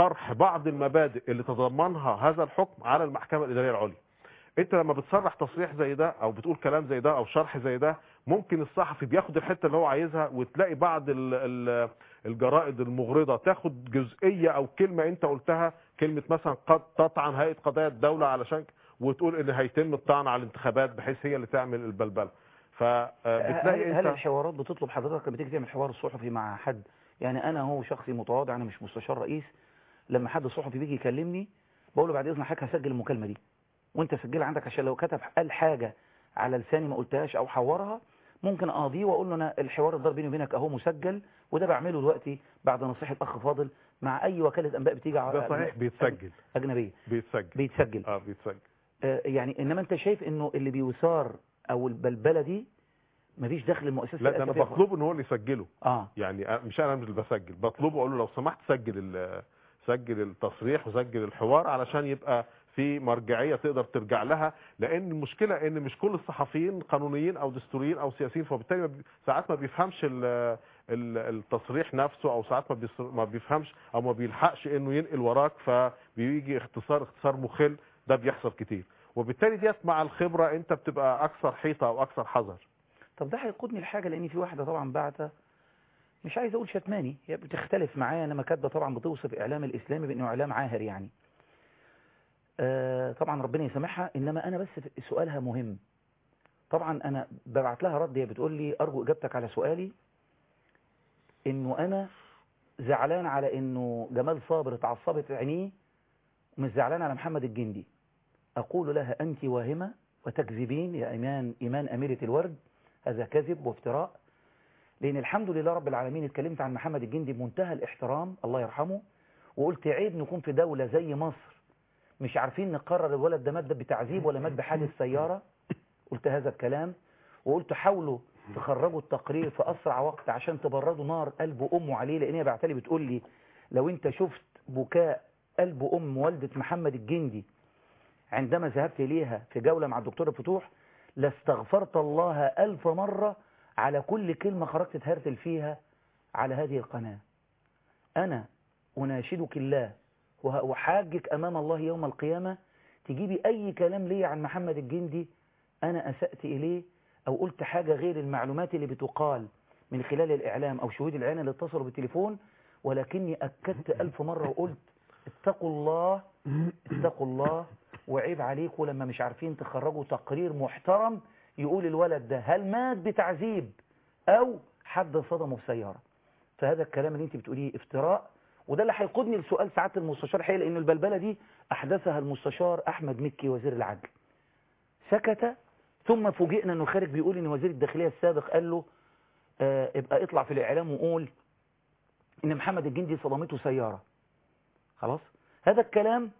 طرح بعض المبادئ اللي تضمنها هذا الحكم على المحكمه الاداريه العليا انت لما بتصرح تصريح زي ده او بتقول كلام زي ده او شرح زي ده ممكن الصحفي بياخد الحته اللي هو عايزها وتلاقي بعض ال ال الجرائد المغرضه تاخد جزئيه او كلمه انت قلتها كلمه مثلا قد تطعن هيئه قضايا الدوله علشان وتقول ان هيتم الطعن على الانتخابات بحيث هي اللي تعمل البلبله فبتلاقي هل, هل انت الحوارات بتطلب حضرتك لما تيجي تعمل حوار صحفي مع حد يعني انا هو شخصي متواضع انا مش مستشار رئيس لما حد صحفي بيجي يكلمني بقول له بعد اذن حضرتك هسجل المكالمه دي وانت سجلها عندك عشان لو كتب قال حاجه على لساني ما قلتهاش او حورها ممكن اقاضيه واقول له انا الحوار الضرب بيني وبينك اهو مسجل وده بعمله دلوقتي بعد نصيحه اخ فاضل مع اي وكاله انباء بتيجي على ده صحيح بيتسجل اجنبيه بيتسجل بيتسجل اه بيتسجل آه يعني انما انت شايف انه اللي بيثار او البلبله دي مفيش دخل المؤسسه لا ده انا الأساسية. بطلبه ان هو اللي يسجله اه يعني أنا- مش انا اللي بسجل بطلبه اقول له لو سمحت سجل ال- سجل التصريح وسجل الحوار علشان يبقى في مرجعيه تقدر ترجع لها لان المشكله ان مش كل الصحفيين قانونيين او دستوريين او سياسيين فبالتالي ما بي- ساعات ما بيفهمش ال- ال- التصريح نفسه او ساعات ما بيص- ما بيفهمش او ما بيلحقش انه ينقل وراك فبيجي اختصار اختصار مخل ده بيحصل كتير وبالتالي ديت مع الخبره انت بتبقى اكثر حيطه او اكثر حذر طب ده هيقودني لحاجه لان في واحده طبعا بعتة مش عايز اقول شتماني هي بتختلف معايا انما كاتبه طبعا بتوصف اعلام الاسلامي بانه اعلام عاهر يعني آه طبعا ربنا يسامحها انما انا بس في- سؤالها مهم طبعا انا ببعت لها رد هي بتقول لي ارجو اجابتك على سؤالي انه انا زعلان على انه جمال صابر اتعصبت عينيه ومش زعلان على محمد الجندي اقول لها انت واهمه وتكذبين يا ايمان ايمان اميره الورد هذا كذب وافتراء لان الحمد لله رب العالمين اتكلمت عن محمد الجندي بمنتهى الاحترام الله يرحمه وقلت عيب نكون في دولة زي مصر مش عارفين نقرر الولد ده مات بتعذيب ولا مات بحادث سيارة قلت هذا الكلام وقلت حاولوا تخرجوا التقرير في أسرع وقت عشان تبردوا نار قلب أمه عليه لأن هي بعتلي بتقول لي لو أنت شفت بكاء قلب أم والدة محمد الجندي عندما ذهبت إليها في جولة مع الدكتور الفتوح لاستغفرت الله ألف مرة على كل كلمة خرجت تهرتل فيها على هذه القناة أنا أناشدك الله وه- وحاجك أمام الله يوم القيامة تجيبي أي كلام لي عن محمد الجندي أنا أسأت إليه أو قلت حاجة غير المعلومات اللي بتقال من خلال الإعلام أو شهود العين اللي اتصلوا بالتليفون ولكني أكدت ألف مرة وقلت اتقوا الله اتقوا الله وعيب عليكم لما مش عارفين تخرجوا تقرير محترم يقول الولد ده هل مات بتعذيب أو حد صدمه في سيارة فهذا الكلام اللي انت بتقوليه افتراء وده اللي هيقودني لسؤال سعاده المستشار الحقيقه لان البلبله دي احدثها المستشار احمد مكي وزير العدل سكت ثم فوجئنا انه خارج بيقول ان وزير الداخليه السابق قال له آه ابقى اطلع في الاعلام وقول ان محمد الجندي صدمته سياره خلاص هذا الكلام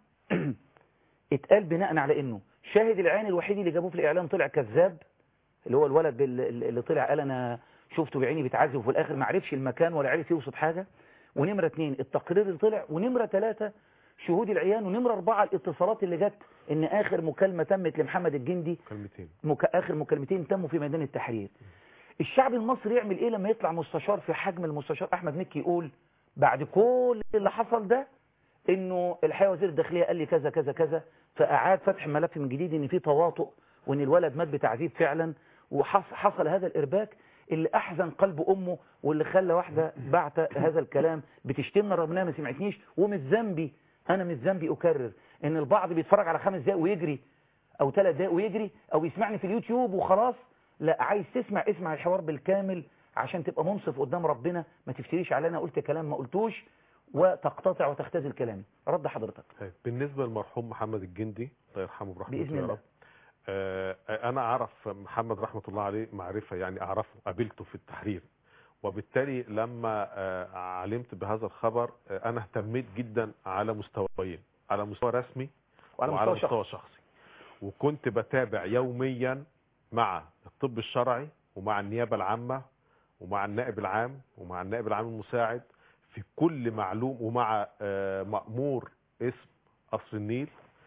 اتقال بناء على انه شاهد العين الوحيد اللي جابوه في الاعلام طلع كذاب اللي هو الولد بال- اللي طلع قال انا شفته بعيني بيتعذب وفي الاخر ما عرفش المكان ولا عرف يوصف حاجه ونمره اثنين التقرير اللي طلع ونمره ثلاثه شهود العيان ونمره اربعه الاتصالات اللي جت ان اخر مكالمه تمت لمحمد الجندي كلمتين مك... اخر مكالمتين تموا في ميدان التحرير الشعب المصري يعمل ايه لما يطلع مستشار في حجم المستشار احمد مكي يقول بعد كل اللي حصل ده انه الحقيقه وزير الداخليه قال لي كذا كذا كذا فاعاد فتح ملف من جديد ان في تواطؤ وان الولد مات بتعذيب فعلا وحصل هذا الارباك اللي احزن قلب امه واللي خلى واحده بعت هذا الكلام بتشتمنا رغم انها ما سمعتنيش ومش ذنبي انا مش ذنبي اكرر ان البعض بيتفرج على خمس دقايق ويجري او ثلاث دقايق ويجري او يسمعني في اليوتيوب وخلاص لا عايز تسمع اسمع الحوار بالكامل عشان تبقى منصف قدام ربنا ما تفتريش على انا قلت كلام ما قلتوش وتقتطع وتختزل كلامي رد حضرتك طيب بالنسبه للمرحوم محمد الجندي الله يرحمه برحمته بإذن يا الله. رب آه، انا اعرف محمد رحمه الله عليه معرفه يعني اعرفه قابلته في التحرير وبالتالي لما آه، علمت بهذا الخبر آه، انا اهتميت جدا على مستويين على مستوى رسمي وعلى وعلى مستوى مستوى شخصي وكنت بتابع يوميا مع الطب الشرعي ومع النيابه العامه ومع النائب العام ومع النائب العام المساعد في كل معلوم ومع آه، مأمور اسم قصر النيل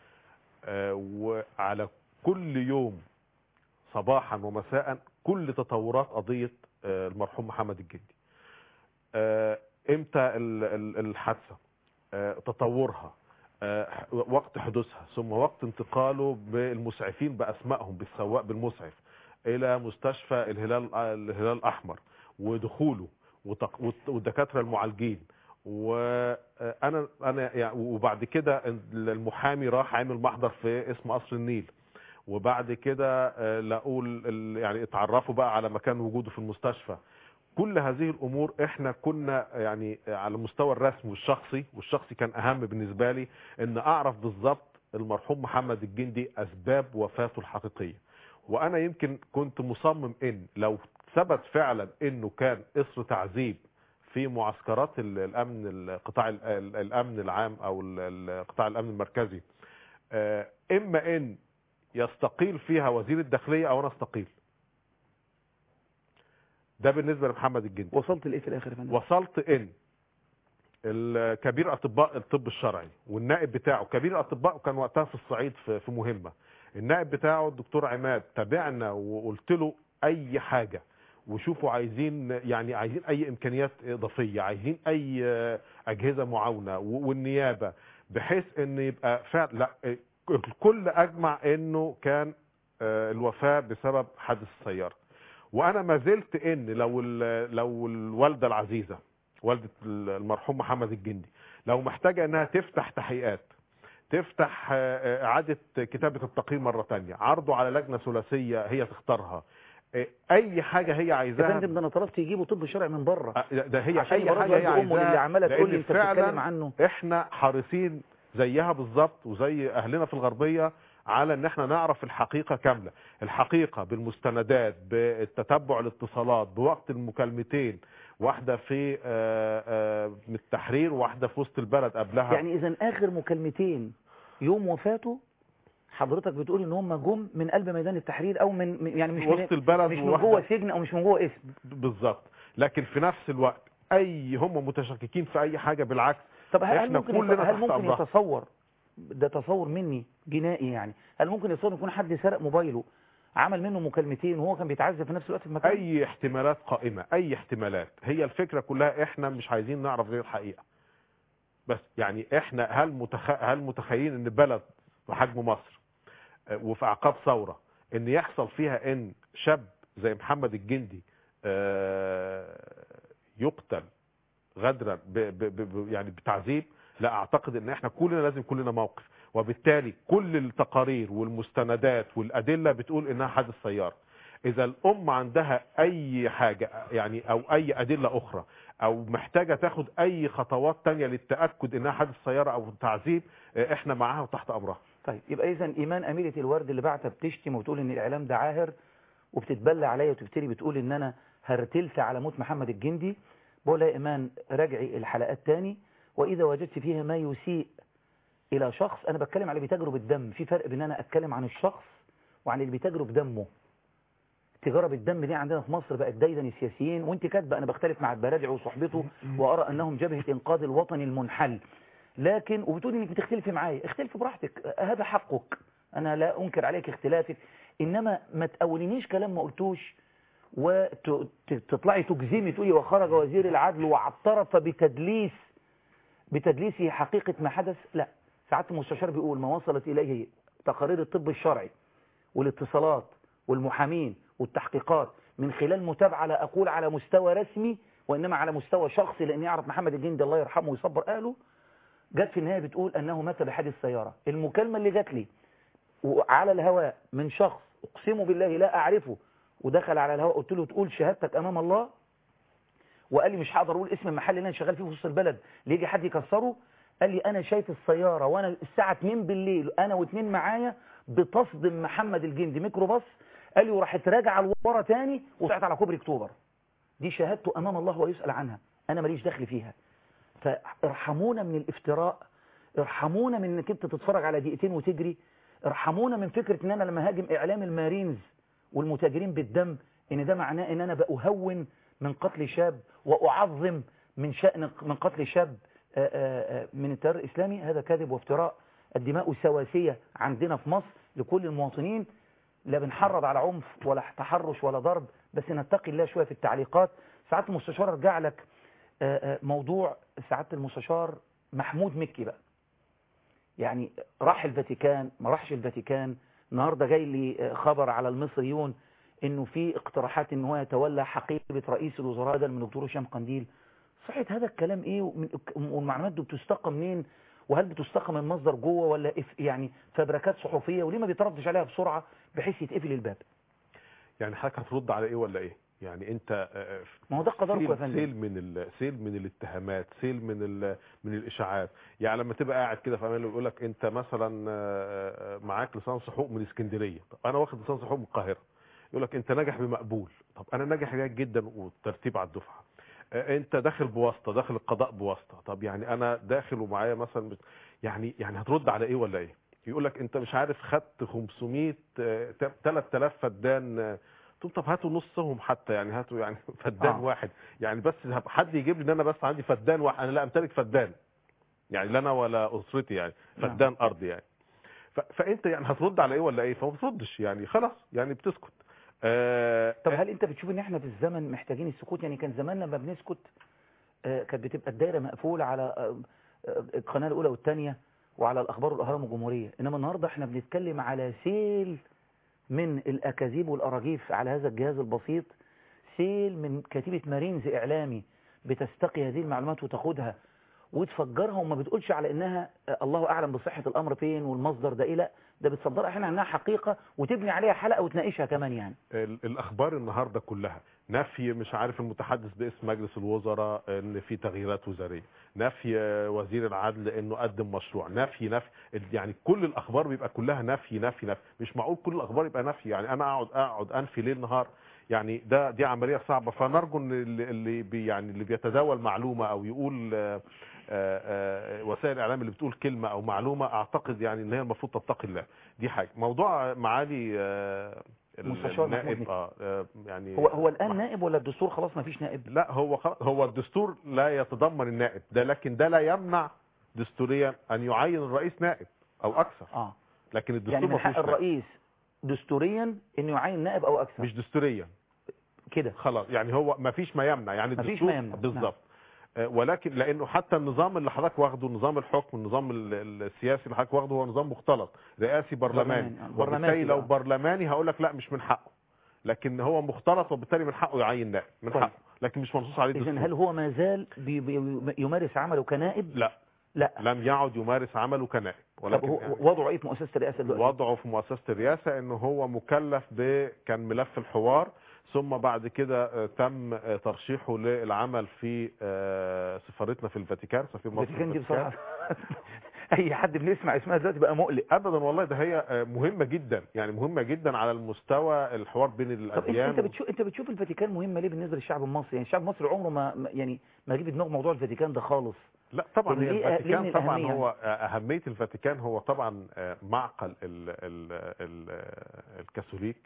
آه، وعلى كل يوم صباحا ومساء كل تطورات قضية آه، المرحوم محمد الجندي آه، امتى ال- ال- الحادثة آه، تطورها آه، وقت حدوثها ثم وقت انتقاله بالمسعفين باسمائهم بالسواق بالمسعف الى مستشفى الهلال الهلال الاحمر ودخوله وتق- والت- والدكاتره المعالجين وانا انا يعني وبعد كده المحامي راح عامل محضر في اسم قصر النيل وبعد كده آه، لقوا ال- ال- يعني اتعرفوا بقى على مكان وجوده في المستشفى كل هذه الامور احنا كنا يعني على المستوى الرسمي والشخصي والشخصي كان اهم بالنسبه لي ان اعرف بالظبط المرحوم محمد الجندي اسباب وفاته الحقيقيه وانا يمكن كنت مصمم ان لو ثبت فعلا انه كان اسر تعذيب في معسكرات ال- الامن القطاع ال- ال- الامن العام او ال- ال- قطاع الامن المركزي آه، اما ان يستقيل فيها وزير الداخليه او انا استقيل ده بالنسبه لمحمد الجندي وصلت لايه في الاخر يا فندم وصلت ان الكبير اطباء الطب الشرعي والنائب بتاعه كبير الاطباء كان وقتها في الصعيد في في مهمه النائب بتاعه الدكتور عماد تابعنا وقلت له اي حاجه وشوفوا عايزين يعني عايزين اي امكانيات اضافيه عايزين اي آه، اجهزه معاونه و- والنيابه بحيث ان يبقى فعلا لا آه، الكل اجمع انه كان آه، الوفاه بسبب حادث السياره وانا ما زلت ان لو ال- لو الوالده العزيزه والده المرحوم محمد الجندي لو محتاجه انها تفتح تحقيقات تفتح آه، آه، اعاده كتابه التقرير مره تانية عرضه على لجنه ثلاثيه هي تختارها آه، اي حاجه هي يا عايزاها فندم ده انا طلبت يجيبوا طب شرعي من بره آه، ده هي عشان اي يبرد حاجه هي والد امه عايزاها اللي عماله تقول لي لأن انت بتتكلم فعلاً عنه احنا حريصين زيها بالظبط وزي اهلنا في الغربيه على ان احنا نعرف الحقيقه كامله الحقيقه بالمستندات بالتتبع الاتصالات بوقت المكالمتين واحده في آه، آه، من التحرير واحده في وسط البلد قبلها يعني اذا اخر مكالمتين يوم وفاته حضرتك بتقول ان هم جم من قلب ميدان التحرير او من من- يعني مش وسط من البلد مش من وواحدة- جوه سجن او مش من جوه اسم بالظبط لكن في نفس الوقت اي هم متشككين في اي حاجه بالعكس طب هل هل احنا ممكن كلنا يت- هل تحت ممكن أمرها. يتصور ده تصور مني جنائي يعني هل ممكن يتصور يكون حد سرق موبايله عمل منه مكالمتين وهو كان بيتعذب في نفس الوقت في مكان اي احتمالات قائمه اي احتمالات هي الفكره كلها احنا مش عايزين نعرف غير الحقيقه بس يعني احنا هل متخ... هل متخيلين ان بلد بحجم مصر آه، وفي اعقاب ثوره ان يحصل فيها ان شاب زي محمد الجندي آه، يقتل غدرا ب... ب... ب... ب- يعني بتعذيب لا اعتقد ان احنا كلنا لازم كلنا موقف وبالتالي كل التقارير والمستندات والادله بتقول انها حادث سياره اذا الام عندها اي حاجه يعني او اي ادله اخرى او محتاجه تاخد اي خطوات تانية للتاكد انها حادث سياره او تعذيب آه، احنا معاها وتحت امرها طيب يبقى اذا ايمان اميره الورد اللي بعتها بتشتم وبتقول ان الاعلام ده عاهر وبتتبلى عليا وتفتري بتقول ان انا هرتلت على موت محمد الجندي بقول لها يا ايمان راجعي الحلقات تاني واذا وجدت فيها ما يسيء الى شخص انا بتكلم على اللي بيتاجروا بالدم في فرق بين انا اتكلم عن الشخص وعن اللي بيتاجروا بدمه التجاره بالدم دي عندنا في مصر بقت دايدا السياسيين وانت كاتبه انا بختلف مع البرادعي وصحبته وارى انهم جبهه انقاذ الوطن المنحل لكن وبتقولي انك بتختلفي معايا اختلفي براحتك هذا حقك انا لا انكر عليك اختلافك انما ما تقولينيش كلام ما قلتوش وتطلعي تجزمي تقولي وخرج وزير العدل واعترف بتدليس بتدليسه حقيقة ما حدث لا ساعات المستشار بيقول ما وصلت إليه تقارير الطب الشرعي والاتصالات والمحامين والتحقيقات من خلال متابعة لا أقول على مستوى رسمي وإنما على مستوى شخصي لأن يعرف محمد الجندي الله يرحمه ويصبر أهله جت في النهاية بتقول أنه مات بحادث سيارة المكالمة اللي جات لي وعلى الهواء من شخص أقسم بالله لا أعرفه ودخل على الهواء قلت له تقول شهادتك أمام الله وقال لي مش هقدر اقول اسم المحل اللي انا شغال فيه في وسط البلد اللي يجي حد يكسره قال لي انا شايف السياره وانا الساعه 2 بالليل انا واثنين معايا بتصدم محمد الجندي ميكروباص قال لي وراحت راجعه لورا تاني وطلعت على كوبري اكتوبر دي شهادته امام الله ويسال عنها انا ماليش دخل فيها فارحمونا من الافتراء ارحمونا من انك انت تتفرج على دقيقتين وتجري ارحمونا من فكره ان انا لما هاجم اعلام المارينز والمتاجرين بالدم ان ده معناه ان انا بأهون من قتل شاب وأعظم من شأن من قتل شاب آآ آآ من التيار الإسلامي هذا كذب وافتراء الدماء سواسية عندنا في مصر لكل المواطنين لا بنحرض على عنف ولا تحرش ولا ضرب بس نتقي الله شوية في التعليقات ساعات المستشار ارجع لك آآ موضوع سعادة المستشار محمود مكي بقى يعني راح الفاتيكان ما راحش الفاتيكان النهارده جاي لي خبر على المصريون انه في اقتراحات ان هو يتولى حقيبه رئيس الوزراء ده من الدكتور هشام قنديل صحه هذا الكلام ايه ومن- والمعلومات دي بتستقى منين وهل بتستقى من مصدر جوه ولا إف- يعني فبركات صحفيه وليه ما بيتردش عليها بسرعه بحيث يتقفل الباب يعني حضرتك هترد على ايه ولا ايه يعني انت آه، ما هو ده قدركم يا سيل, فندم سيل من ال... سيل من الاتهامات سيل من ال... من الاشاعات يعني لما تبقى قاعد كده في امان الله ويقول لك انت مثلا آه، آه، معاك لسان حقوق من اسكندريه طب انا واخد لسان حقوق من القاهره يقول لك انت ناجح بمقبول طب انا ناجح جيد جدا والترتيب على الدفعه آه، انت داخل بواسطه داخل القضاء بواسطه طب يعني انا داخل ومعايا مثلا بت- يعني يعني هترد على ايه ولا ايه يقول لك انت مش عارف خدت 500 آه، 3000 فدان آه، قلت له طب هاتوا نصهم حتى يعني هاتوا يعني فدان آه. واحد يعني بس هب- حد يجيب لي ان انا بس عندي فدان واحد انا لا امتلك فدان يعني لا انا ولا اسرتي يعني نعم. فدان ارض يعني ف... فانت يعني هترد على ايه ولا ايه فما بتردش يعني خلاص يعني بتسكت آه طب هل انت بتشوف ان احنا في الزمن محتاجين السكوت يعني كان زمان لما بنسكت آه، كانت بتبقى الدايره مقفوله على آه، آه، القناه الاولى والثانيه وعلى الاخبار والاهرام والجمهوريه انما النهارده احنا بنتكلم على سيل من الاكاذيب والاراجيف على هذا الجهاز البسيط سيل من كتيبه مارينز اعلامي بتستقي هذه المعلومات وتاخدها وتفجرها وما بتقولش على انها آه، الله اعلم بصحه الامر فين والمصدر ده ايه لا ده بتصدرها احنا انها حقيقه وتبني عليها حلقه وتناقشها كمان يعني ال- الاخبار النهارده كلها نفي مش عارف المتحدث باسم مجلس الوزراء ان في تغييرات وزاريه نفي آه، وزير العدل انه قدم مشروع نفي نفي يعني كل الاخبار بيبقى كلها نفي نفي نفي مش معقول كل الاخبار يبقى نفي يعني انا اقعد اقعد انفي ليل نهار يعني ده دي عمليه صعبه فنرجو ان اللي اللي بي يعني اللي بيتداول معلومه او يقول آه، آه، آه، وسائل الاعلام اللي بتقول كلمه او معلومه اعتقد يعني ان هي المفروض تتقي الله دي حاجه موضوع معالي آه، مستشار محمود النائب مكي. اه آه، يعني هو هو الان نائب ولا الدستور خلاص ما فيش نائب لا هو خلاص هو الدستور لا يتضمن النائب ده لكن ده لا يمنع دستوريا ان يعين الرئيس نائب او اكثر اه لكن الدستور يعني ما من حق فيهوش نائب. الرئيس دستوريا انه يعين نائب او اكثر مش دستوريا كده خلاص يعني هو ما فيش ما يمنع يعني ما فيش الدستور ما يمنع، بالظبط آه، ولكن لانه حتى النظام اللي حضرتك واخده نظام الحكم النظام ال- ال- السياسي اللي حضرتك واخده هو نظام مختلط رئاسي برلماني برلماني، آه، وبالتالي برلماني لو بقى. برلماني هقول لك لا مش من حقه لكن هو مختلط وبالتالي من حقه يعين نائب من طيب. حقه لكن مش منصوص عليه اذا الدستور هل هو ما زال بي بي يمارس عمله كنائب لا لا لم يعد يمارس عمله كنائب طب ولكن هو يعني وضعه ايه في مؤسسه الرئاسه دلوقتي وضعه في مؤسسة الرئاسة انه هو مكلف ب كان ملف الحوار ثم بعد كده آه، تم آه، ترشيحه للعمل في آه، سفارتنا في الفاتيكان سفير مصر في الفاتيكان دي الفاتيكان. بصراحه اي حد بنسمع اسمها دلوقتي بقى مقلق ابدا والله ده هي آه، مهمة جدا يعني مهمة جدا على المستوى الحوار بين طب انت الاديان انت بتشوف انت بتشوف الفاتيكان مهمه ليه بالنسبه للشعب المصري يعني الشعب المصري عمره ما ما- يعني ما جه في دماغه موضوع الفاتيكان ده خالص لا طبعا ليه- هي ليه الفاتيكان من طبعا الأهمية؟ هو آه، اهمية الفاتيكان هو طبعا آه، معقل ال ال ال الكاثوليك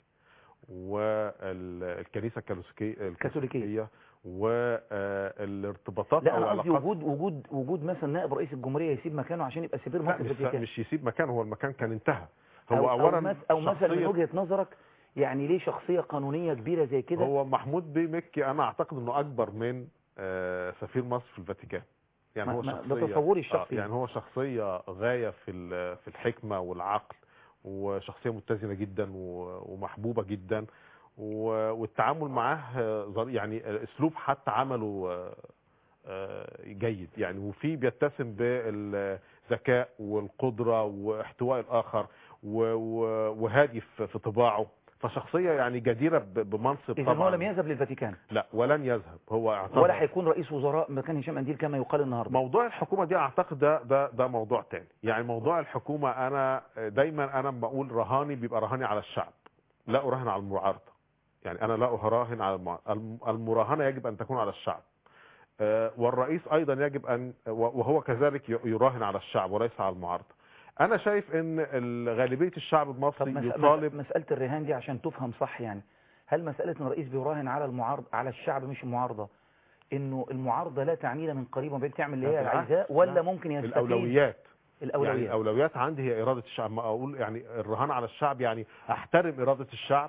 والكنيسة الكاثوليكية الكاثوليكية. والارتباطات لا او انا قصدي العلاقات وجود وجود وجود مثلا نائب رئيس الجمهوريه يسيب مكانه عشان يبقى سفير مصر لا في مش, الفاتيكان مش يسيب مكان هو المكان كان انتهى هو أو اولا أو, مس أو مثلا من شخصية- وجهة نظرك يعني ليه شخصية قانونية كبيرة زي كده هو محمود بيه مكي انا اعتقد انه اكبر من آه، سفير مصر في الفاتيكان يعني ما- هو ما- شخصية ده تصوري الشخصي. آه، يعني هو شخصية غاية في ال- في الحكمة والعقل وشخصية متزنة جدا و- ومحبوبة جدا و- والتعامل معاه آه، ظري- يعني آه، اسلوب حتى عمله آه، آه، جيد يعني وفي بيتسم بالذكاء والقدرة واحتواء الآخر و- و- وهادي في في طباعه فشخصية يعني جديرة ب- بمنصب إذا طبعا هو لم يذهب للفاتيكان لا ولن يذهب هو اعتذر ولا هيكون رئيس وزراء مكان هشام أنديل كما يقال النهارده موضوع الحكومة دي اعتقد ده ده ده موضوع تاني يعني موضوع الحكومة انا دايما انا بقول رهاني بيبقى رهاني على الشعب لا اراهن على المعارضة يعني انا لا اراهن على المع... الم- المراهنة يجب ان تكون على الشعب آه، والرئيس ايضا يجب ان وهو كذلك ي- يراهن على الشعب وليس على المعارضة انا شايف ان ال- غالبية الشعب طب المصري مس- يطالب مس- مسألة الرهان دي عشان تفهم صح يعني هل مسألة ان الرئيس بيراهن على المعارض على الشعب مش المعارضة انه المعارضة لا تعنينا من قريب وبعيد تعمل اللي هي بالعكس، عايزاه ولا لا. ممكن يستفيد الاولويات يعني الاولويات الاولويات عندي هي اراده الشعب ما اقول يعني الرهان على الشعب يعني احترم اراده الشعب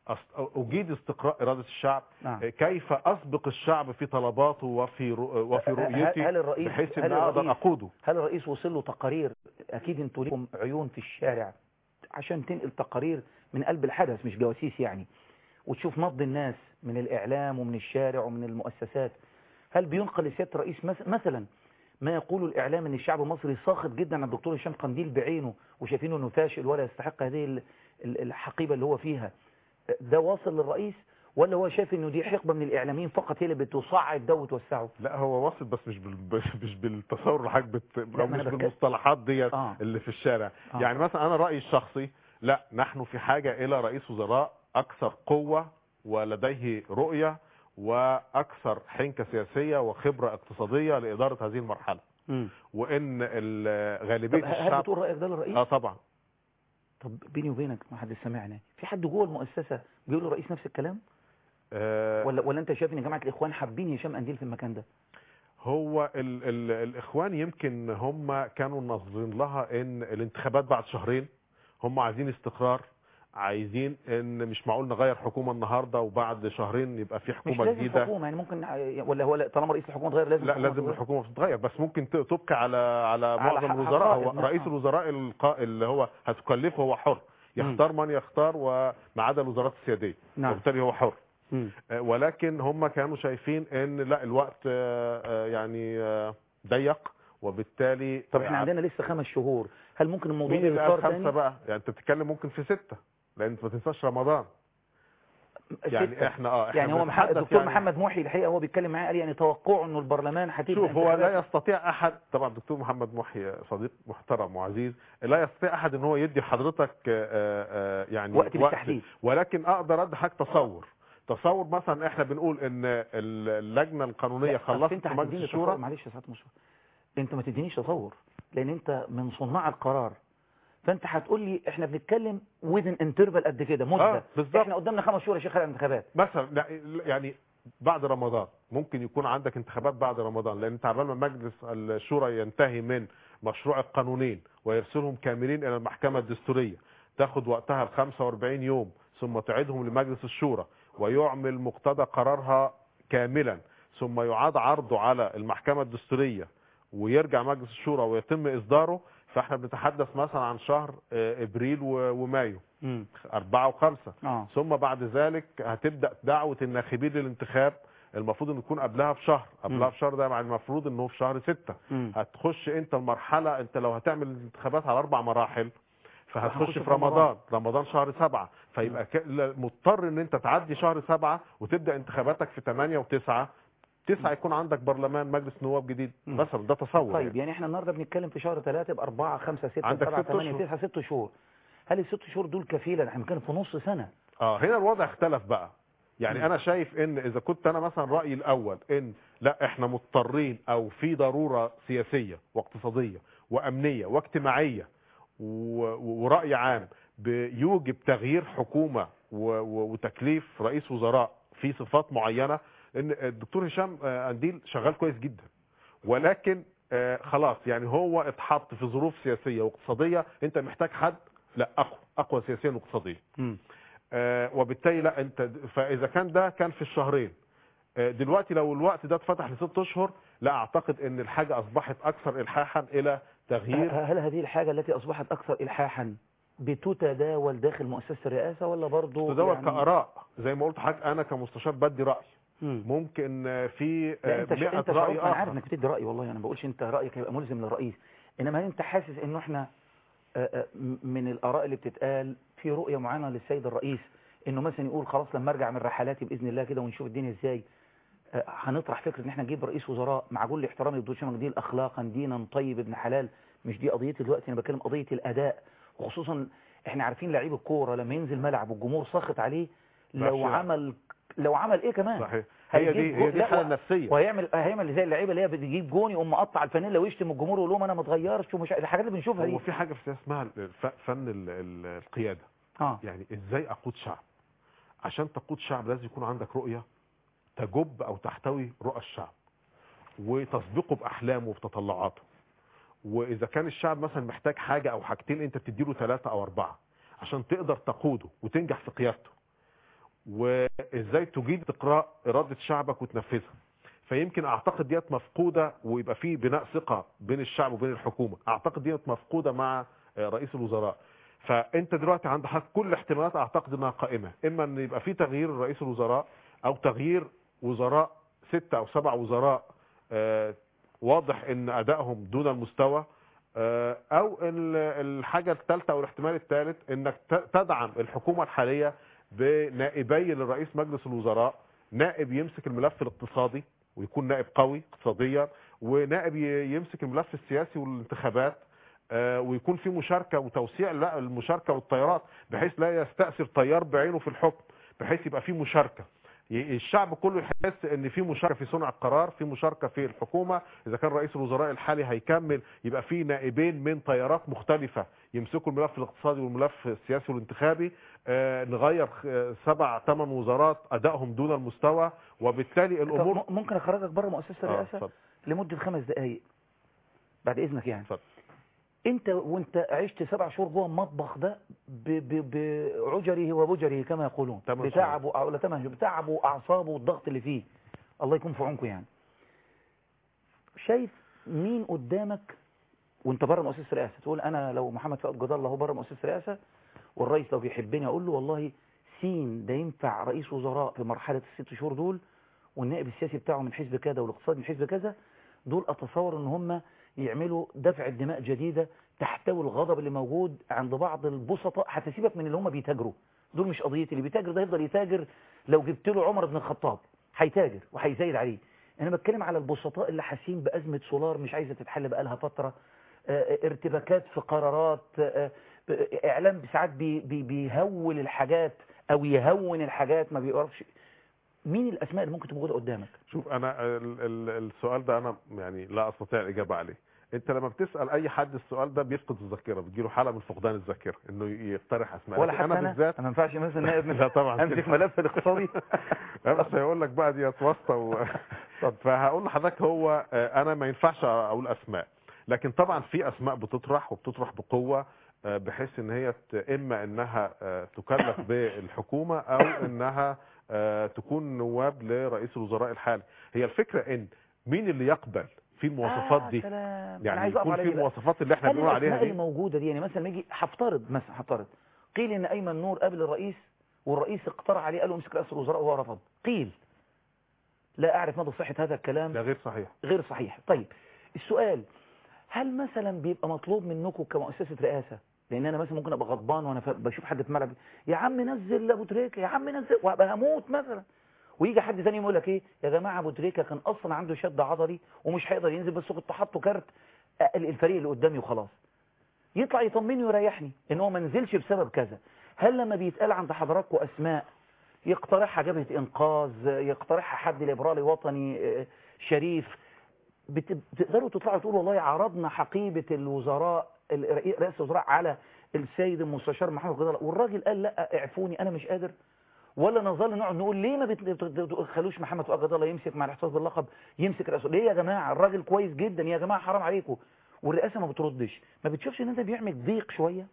أس- اجيد استقراء اراده الشعب نعم. كيف اسبق الشعب في طلباته وفي رؤ- وفي رؤيتي هل الرئيس بحيث ان هل اقدر الرئيس اقوده هل الرئيس وصل له تقارير اكيد انتوا ليكم عيون في الشارع عشان تنقل تقارير من قلب الحدث مش جواسيس يعني وتشوف نبض الناس من الاعلام ومن الشارع ومن المؤسسات هل بينقل لسياده الرئيس مس- مثلا ما يقول الاعلام ان الشعب المصري ساخط جدا على الدكتور هشام قنديل بعينه وشايفينه انه فاشل ولا يستحق هذه ال- ال- الحقيبه اللي هو فيها ده واصل للرئيس ولا هو شايف انه دي حقبه من الاعلاميين فقط هي اللي بتصعد ده وتوسعه لا هو واصل بس مش بال... مش بالتصور اللي حضرتك بت... لا، او ما مش أنا بتكلم- بالمصطلحات ديت آه. اللي في الشارع آه. يعني مثلا انا رايي الشخصي لا نحن في حاجه الى رئيس وزراء اكثر قوه ولديه رؤيه واكثر حنكه سياسيه وخبره اقتصاديه لاداره هذه المرحله مم. وان ال- طب غالبيه هل الشعب بتقول رايك ده للرئيس اه طبعا طب بيني وبينك ما حد سمعنا في حد جوه المؤسسه بيقول للرئيس نفس الكلام آه ولا ولا انت شايف ان جماعه الاخوان حابين هشام قنديل في المكان ده هو ال ال الاخوان يمكن هم كانوا ناظرين لها ان الانتخابات بعد شهرين هم عايزين استقرار عايزين ان مش معقول نغير حكومه النهارده وبعد شهرين يبقى في مش حكومه لازم جديده حكومه يعني ممكن ولا هو لا- طالما رئيس الحكومه اتغير لازم لا الحكومة لازم تتغير؟ الحكومه تتغير بس ممكن ت- تبقى على على على معظم ح- الوزراء هو حقائق، نعم. رئيس الوزراء القا- اللي هو هتكلفه هو حر يختار من يختار وما عدا الوزارات السياديه نعم. وبالتالي هو حر مم. آه، ولكن هم كانوا شايفين ان لا الوقت آه، آه، يعني آه، ضيق وبالتالي طب احنا عندنا لسه خمس شهور هل ممكن الموضوع مين ده اللي يثار قال خمسه تاني بقى يعني انت بتتكلم ممكن في سته لان انت ما تنساش رمضان يعني ستة. احنا اه احنا يعني هو مح... بنتحدث الدكتور يعني محمد محي الحقيقه هو بيتكلم معايا قال يعني توقعه انه البرلمان هتبقى شوف هو لا انتخابات- يستطيع احد طبعا الدكتور محمد محي صديق محترم وعزيز لا يستطيع احد ان هو يدي حضرتك آه، آه، يعني وقت بالتحديد. ولكن اقدر ادي حضرتك تصور تصور مثلا احنا بنقول ان اللجنه القانونيه لا، أصل خلصت انت في مجلس هتديني الشورى تصور معلش يا سعاده المشرف انت ما تدينيش تصور لان انت من صناع القرار فانت هتقول لي احنا بنتكلم وذن انترفال قد كده مده آه، بالظبط. احنا قدامنا خمس شهور يا شيخ على الانتخابات مثلا لا، يعني بعد رمضان ممكن يكون عندك انتخابات بعد رمضان لان انت عبال ما مجلس الشورى ينتهي من مشروع القانونين ويرسلهم كاملين الى المحكمه الدستوريه تاخد وقتها ال 45 يوم ثم تعيدهم لمجلس الشورى ويعمل مقتضى قرارها كاملا ثم يعاد عرضه على المحكمه الدستوريه ويرجع مجلس الشورى ويتم اصداره فاحنا بنتحدث مثلا عن شهر آه، ابريل و- ومايو أربعة وخمسة اه ثم بعد ذلك هتبدأ دعوة الناخبين للانتخاب المفروض ان تكون قبلها بشهر قبلها مم. بشهر ده مع المفروض انه في شهر ستة مم. هتخش انت المرحلة انت لو هتعمل الانتخابات على اربع مراحل فهتخش هنخش في في رمضان. رمضان رمضان شهر سبعة فيبقى ك- ل- مضطر ان انت تعدي شهر سبعة وتبدأ انتخاباتك في ثمانية وتسعة تسعة يكون عندك برلمان مجلس نواب جديد مم. مثلا ده تصور طيب يعني. يعني احنا النهارده بنتكلم في شهر ثلاثة يبقى أربعة خمسة ستة عندك سبعة ست ثمانية أشهر. تسعة ست شهور هل الست شهور دول كفيلة احنا بنتكلم في نص سنة اه هنا الوضع اختلف بقى يعني مم. انا شايف ان اذا كنت انا مثلا رايي الاول ان لا احنا مضطرين او في ضروره سياسيه واقتصاديه وامنيه واجتماعيه و- وراي عام بيوجب تغيير حكومه و- و- وتكليف رئيس وزراء في صفات معينه ان الدكتور هشام آه، قنديل شغال كويس جدا ولكن آه، خلاص يعني هو اتحط في ظروف سياسيه واقتصاديه انت محتاج حد لا اقوى اقوى سياسيا واقتصاديا آه، وبالتالي لا انت فاذا كان ده كان في الشهرين آه، دلوقتي لو الوقت ده اتفتح لست اشهر لا اعتقد ان الحاجه اصبحت اكثر الحاحا الى تغيير هل هذه الحاجة التي أصبحت أكثر إلحاحا بتتداول داخل مؤسسة الرئاسة ولا برضو تداول يعني... كاراء زي ما قلت حضرتك انا كمستشار بدي راي مم. ممكن آه، في لا آه، انت ش... 100 انت راي شعورك انا عارف اخر انك بتدي راي والله انا ما بقولش انت رايك هيبقى ملزم للرئيس انما هل انت حاسس انه احنا آه، آه، م- من الاراء اللي بتتقال في رؤيه معينه للسيد الرئيس انه مثلا يقول خلاص لما ارجع من رحلاتي باذن الله كده ونشوف الدنيا ازاي آه، هنطرح فكره ان احنا نجيب رئيس وزراء مع كل احترامي للدكتور هشام جديد اخلاقا دينا طيب ابن حلال مش دي قضيتي دلوقتي انا بتكلم قضيه الاداء وخصوصا احنا عارفين لعيب الكوره لما ينزل ملعب والجمهور ساخط عليه لو ماشي. عمل لو عمل ايه كمان صحيح هي هيجيب دي جو- هي دي لا، الحاله و- النفسيه وهيعمل هيعمل زي اللعيبه اللي هي بتجيب جون يقوم مقطع الفانيلا ويشتم الجمهور ويقول لهم انا ما اتغيرش ومش الحاجات اللي بنشوفها هو دي في حاجه في السياسه اسمها الف- فن ال- ال- القياده اه يعني ازاي اقود شعب عشان تقود شعب لازم يكون عندك رؤية تجب او تحتوي رؤى الشعب وتسبقه باحلامه وبتطلعاته واذا كان الشعب مثلا محتاج حاجة او حاجتين انت بتديله ثلاثة او اربعة عشان تقدر تقوده وتنجح في قيادته وازاي تجيد تقراء اراده شعبك وتنفذها فيمكن اعتقد ديت مفقوده ويبقى في بناء ثقه بين الشعب وبين الحكومه اعتقد ديت مفقوده مع آه، رئيس الوزراء فانت دلوقتي عند حضرتك كل الاحتمالات اعتقد انها قائمه اما ان يبقى في تغيير رئيس الوزراء او تغيير وزراء ستة او سبع وزراء آه، واضح ان ادائهم دون المستوى آه، او ال- الحاجه الثالثه او الاحتمال الثالث انك ت- تدعم الحكومه الحاليه بنائبي لرئيس مجلس الوزراء نائب يمسك الملف الاقتصادي ويكون نائب قوي اقتصاديا ونائب ي- يمسك الملف السياسي والانتخابات آه، ويكون في مشاركه وتوسيع لا المشاركه والتيارات بحيث لا يستأثر تيار بعينه في الحكم بحيث يبقى في مشاركه ي- الشعب كله يحس ان في مشاركه في صنع القرار في مشاركه في الحكومه اذا كان رئيس الوزراء الحالي هيكمل يبقى في نائبين من تيارات مختلفه يمسكوا الملف الاقتصادي والملف السياسي والانتخابي آه، نغير آه، سبع ثمان وزارات ادائهم دون المستوى وبالتالي طب الامور م- ممكن اخرجك بره مؤسسه آه، الرئاسه اتفضل. لمده خمس دقائق بعد اذنك يعني اتفضل. انت وانت عشت سبع شهور جوه المطبخ ده ب- ب- بعجره وبجره كما يقولون تمن بتعبه او لا تمن بتعبه واعصابه والضغط اللي فيه الله يكون في عونكم يعني شايف مين قدامك وانت بره مؤسسه الرئاسه تقول انا لو محمد فؤاد جدار الله هو بره مؤسسه الرئاسه والرئيس لو بيحبني اقول له والله سين ده ينفع رئيس وزراء في مرحله الست شهور دول والنائب السياسي بتاعه من حزب كذا والاقتصاد من حزب كذا دول اتصور ان هم يعملوا دفع دماء جديده تحتوي الغضب اللي موجود عند بعض البسطاء هتسيبك من اللي هم بيتاجروا دول مش قضيتي اللي بيتاجر ده يفضل يتاجر لو جبت له عمر بن الخطاب هيتاجر وهيزايد عليه انا بتكلم على البسطاء اللي حاسين بازمه سولار مش عايزه تتحل بقالها فتره آه، ارتباكات في قرارات آه، آه، اعلام ساعات بي بي بيهول الحاجات او يهون الحاجات ما بيعرفش مين الاسماء اللي ممكن تبقى موجوده قدامك شوف انا ال ال السؤال ده انا يعني لا استطيع الاجابه عليه انت لما بتسال اي حد السؤال ده بيفقد الذاكره بتجيله حاله من فقدان الذاكره انه يقترح اسماء ولا لكن حتى انا انا بالذات ما ينفعش مثلا نائب من لا طبعا امسك كده. ملف الاقتصادي لا بس هيقول لك بقى دي واسطه و... فهقول لحضرتك هو آه، انا ما ينفعش اقول اسماء لكن طبعا في اسماء بتطرح وبتطرح بقوه آه، بحيث ان هي ت- اما انها آه، تكلف بالحكومه او انها آه، تكون نواب لرئيس الوزراء الحالي هي الفكره ان مين اللي يقبل في المواصفات آه دي سلام. أنا يعني عايز أقف يكون على في دي بقى. المواصفات اللي احنا هل بنقول عليها الاسماء دي اللي موجوده دي يعني مثلا يجي هفترض مثلا هفترض قيل ان ايمن نور قابل الرئيس والرئيس اقترح عليه قال له امسك رئيس الوزراء وهو رفض قيل لا اعرف مدى صحه هذا الكلام ده غير صحيح غير صحيح طيب السؤال هل مثلا بيبقى مطلوب منكم كمؤسسه رئاسه لان انا مثلا ممكن ابقى غضبان وانا ف- بشوف حد في ملعب يا عم نزل ابو تريكه يا عم نزل وابقى هموت مثلا ويجي حد ثاني يقول لك ايه يا جماعه ابو تريكه كان اصلا عنده شد عضلي ومش هيقدر ينزل بس كنت حاطه كارت أقل الفريق اللي قدامي وخلاص يطلع يطمني ويريحني ان هو ما نزلش بسبب كذا هل لما بيتقال عند حضراتكم اسماء يقترحها جبهه انقاذ يقترحها حد ليبرالي وطني آه، شريف بت- بتقدروا تطلعوا تقولوا والله عرضنا حقيبه الوزراء ال- رئيس الوزراء على السيد المستشار محمد قدر والراجل قال لا اعفوني انا مش قادر ولا نظل نقعد نقول ليه ما بتخلوش محمد فؤاد جد الله يمسك مع الاحتفاظ باللقب يمسك رئاسه ليه يا جماعه الراجل كويس جدا يا جماعه حرام عليكم والرئاسه ما بتردش ما بتشوفش ان ده بيعمل ضيق شويه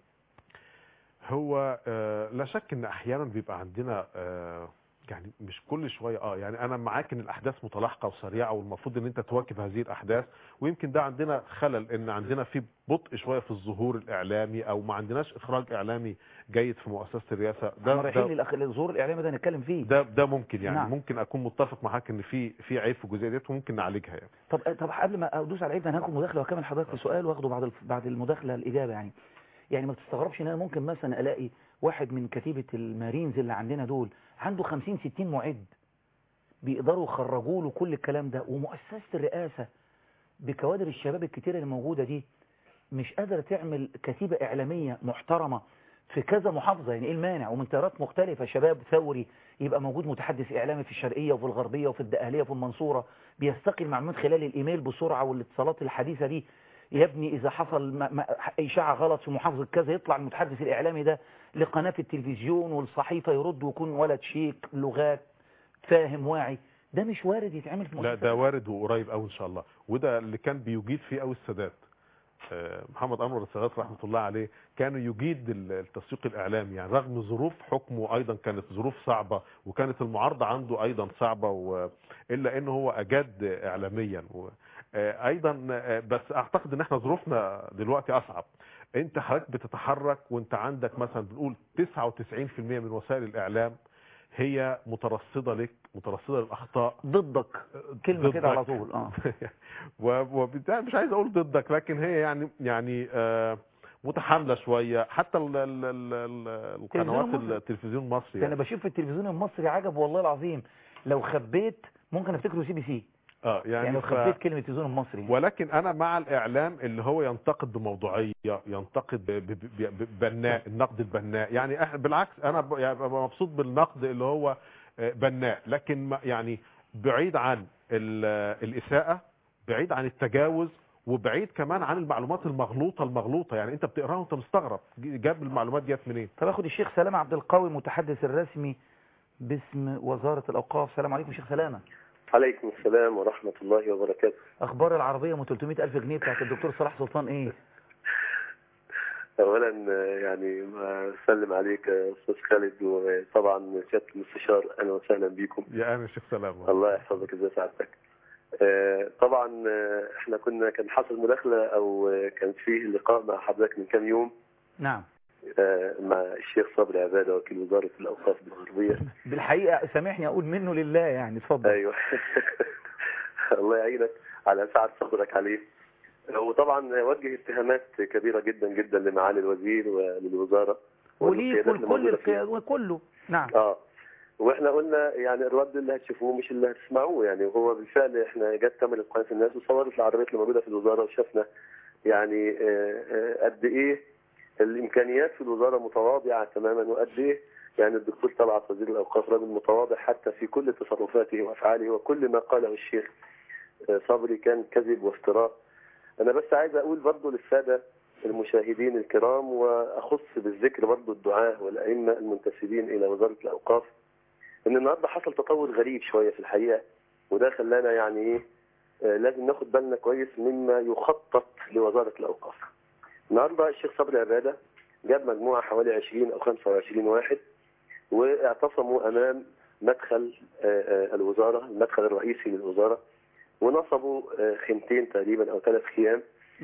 هو آه، لا شك ان احيانا بيبقى عندنا آه، يعني مش كل شويه اه يعني انا معاك ان الاحداث متلاحقه وسريعه والمفروض ان انت تواكب هذه الاحداث ويمكن ده عندنا خلل ان عندنا في بطء شويه في الظهور الاعلامي او ما عندناش اخراج اعلامي جيد في مؤسسه الرئاسه احنا ده رايحين ده, للأخ- للظهور الاعلامي ده نتكلم فيه ده ده ممكن يعني نعم. ممكن اكون متفق معاك ان في في عيب في الجزئيه ديت وممكن نعالجها يعني طب طب قبل ما ادوس على العيب ده انا هاخد مداخله واكمل حضرتك في سؤال واخده بعد الف- بعد المداخله الاجابه يعني يعني ما تستغربش ان انا ممكن مثلا الاقي واحد من كتيبه المارينز اللي عندنا دول عنده 50 60 معد بيقدروا يخرجوا له كل الكلام ده ومؤسسه الرئاسه بكوادر الشباب الكتيره اللي موجوده دي مش قادره تعمل كتيبه اعلاميه محترمه في كذا محافظه يعني ايه المانع ومن تيارات مختلفه شباب ثوري يبقى موجود متحدث اعلامي في الشرقيه وفي الغربيه وفي الدقهليه وفي المنصوره بيستقي المعلومات خلال الايميل بسرعه والاتصالات الحديثه دي يا ابني اذا حصل ما- ما- اشاعه غلط في محافظه كذا يطلع المتحدث الاعلامي ده لقناه في التلفزيون والصحيفه يرد ويكون ولد شيك لغات فاهم واعي ده مش وارد يتعمل في لا مؤسسه ده وارد وقريب قوي ان شاء الله وده اللي كان بيجيد فيه قوي السادات آه، محمد انور السادات رحمه الله عليه كان يجيد ال- التسويق الاعلامي يعني رغم ظروف حكمه ايضا كانت ظروف صعبه وكانت المعارضه عنده ايضا صعبه و... الا انه هو اجاد اعلاميا و... آه، ايضا آه، بس اعتقد ان احنا ظروفنا دلوقتي اصعب انت حضرتك بتتحرك وانت عندك مثلا بنقول 99% من وسائل الاعلام هي مترصده لك مترصده للاخطاء ضدك كلمة كده على ضدك. طول اه و- وبالتالي مش عايز اقول ضدك لكن هي يعني يعني آه، متحامله شويه حتى ال ال ال ال القنوات المصري. التلفزيون المصري ده انا بشوف في التلفزيون المصري عجب والله العظيم لو خبيت ممكن افتكره سي بي سي اه يعني, يعني لو ف... خبيت كلمة التلفزيون المصري ولكن انا مع الاعلام اللي هو ينتقد بموضوعيه ينتقد ب- ب- ب- ب- بناء النقد البناء يعني احنا بالعكس انا ب- يعني ببقى مبسوط بالنقد اللي هو آه، بناء لكن ما- يعني بعيد عن ال- الاساءه بعيد عن التجاوز وبعيد كمان عن المعلومات المغلوطه المغلوطه يعني انت بتقراها وانت مستغرب جاب المعلومات ديت منين طب اخد الشيخ سلامة عبد القوي المتحدث الرسمي باسم وزارة الاوقاف السلام عليكم شيخ سلامة عليكم السلام ورحمة الله وبركاته اخبار العربية ام 300 الف جنيه بتاعت الدكتور صلاح سلطان ايه أولا آه، يعني ما أسلم عليك يا أستاذ خالد وطبعا سيادة المستشار أهلا وسهلا بكم يا انا شيخ سلام الله يحفظك ازاي سعادتك آه، طبعا آه، احنا كنا كان حصل مداخلة أو آه، كان فيه لقاء مع حضرتك من كام يوم نعم آه، مع الشيخ صبري عبادة وكيل وزارة الأوقاف بالغربية بالحقيقة سامحني اقول منه لله يعني اتفضل ايوه الله يعينك على سعة صبرك عليه وطبعا وجه اتهامات كبيرة جدا جدا لمعالي الوزير وللوزارة وليك والقيادات اللي ولكل موجودة فيها. القيادة وكله نعم اه واحنا قلنا يعني الرد اللي هتشوفوه مش اللي هتسمعوه يعني وهو بالفعل احنا جت كاميرا قناه الناس وصورت العربيات اللي موجوده في الوزاره وشفنا يعني آه، آه، قد ايه الامكانيات في الوزاره متواضعه تماما وقد ايه يعني الدكتور طلعت وزير الاوقاف راجل متواضع حتى في كل تصرفاته وافعاله وكل ما قاله الشيخ آه، صبري كان كذب وافتراء انا بس عايز اقول برضه للساده المشاهدين الكرام واخص بالذكر برضه الدعاه والائمه المنتسبين الى وزاره الاوقاف ان النهارده حصل تطور غريب شويه في الحقيقه وده خلانا يعني ايه آه، لازم ناخد بالنا كويس مما يخطط لوزاره الاوقاف. النهارده الشيخ صبري عباده جاب مجموعه حوالي 20 او 25 واحد واعتصموا امام مدخل آه، آه، الوزاره المدخل الرئيسي للوزاره ونصبوا آه، خيمتين تقريبا او ثلاث خيام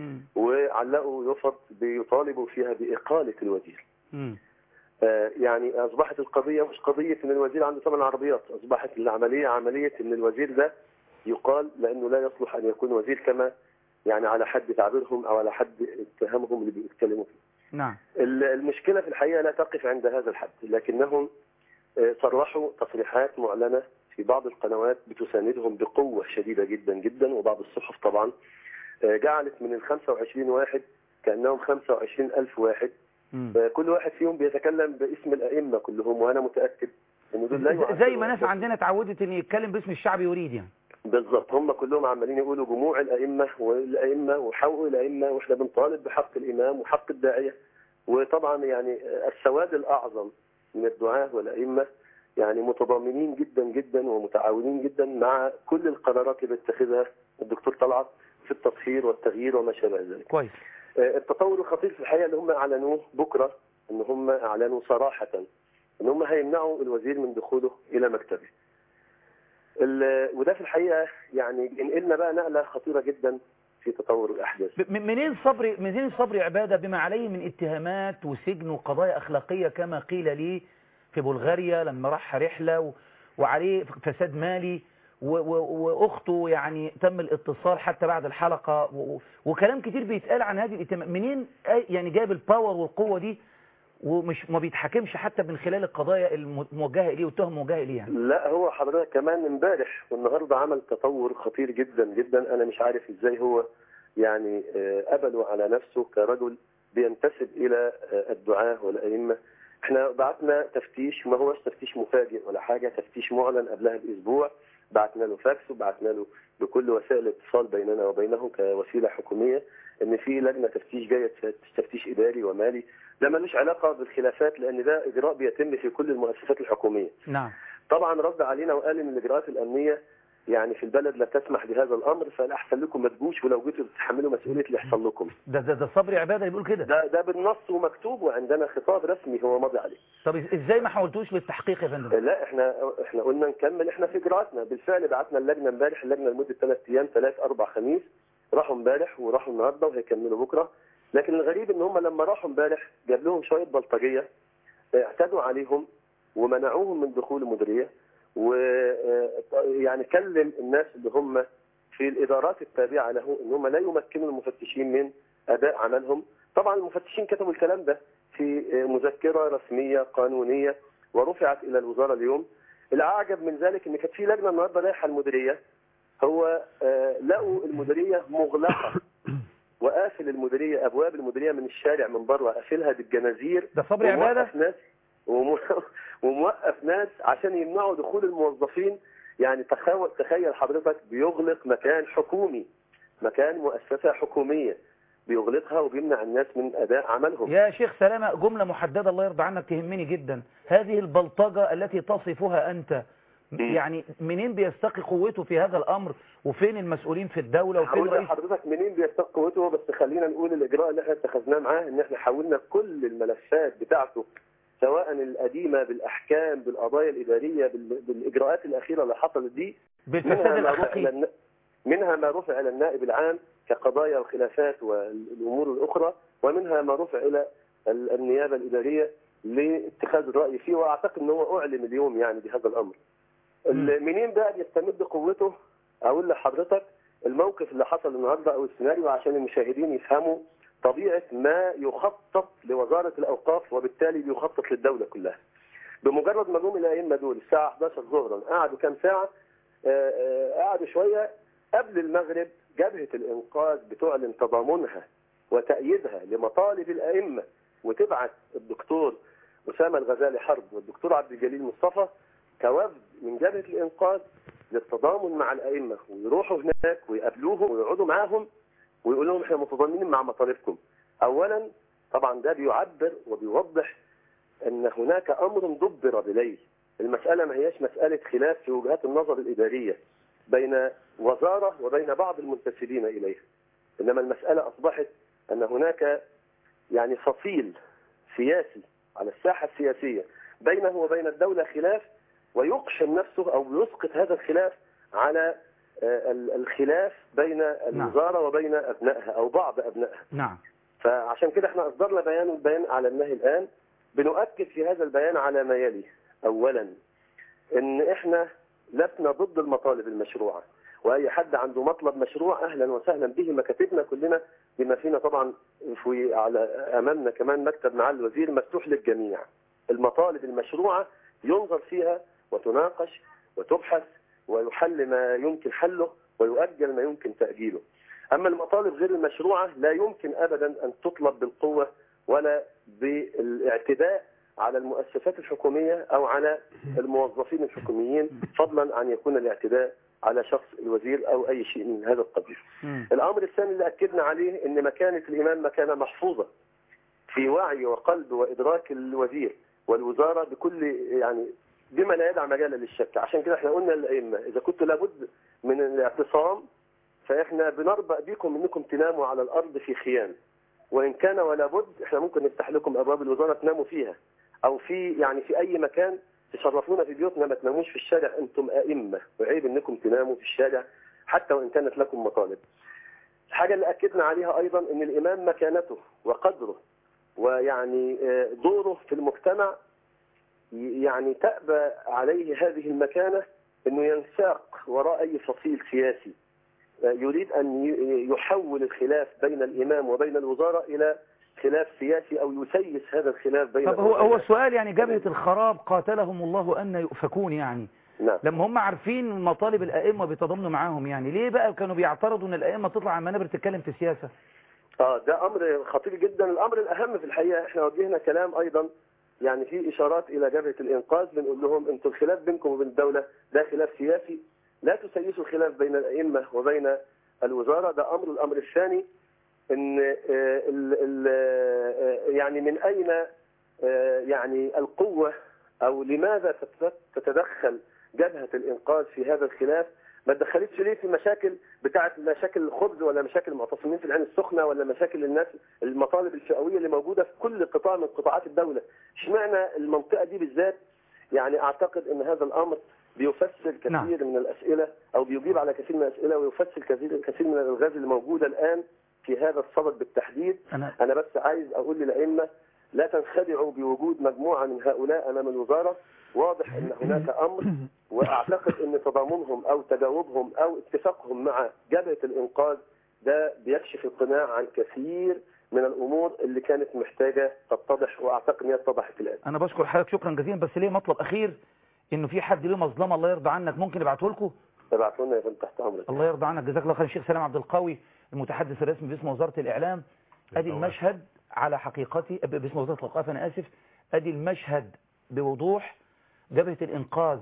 وعلقوا يفط بيطالبوا فيها باقاله الوزير. آه، يعني اصبحت القضيه مش قضيه ان الوزير عنده ثمان عربيات اصبحت العمليه عمليه ان الوزير ده يقال لانه لا يصلح ان يكون وزير كما يعني على حد تعبيرهم او على حد اتهامهم اللي بيتكلموا فيه نعم ال- المشكله في الحقيقه لا تقف عند هذا الحد لكنهم آه، صرحوا تصريحات معلنه في بعض القنوات بتساندهم بقوه شديده جدا جدا وبعض الصحف طبعا آه، جعلت من ال 25 واحد كانهم 25 الف واحد آه، كل واحد فيهم بيتكلم باسم الائمه كلهم وانا متاكد ان دول لا زي- زي يعتبروا ما ناس عندنا اتعودت ان يتكلم باسم الشعب يريد يعني بالظبط هم كلهم عمالين يقولوا جموع الائمه والائمه وحقوق الائمه واحنا بنطالب بحق الامام وحق الداعيه وطبعا يعني السواد الاعظم من الدعاه والائمه يعني متضامنين جدا جدا ومتعاونين جدا مع كل القرارات اللي بيتخذها الدكتور طلعت في التطهير والتغيير وما شابه ذلك. كويس آه، التطور الخطير في الحقيقه اللي هم اعلنوه بكره ان هم اعلنوا صراحه ان هم هيمنعوا الوزير من دخوله الى مكتبه. ال- وده في الحقيقه يعني ينقلنا بقى نقله خطيره جدا في تطور الاحداث. ب- من- منين صبري منين صبري عباده بما عليه من اتهامات وسجن وقضايا اخلاقيه كما قيل لي في بلغاريا لما راح رحله و... وعليه فساد مالي و... و... واخته يعني تم الاتصال حتى بعد الحلقه و... و- وكلام كتير بيتقال عن هذه الاتهامات منين أي- يعني جاب الباور والقوه دي ومش ما بيتحكمش حتى من خلال القضايا الموجهه اليه والتهم الموجهه اليه يعني لا هو حضرتك كمان امبارح والنهارده عمل تطور خطير جدا جدا انا مش عارف ازاي هو يعني آه، قبله على نفسه كرجل بينتسب الى آه، الدعاه والائمه احنا بعتنا تفتيش ما هوش تفتيش مفاجئ ولا حاجه تفتيش معلن قبلها باسبوع بعتنا له فاكس وبعتنا له بكل وسائل الاتصال بيننا وبينه كوسيله حكوميه ان في لجنه تفتيش جايه تفتيش اداري ومالي ده ملوش علاقه بالخلافات لان ده اجراء بيتم في كل المؤسسات الحكوميه نعم طبعا رد علينا وقال ان الاجراءات الامنيه يعني في البلد لا تسمح بهذا الامر فالاحسن لكم ما تجوش ولو جيتوا تتحملوا مسؤوليه اللي يحصل لكم ده ده, ده صبري عباده اللي بيقول كده ده ده بالنص ومكتوب وعندنا خطاب رسمي هو ماضي عليه طب ازاي ما حاولتوش للتحقيق يا فندم لا احنا احنا قلنا نكمل احنا في اجراءاتنا بالفعل بعتنا اللجنه امبارح اللجنه لمده ثلاث ايام ثلاث اربع خميس راحوا امبارح وراحوا النهارده وهيكملوا بكره لكن الغريب ان هم لما راحوا امبارح جاب لهم شويه بلطجيه اعتدوا عليهم ومنعوهم من دخول المديريه و يعني كلم الناس اللي هم في الادارات التابعه له ان هم لا يمكنوا المفتشين من اداء عملهم طبعا المفتشين كتبوا الكلام ده في مذكره رسميه قانونيه ورفعت الى الوزاره اليوم الاعجب من ذلك ان كانت في لجنه النهارده رايحه المديريه هو آه، لقوا المديريه مغلقه وقافل المديريه ابواب المديريه من الشارع من بره قافلها بالجنازير ده صبري عباده وموقف ناس وم- وموقف ناس عشان يمنعوا دخول الموظفين يعني تخيل تخيل حضرتك بيغلق مكان حكومي مكان مؤسسه حكوميه بيغلقها وبيمنع الناس من اداء عملهم يا شيخ سلامة جملة محددة الله يرضى عنك تهمني جدا هذه البلطجة التي تصفها أنت يعني منين بيستقي قوته في هذا الأمر وفين المسؤولين في الدولة وفين هقول رئيس لحضرتك منين بيستقي قوته بس خلينا نقول الاجراء اللي احنا اتخذناه معاه ان احنا حاولنا كل الملفات بتاعته سواء القديمه بالاحكام بالقضايا الاداريه بال- بالاجراءات الاخيره اللي حصلت دي بالفساد منها ما رفع الأخلاقي إلى النا- منها ما رفع الى النائب العام كقضايا الخلافات والامور الاخرى ومنها ما رفع الى ال- النيابه الاداريه لاتخاذ الراي فيه واعتقد ان هو اعلن اليوم يعني بهذا الامر. ال- منين بقى بيستمد قوته؟ اقول لحضرتك الموقف اللي حصل النهارده او السيناريو عشان المشاهدين يفهموا طبيعه ما يخطط لوزاره الاوقاف وبالتالي بيخطط للدوله كلها. بمجرد ما جم الائمه دول الساعه 11 ظهرا قعدوا كام ساعه؟ آه، آه، قعدوا شويه قبل المغرب جبهه الانقاذ بتعلن تضامنها وتأييدها لمطالب الأئمة وتبعت الدكتور أسامة الغزالي حرب والدكتور عبد الجليل مصطفى كوفد من جبهة الإنقاذ للتضامن مع الأئمة ويروحوا هناك ويقابلوهم ويقعدوا معاهم ويقولوا لهم احنا متضامنين مع مطالبكم. أولا طبعا ده بيعبر وبيوضح أن هناك أمر دبر بليل. المسألة ما هياش مسألة خلاف في وجهات النظر الإدارية بين وزارة وبين بعض المنتسبين إليها. إنما المسألة أصبحت أن هناك يعني فصيل سياسي على الساحة السياسية بينه وبين الدولة خلاف ويقشم نفسه أو يسقط هذا الخلاف على آه، ال- الخلاف بين الوزارة وبين أبنائها أو بعض أبنائها نعم فعشان كده احنا أصدرنا بيان البيان أعلناه الآن بنؤكد في هذا البيان على ما يلي أولا إن احنا لسنا ضد المطالب المشروعة واي حد عنده مطلب مشروع اهلا وسهلا به مكاتبنا كلنا بما فينا طبعا في على امامنا كمان مكتب معالي الوزير مفتوح للجميع المطالب المشروعه ينظر فيها وتناقش وتبحث ويحل ما يمكن حله ويؤجل ما يمكن تاجيله اما المطالب غير المشروعه لا يمكن ابدا ان تطلب بالقوه ولا بالاعتداء على المؤسسات الحكوميه او على الموظفين الحكوميين فضلا عن يكون الاعتداء على شخص الوزير او اي شيء من هذا القبيل. الامر الثاني اللي اكدنا عليه ان مكانه الامام مكانه محفوظه في وعي وقلب وادراك الوزير والوزاره بكل يعني بما لا يدع مجالا للشك عشان كده احنا قلنا للائمه اذا كنتوا لابد من الاعتصام فاحنا بنربأ بكم انكم تناموا على الارض في خيام وان كان ولا بد احنا ممكن نفتح لكم ابواب الوزاره تناموا فيها او في يعني في اي مكان تشرفونا في بيوتنا ما تناموش في الشارع انتم ائمه وعيب انكم تناموا في الشارع حتى وان كانت لكم مطالب. الحاجه اللي اكدنا عليها ايضا ان الامام مكانته وقدره ويعني آه، دوره في المجتمع ي- يعني تأبى عليه هذه المكانه انه ينساق وراء اي فصيل سياسي آه، يريد ان ي- يحول الخلاف بين الامام وبين الوزاره الى خلاف سياسي او يسيس هذا الخلاف بين طب هو هو السؤال يعني جبهة الخراب قاتلهم الله أن يؤفكون يعني نعم لما هم عارفين مطالب الأئمة بيتضامنوا معاهم يعني ليه بقى كانوا بيعترضوا ان الأئمة تطلع على المنابر تتكلم في سياسة اه ده امر خطير جدا الامر الاهم في الحقيقه احنا وجهنا كلام ايضا يعني في اشارات الى جبهه الانقاذ بنقول لهم انتوا الخلاف بينكم وبين الدوله ده خلاف سياسي لا تسيسوا الخلاف بين الائمه وبين الوزاره ده امر الامر الثاني ان آه، ال ال آه، يعني من اين آه، يعني القوه او لماذا تت- تتدخل جبهه الانقاذ في هذا الخلاف ما تدخلتش ليه في مشاكل بتاعه مشاكل الخبز ولا مشاكل المعتصمين في العين السخنه ولا مشاكل الناس المطالب الفئويه اللي موجوده في كل قطاع من قطاعات الدوله اشمعنى المنطقه دي بالذات يعني اعتقد ان هذا الامر بيفسر كثير نعم. من الاسئله او بيجيب على كثير من الاسئله ويفسر كثير كثير من الالغاز اللي موجوده الان في هذا الصدد بالتحديد أنا انا بس عايز اقول للائمه لا تنخدعوا بوجود مجموعه من هؤلاء امام الوزاره واضح ان هناك امر واعتقد ان تضامنهم او تجاوبهم او اتفاقهم مع جبهه الانقاذ ده بيكشف القناع عن كثير من الامور اللي كانت محتاجه تتضح واعتقد ان هي اتضحت الان انا بشكر حضرتك شكرا جزيلا بس ليه مطلب اخير انه في حد له مظلمه الله يرضى عنك ممكن يبعته لكم ابعتوا لنا يا فندم تحت امرك الله يرضى عنك جزاك الله خير الشيخ سلام عبد القوي المتحدث الرسمي باسم وزاره الاعلام ادي المشهد على حقيقتي ب- باسم وزاره الاوقاف انا اسف ادي المشهد بوضوح جبهه الانقاذ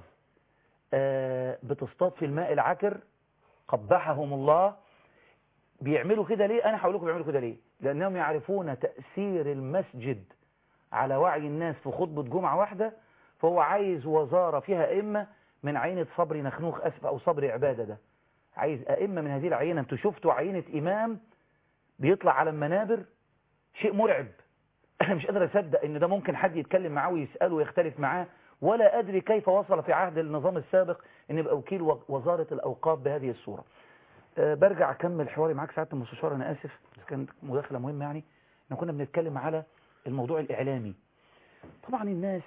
آه، بتصطاد في الماء العكر قبحهم الله بيعملوا كده ليه انا هقول لكم بيعملوا كده ليه لانهم يعرفون تاثير المسجد على وعي الناس في خطبه جمعه واحده فهو عايز وزاره فيها ائمه من عينه صبري نخنوخ اسف او صبري عباده ده عايز ائمه من هذه العينه انتوا شفتوا عينه امام بيطلع على المنابر شيء مرعب انا مش قادر اصدق ان ده ممكن حد يتكلم معاه ويساله ويختلف معاه ولا ادري كيف وصل في عهد النظام السابق ان يبقى وكيل و- وزاره الاوقاف بهذه الصوره أه برجع اكمل حواري معاك سعاده المستشار انا اسف بس كانت مداخله مهمه يعني احنا كنا بنتكلم على الموضوع الاعلامي طبعا الناس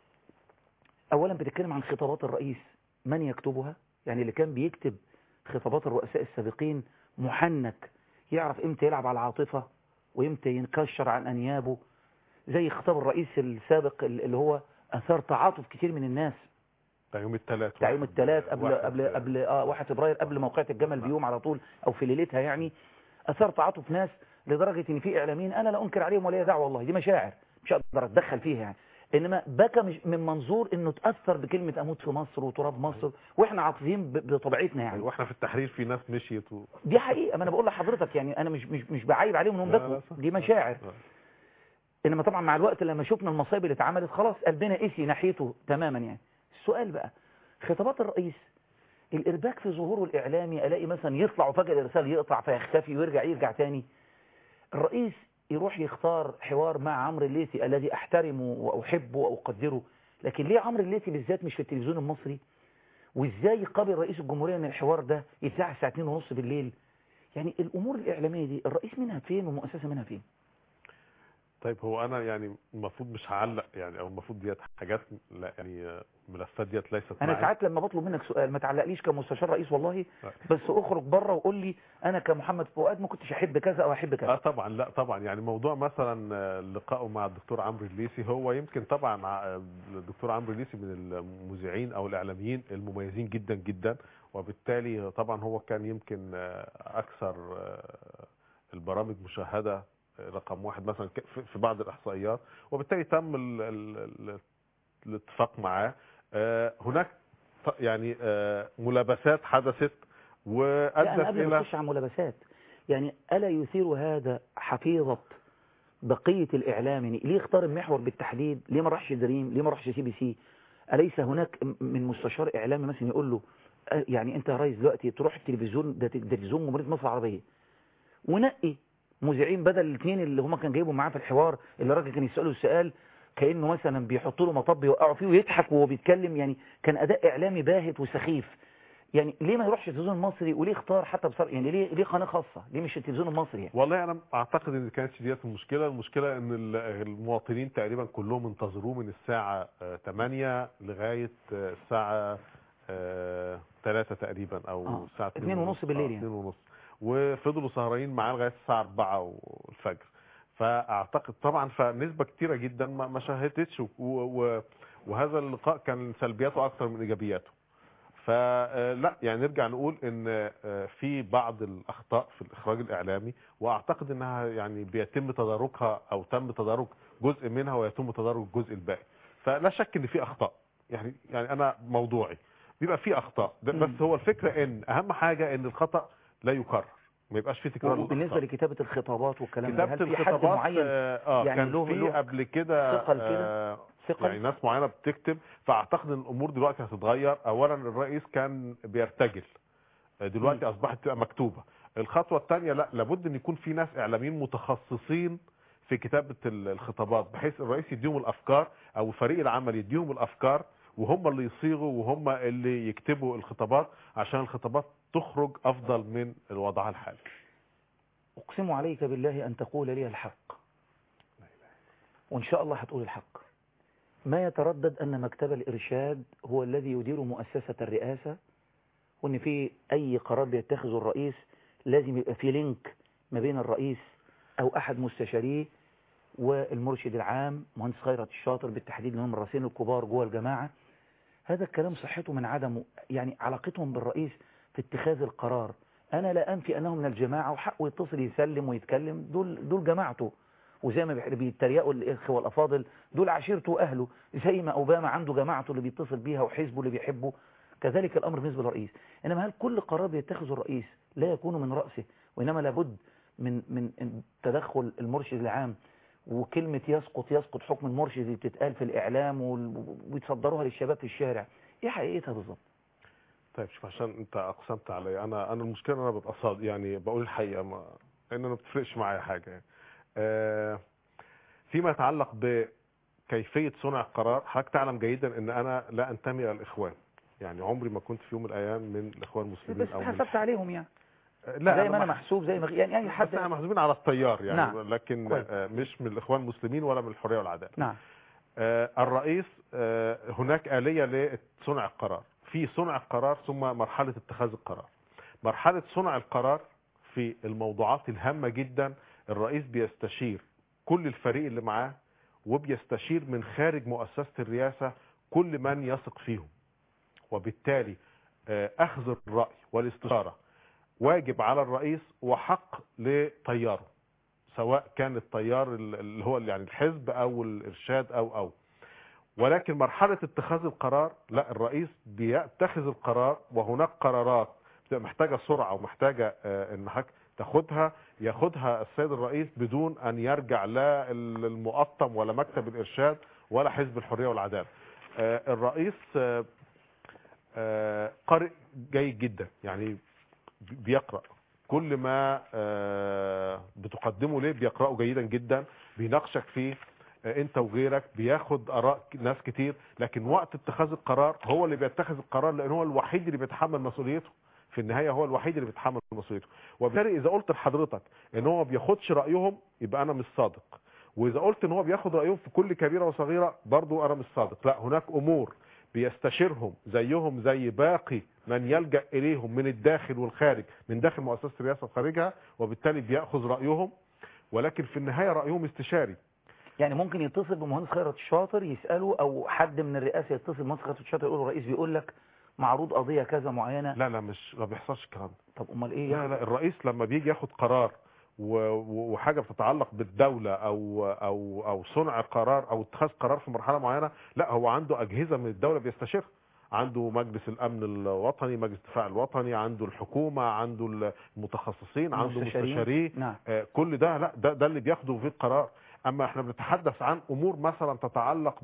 اولا بتتكلم عن خطابات الرئيس من يكتبها يعني اللي كان بيكتب خطابات الرؤساء السابقين محنك يعرف امتى يلعب على العاطفه وامتى ينكشر عن انيابه زي خطاب الرئيس السابق اللي هو اثار تعاطف كتير من الناس بتاع يوم الثلاث بتاع يوم الثلاث قبل واحد- قبل قبل اه 1 فبراير قبل موقعة الجمل بيوم على طول او في ليلتها يعني اثار تعاطف ناس لدرجه ان في اعلاميين انا لا انكر عليهم ولا دعوه والله دي مشاعر مش هقدر اتدخل فيها يعني انما بكى مش من منظور انه تاثر بكلمه اموت في مصر وتراب مصر واحنا عاطفيين ب- بطبيعتنا يعني واحنا في التحرير في ناس مشيت و... دي حقيقه ما انا بقول لحضرتك يعني انا مش مش مش بعايب عليهم انهم لا، لا، بكوا صح. دي مشاعر آه. انما طبعا مع الوقت لما شفنا المصايب اللي اتعملت خلاص قلبنا قسي ناحيته تماما يعني السؤال بقى خطابات الرئيس الارباك في ظهوره الاعلامي الاقي مثلا يطلع وفجاه الارسال يقطع فيختفي ويرجع يرجع تاني الرئيس يروح يختار حوار مع عمرو الليثي الذي احترمه واحبه واقدره لكن ليه عمرو الليثي بالذات مش في التلفزيون المصري وازاي قبل رئيس الجمهوريه ان الحوار ده يتذاع الساعه 2 ونص بالليل يعني الامور الاعلاميه دي الرئيس منها فين والمؤسسه منها فين طيب هو انا يعني المفروض مش هعلق يعني او المفروض ديت حاجات لا يعني آه، ملفات ديت ليست انا معي. ساعات لما بطلب منك سؤال ما تعلقليش كمستشار رئيس والله لا. بس اخرج بره وقول لي انا كمحمد فؤاد ما كنتش احب كذا او احب اه كذا طبعا لا طبعا يعني موضوع مثلا آه، لقائه مع الدكتور عمرو الليثي هو يمكن طبعا ع- الدكتور عمرو الليثي من المذيعين او الاعلاميين المميزين جدا جدا وبالتالي طبعا هو كان يمكن آه، اكثر آه، البرامج مشاهده آه، رقم واحد مثلا ك- في- في بعض الاحصائيات وبالتالي تم ال- ال- ال- الاتفاق معاه آه، هناك ط- يعني آه، ملابسات حدثت لا انا وادت قبل ما الى اخش على ملابسات يعني الا يثير هذا حفيظه بقيه الاعلام يعني ليه اختار المحور بالتحديد ليه ما راحش دريم ليه ما راحش سي بي سي اليس هناك م- من مستشار اعلامي مثلا يقول له آه، يعني انت يا ريس دلوقتي تروح التلفزيون ده ت- ده تلفزيون جمهوريه مصر العربيه ونقي مذيعين بدل الاثنين اللي هما كان جايبهم معاه في الحوار اللي الراجل كان يساله السؤال كانه مثلا بيحطوا له مطب يوقعوا فيه ويضحك وهو بيتكلم يعني كان اداء اعلامي باهت وسخيف يعني ليه ما يروحش التلفزيون المصري وليه اختار حتى بصر يعني ليه ليه قناه خاصه ليه مش التلفزيون المصري يعني والله انا اعتقد ان كانتش ديت المشكله المشكله ان ال- المواطنين تقريبا كلهم انتظروه من الساعه آه، 8 لغايه آه، الساعه 3 تقريبا او آه، الساعه اتنين ونص بالليل يعني. 2 ونص وفضلوا سهرانين معاه لغايه الساعه 4 الفجر فاعتقد طبعا فنسبه كتيره جدا ما ما شاهدتش و- و- وهذا اللقاء كان سلبياته اكثر من ايجابياته فلا يعني نرجع نقول ان آه، في بعض الاخطاء في الاخراج الاعلامي واعتقد انها يعني بيتم تداركها او تم تدارك جزء منها ويتم تدارك الجزء الباقي فلا شك ان في اخطاء يعني يعني انا موضوعي بيبقى في اخطاء ده- بس هو الفكره ان اهم حاجه ان الخطا لا يكرر ما يبقاش في تكرار بالنسبه للأخطاء. لكتابه الخطابات والكلام ده كتابة هل في حد الخطابات معين اه آه، يعني كان له في له قبل كده ثقل كده؟ آه، ثقل؟ يعني ناس معينه بتكتب فاعتقد ان الامور دلوقتي هتتغير اولا الرئيس كان بيرتجل آه، دلوقتي اصبحت تبقى مكتوبه الخطوه الثانيه لا لابد ان يكون في ناس اعلاميين متخصصين في كتابه ال- الخطابات بحيث الرئيس يديهم الافكار او فريق العمل يديهم الافكار وهم اللي يصيغوا وهم اللي يكتبوا الخطابات عشان الخطابات تخرج افضل من وضعها الحالي أقسم عليك بالله أن تقول لي الحق وإن شاء الله هتقول الحق ما يتردد أن مكتب الإرشاد هو الذي يدير مؤسسة الرئاسة وأن في أي قرار بيتخذه الرئيس لازم يبقى في لينك ما بين الرئيس أو أحد مستشاريه والمرشد العام مهندس خيرت الشاطر بالتحديد اللي هم الرئيسين الكبار جوه الجماعة هذا الكلام صحته من عدمه يعني علاقتهم بالرئيس في اتخاذ القرار أنا لا أنفي أنه من الجماعة وحقه يتصل يسلم ويتكلم دول, دول جماعته وزي ما بيح- بيتريقوا الإخوة والأفاضل دول عشيرته وأهله زي ما أوباما عنده جماعته اللي بيتصل بيها وحزبه اللي بيحبه كذلك الأمر بالنسبة للرئيس إنما هل كل قرار بيتخذه الرئيس لا يكون من رأسه وإنما لابد من من تدخل المرشد العام وكلمة يسقط يسقط حكم المرشد اللي بتتقال في الإعلام وال- ويتصدروها للشباب في الشارع إيه حقيقتها بالظبط؟ طيب شوف عشان انت اقسمت عليا انا انا المشكله ان انا ببقى صادق يعني بقول الحقيقه ما لان انا ما بتفرقش معايا حاجه يعني. آه فيما يتعلق بكيفيه صنع القرار حضرتك تعلم جيدا ان انا لا انتمي الى الاخوان يعني عمري ما كنت في يوم من الايام من الاخوان المسلمين بس او من حسبت عليهم يعني آه، لا زي ما أنا مح- محسوب زي ما يعني أي حد بس احنا محسوبين على التيار يعني نعم. لكن كويس. آه، مش من الاخوان المسلمين ولا من الحريه والعداله نعم آه، الرئيس آه، هناك آلية لصنع القرار في صنع القرار ثم مرحلة اتخاذ القرار مرحلة صنع القرار في الموضوعات الهامة جدا الرئيس بيستشير كل الفريق اللي معاه وبيستشير من خارج مؤسسة الرئاسة كل من يثق فيهم وبالتالي آه، أخذ الرأي والاستشارة واجب على الرئيس وحق لطياره سواء كان التيار اللي هو يعني الحزب او الارشاد او او ولكن مرحلة اتخاذ القرار لا الرئيس بيتخذ القرار وهناك قرارات بتبقى محتاجة سرعة ومحتاجة آه، ان حضرتك تاخدها ياخدها السيد الرئيس بدون ان يرجع لا المقطم ولا مكتب الارشاد ولا حزب الحرية والعدالة آه، الرئيس آه، آه، قارئ جيد جدا يعني بيقرأ كل ما آه، بتقدمه ليه بيقرأه جيدا جدا بيناقشك فيه آه، انت وغيرك بياخد اراء ك- ناس كتير لكن وقت اتخاذ القرار هو اللي بيتخذ القرار لان هو الوحيد اللي بيتحمل مسؤوليته في النهايه هو الوحيد اللي بيتحمل مسؤوليته وبالتالي اذا قلت لحضرتك ان هو ما بياخدش رايهم يبقى انا مش صادق واذا قلت ان هو بياخد رايهم في كل كبيره وصغيره برضو انا مش صادق لا هناك امور بيستشيرهم زيهم زي باقي من يلجا اليهم من الداخل والخارج من داخل مؤسسه الرئاسه وخارجها وبالتالي بياخذ رايهم ولكن في النهايه رايهم استشاري يعني ممكن يتصل بمهندس خيرت الشاطر يسأله أو حد من الرئاسة يتصل بمهندس خيرت الشاطر يقول له الرئيس بيقول لك معروض قضية كذا معينة لا لا مش ما بيحصلش الكلام ده طب أمال إيه لا لا الرئيس لما بيجي ياخد قرار و- و- وحاجه بتتعلق بالدوله او او او صنع قرار او اتخاذ قرار في مرحله معينه لا هو عنده اجهزه من الدوله بيستشيرها عنده مجلس الامن الوطني مجلس الدفاع الوطني عنده الحكومه عنده المتخصصين عنده المستشارين. مستشاريه نعم آه، كل ده لا ده ده اللي بياخده فيه القرار اما احنا بنتحدث عن امور مثلا تتعلق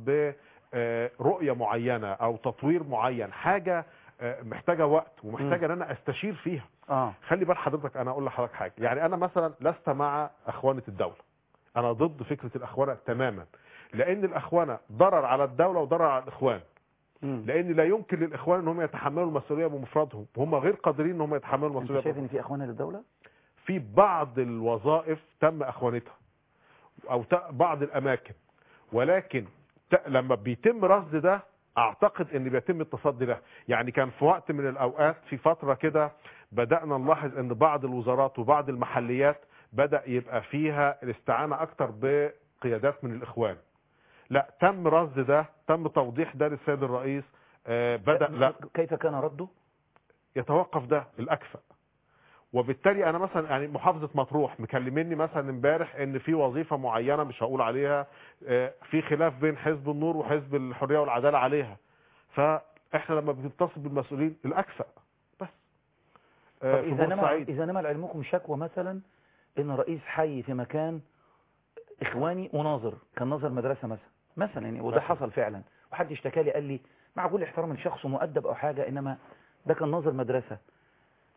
برؤيه معينه او تطوير معين حاجه آه، محتاجه وقت ومحتاجه ان انا استشير فيها اه خلي بال حضرتك انا اقول لحضرتك حاجه يعني انا مثلا لست مع اخوانه الدوله انا ضد فكره الاخوانه تماما لان الاخوانه ضرر على الدوله وضرر على الاخوان مم. لان لا يمكن للاخوان ان هم يتحملوا المسؤوليه بمفردهم وهم غير قادرين ان هم يتحملوا أنت المسؤوليه شايف إن في أخوانا للدولة؟ في بعض الوظائف تم اخوانتها او ت- بعض الاماكن ولكن ت- لما بيتم رصد ده اعتقد ان بيتم التصدي له يعني كان في وقت من الاوقات في فتره كده بدانا نلاحظ ان بعض الوزارات وبعض المحليات بدا يبقى فيها الاستعانه اكتر بقيادات من الاخوان لا تم رصد ده تم توضيح ده للسيد الرئيس آه، بدا لا كيف كان رده؟ يتوقف ده الاكفأ وبالتالي انا مثلا يعني محافظه مطروح مكلميني مثلا امبارح ان في وظيفه معينه مش هقول عليها آه، في خلاف بين حزب النور وحزب الحريه والعداله عليها فاحنا لما بنتصل بالمسؤولين الاكفأ بس آه، طب في إذا نما بورسعيد إذا نما لعلمكم شكوى مثلا إن رئيس حي في مكان إخواني وناظر كان ناظر مدرسة مثلا مثلا يعني وده مثلا. حصل فعلا وحد اشتكى لي قال لي مع كل احترام لشخص مؤدب أو حاجة إنما ده كان ناظر مدرسة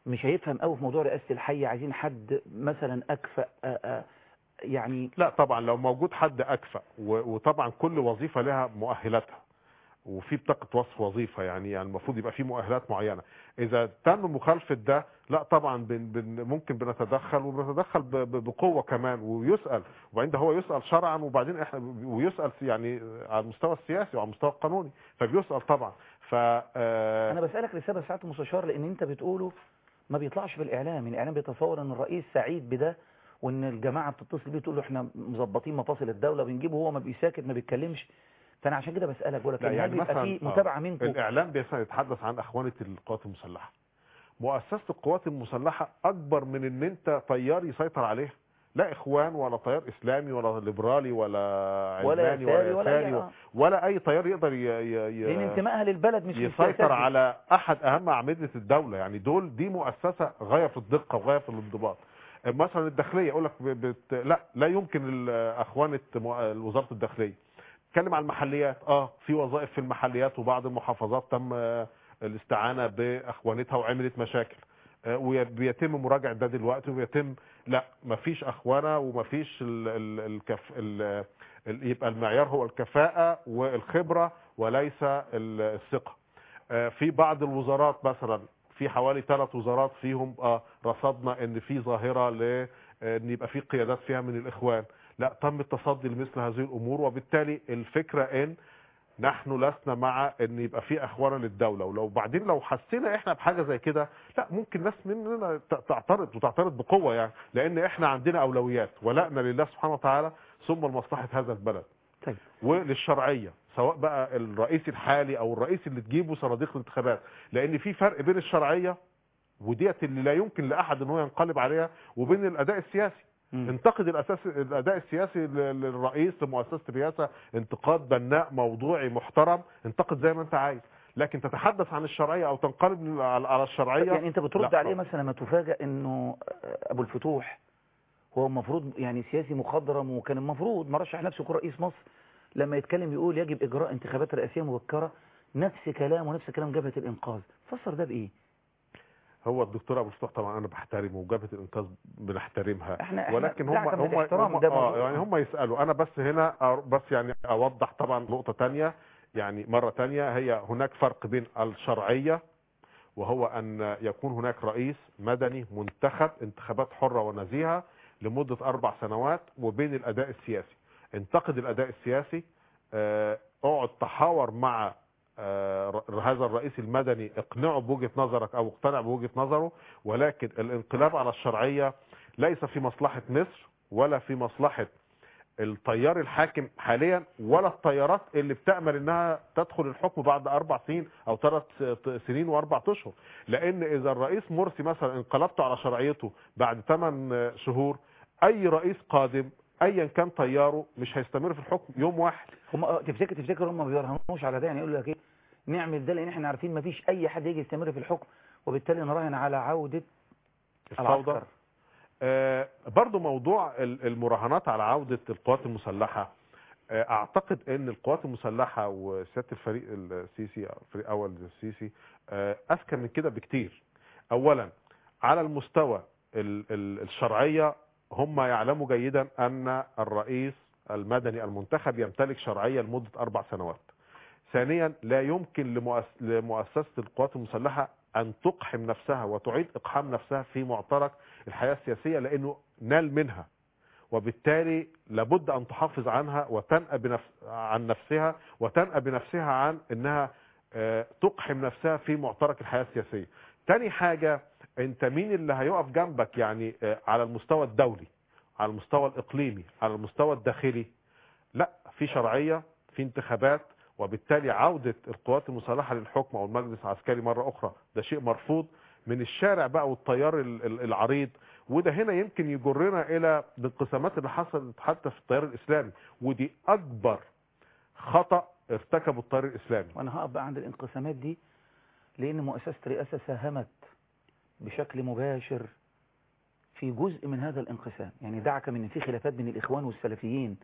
مش هيفهم قوي في موضوع رئاسة الحي عايزين حد مثلا أكفأ آه، آه، يعني لا طبعا لو موجود حد اكفأ و- وطبعا كل وظيفه لها مؤهلاتها وفي بطاقه وصف وظيفه يعني يعني المفروض يبقى في مؤهلات معينه اذا تم مخالفه ده لا طبعا بن بن ممكن بنتدخل وبنتدخل ب- ب- بقوه كمان ويسال وبعدين هو يسال شرعا وبعدين احنا ويسال يعني على المستوى السياسي وعلى المستوى القانوني فبيسال طبعا ف آه، أنا بسألك رسالة ساعة المستشار لأن أنت بتقوله ما بيطلعش في الإعلام الإعلام بيتصور أن الرئيس سعيد بده وأن الجماعة بتتصل بيه تقول له إحنا مظبطين مفاصل الدولة بنجيبه هو ما بيساكت ما بيتكلمش فأنا عشان كده بسألك بقول لك لا هل يعني بيبقى مثلا في آه، متابعة منكم الاعلام بيسا- يتحدث عن اخوانه القوات المسلحه مؤسسه القوات المسلحه اكبر من ان انت طيار يسيطر عليها لا اخوان ولا طيار اسلامي ولا ليبرالي ولا ولا علماني يساري ولا ولا أي- يساري آه. ولا اي طيار يقدر ي... ي... ي... لأن انتمائها للبلد مش يسيطر للسياسات. على احد اهم اعمده الدوله يعني دول دي مؤسسه غايه في الدقه وغايه في الانضباط مثلا الداخليه يقول لك بت... لا لا يمكن ال- اخوانه مو- وزاره الداخليه اتكلم عن المحليات اه في وظائف في المحليات وبعض المحافظات تم آه، الاستعانه باخوانتها وعملت مشاكل آه، وبيتم مراجعه ده دلوقتي وبيتم لا مفيش اخوانه ومفيش ال... ال... الكف... ال... ال... يبقى المعيار هو الكفاءه والخبره وليس ال- الثقه آه، في بعض الوزارات مثلا في حوالي ثلاث وزارات فيهم آه، رصدنا ان في ظاهره ل آه، ان يبقى في قيادات فيها من الاخوان لا تم التصدي لمثل هذه الامور وبالتالي الفكره ان نحن لسنا مع ان يبقى في اخوانا للدوله ولو بعدين لو حسينا احنا بحاجه زي كده لا ممكن ناس مننا ت- تعترض وتعترض بقوه يعني لان احنا عندنا اولويات ولائنا لله سبحانه وتعالى ثم لمصلحه هذا البلد طيب. وللشرعيه سواء بقى الرئيس الحالي او الرئيس اللي تجيبه صناديق الانتخابات لان في فرق بين الشرعيه وديت اللي لا يمكن لاحد ان هو ينقلب عليها وبين الاداء السياسي انتقد الاساس الاداء السياسي لل- للرئيس لمؤسسه الرئاسه انتقاد بناء موضوعي محترم انتقد زي ما انت عايز لكن تتحدث عن الشرعيه او تنقلب على على الشرعيه يعني انت بترد لا عليه طبعا. مثلا لما تفاجئ انه ابو الفتوح هو المفروض يعني سياسي مخضرم وكان المفروض مرشح نفسه يكون رئيس مصر لما يتكلم يقول يجب اجراء انتخابات رئاسيه مبكره نفس كلامه ونفس كلام جبهه الانقاذ فسر ده بايه هو الدكتور ابو الفتوح طبعا انا بحترمه وجبهه الانقاذ بنحترمها احنا- احنا ولكن هم بنعتمد هم, الاحترام هم ده آه موضوع. يعني هم يسالوا انا بس هنا أر- بس يعني اوضح طبعا نقطه تانية يعني مره تانية هي هناك فرق بين الشرعيه وهو ان يكون هناك رئيس مدني منتخب انتخابات حره ونزيهه لمده اربع سنوات وبين الاداء السياسي انتقد الاداء السياسي آه، اقعد تحاور مع آه، ر- هذا الرئيس المدني اقنعه بوجهة نظرك او اقتنع بوجهة نظره ولكن الانقلاب على الشرعية ليس في مصلحة مصر ولا في مصلحة التيار الحاكم حاليا ولا التيارات اللي بتأمل انها تدخل الحكم بعد اربع سنين او ثلاث سنين واربع اشهر لان اذا الرئيس مرسي مثلا انقلبته على شرعيته بعد ثمان شهور اي رئيس قادم ايا كان تياره مش هيستمر في الحكم يوم واحد هم آه، تفتكر تفتكر هم ما بيرهنوش على ده يعني يقول لك ايه نعمل ده لان احنا عارفين ما فيش اي حد يجي يستمر في الحكم وبالتالي نراهن على عوده الفوضى العسكر آه، برضو موضوع ال- المراهنات على عودة القوات المسلحة آه، اعتقد ان القوات المسلحة وسيادة الفريق السيسي أو الفريق الاول السيسي آه، اذكى من كده بكتير اولا على المستوى ال- ال- الشرعية هم يعلموا جيدا ان الرئيس المدني المنتخب يمتلك شرعية لمدة اربع سنوات ثانيا لا يمكن لمؤس- لمؤسسة القوات المسلحة ان تقحم نفسها وتعيد اقحام نفسها في معترك الحياة السياسية لانه نال منها وبالتالي لابد ان تحافظ عنها وتنأى بنفس عن نفسها وتنأى بنفسها عن انها آه، تقحم نفسها في معترك الحياة السياسية تاني حاجة انت مين اللي هيقف جنبك يعني آه، على المستوى الدولي على المستوى الاقليمي على المستوى الداخلي لا في شرعية في انتخابات وبالتالي عودة القوات المسلحة للحكم او المجلس العسكري مرة اخرى ده شيء مرفوض من الشارع بقى والتيار ال- ال- العريض وده هنا يمكن يجرنا الى الانقسامات اللي حصلت حتى في التيار الاسلامي ودي اكبر خطأ ارتكبه التيار الاسلامي وانا هقف بقى عند الانقسامات دي لان مؤسسه رئاسه ساهمت بشكل مباشر في جزء من هذا الانقسام يعني دعك من إن في خلافات بين الاخوان والسلفيين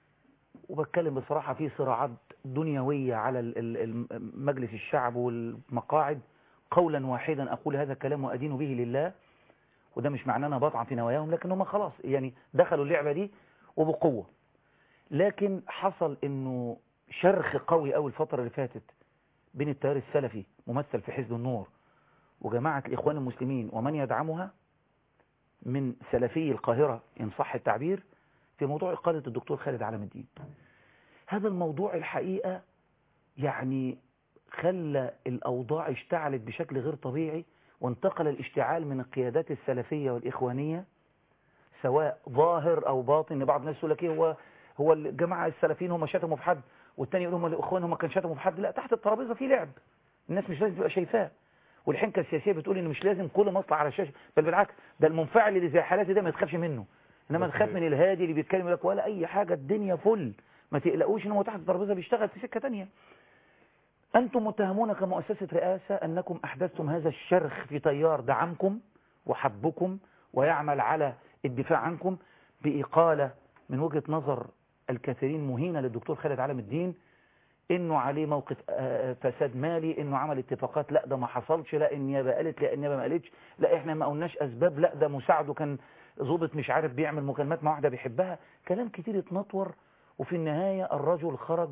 وبتكلم بصراحه في صراعات دنيويه على ال- ال- ال- مجلس الشعب والمقاعد قولا واحدا أقول هذا الكلام وأدين به لله وده مش معناه أنا بطعن في نواياهم لكن هم خلاص يعني دخلوا اللعبة دي وبقوة لكن حصل انه شرخ قوي قوي الفترة اللي فاتت بين التيار السلفي ممثل في حزب النور وجماعة الإخوان المسلمين ومن يدعمها من سلفي القاهرة إن صح التعبير في موضوع إقالة الدكتور خالد علام الدين هذا الموضوع الحقيقة يعني خلى الأوضاع اشتعلت بشكل غير طبيعي وانتقل الاشتعال من القيادات السلفية والإخوانية سواء ظاهر أو باطن بعض الناس يقول لك إيه هو هو الجماعة السلفيين هم شتموا في حد والتاني يقول هم الإخوان هم كان شتموا في حد لا تحت الترابيزة في لعب الناس مش لازم تبقى شايفاه والحنكة السياسية بتقول إن مش لازم كل مطلع على الشاشة بل بالعكس ده المنفعل اللي زي حالاتي ده ما تخافش منه إنما تخاف من الهادي اللي بيتكلم يقول لك ولا أي حاجة الدنيا فل ما تقلقوش إن هو تحت الترابيزة بيشتغل في سكة تانية أنتم متهمون كمؤسسة رئاسة أنكم أحدثتم هذا الشرخ في تيار دعمكم وحبكم ويعمل على الدفاع عنكم بإقالة من وجهة نظر الكثيرين مهينة للدكتور خالد علم الدين انه عليه موقف فساد مالي انه عمل اتفاقات لا ده ما حصلش لا النيابه قالت لا النيابه ما قالتش لا احنا ما قلناش اسباب لا ده مساعده كان ظابط مش عارف بيعمل مكالمات مع واحده بيحبها كلام كتير اتنطور وفي النهايه الرجل خرج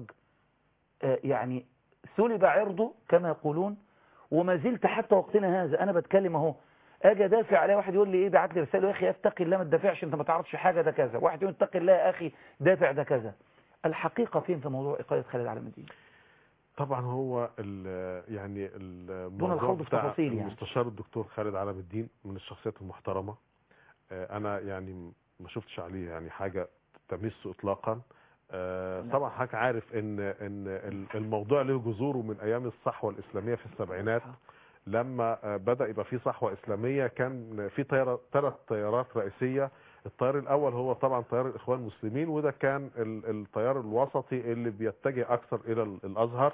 يعني سلب عرضه كما يقولون وما زلت حتى وقتنا هذا انا بتكلم اهو اجي ادافع عليه واحد يقول لي ايه بعت لي رساله يا اخي اتقي الله ما تدافعش انت ما تعرفش حاجه ده كذا واحد يقول اتقي الله يا اخي دافع ده كذا الحقيقه فين في موضوع اقاله خالد علام الدين طبعا هو ال يعني دون الخوض في تفاصيل يعني المستشار الدكتور خالد علام الدين من الشخصيات المحترمه انا يعني ما شفتش عليه يعني حاجه تمسه اطلاقا طبعا حضرتك عارف ان ان الموضوع له جذوره من ايام الصحوه الاسلاميه في السبعينات لما بدا يبقى في صحوه اسلاميه كان في طياره ثلاث طيارات رئيسيه الطيار الاول هو طبعا طيار الاخوان المسلمين وده كان الطيار الوسطي اللي بيتجه اكثر الى الازهر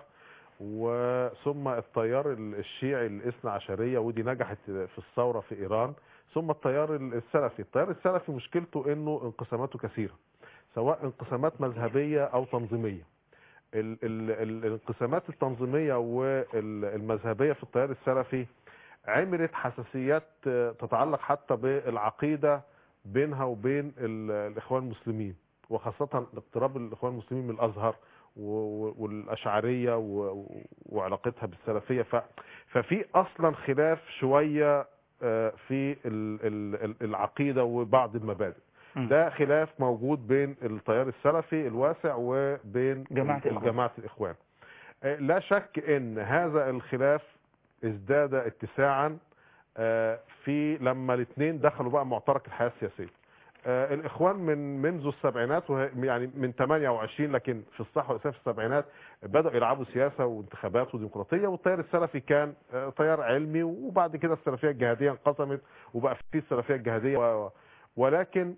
وثم الطيار الشيعي الاثنى عشريه ودي نجحت في الثوره في ايران ثم الطيار السلفي الطيار السلفي مشكلته انه انقساماته كثيره سواء انقسامات مذهبيه او تنظيميه ال ال الانقسامات التنظيميه والمذهبيه في التيار السلفي عملت حساسيات تتعلق حتى بالعقيده بينها وبين الاخوان المسلمين وخاصه اقتراب الاخوان المسلمين من الازهر والاشعريه وعلاقتها بالسلفيه ففي اصلا خلاف شويه في العقيده وبعض المبادئ ده خلاف موجود بين التيار السلفي الواسع وبين جماعة جماعة الإخوان لا شك ان هذا الخلاف ازداد اتساعا في لما الاثنين دخلوا بقى معترك الحياة السياسية الاخوان من منذ السبعينات يعني من 28 لكن في الصحوه والاسلام في السبعينات بداوا يلعبوا سياسه وانتخابات وديمقراطيه والتيار السلفي كان تيار علمي وبعد كده السلفيه الجهاديه انقسمت وبقى في السلفيه الجهاديه ولكن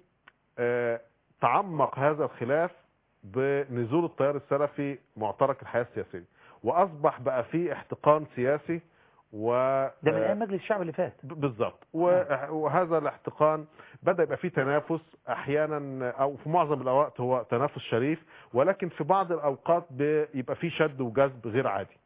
تعمق هذا الخلاف بنزول التيار السلفي معترك الحياة السياسية وأصبح بقى فيه احتقان سياسي و ده من ايام مجلس الشعب اللي فات بالظبط وهذا الاحتقان بدا يبقى فيه تنافس احيانا او في معظم الاوقات هو تنافس شريف ولكن في بعض الاوقات بيبقى فيه شد وجذب غير عادي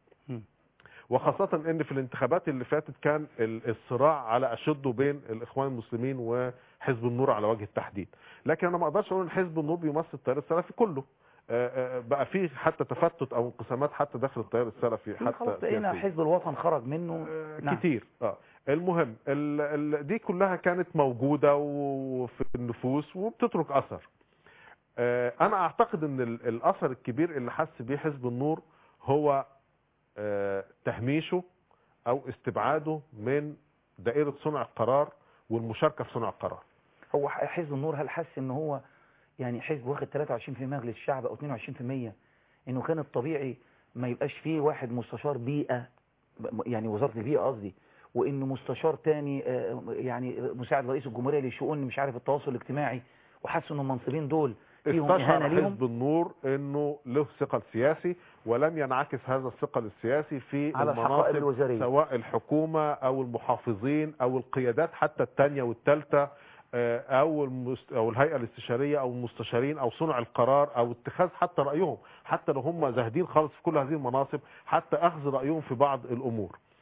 وخاصة ان في الانتخابات اللي فاتت كان الصراع على اشده بين الاخوان المسلمين وحزب النور على وجه التحديد لكن انا ما اقدرش اقول ان حزب النور بيمثل التيار السلفي كله بقى فيه حتى تفتت او انقسامات حتى داخل التيار السلفي حتى خلاص بقينا حزب الوطن خرج منه نعم. كتير اه المهم ال ال دي كلها كانت موجودة وفي النفوس وبتترك اثر آه انا اعتقد ان الاثر الكبير اللي حس بيه حزب النور هو آه تهميشه او استبعاده من دائرة صنع القرار والمشاركة في صنع القرار هو حزب النور هل حس ان هو يعني حزب واخد 23% مجلس الشعب او 22% انه كان الطبيعي ما يبقاش فيه واحد مستشار بيئة يعني وزارة البيئة قصدي وانه مستشار تاني يعني مساعد رئيس الجمهورية لشؤون مش عارف التواصل الاجتماعي وحسوا ان المنصبين دول فيهم اهانة ليهم حزب النور انه له ثقل سياسي ولم ينعكس هذا الثقل السياسي في على المناصب الوزارية. سواء الحكومة او المحافظين او القيادات حتى الثانية والثالثة او المست... او الهيئه الاستشاريه او المستشارين او صنع القرار او اتخاذ حتى رايهم حتى لو هم زاهدين خالص في كل هذه المناصب حتى اخذ رايهم في بعض الامور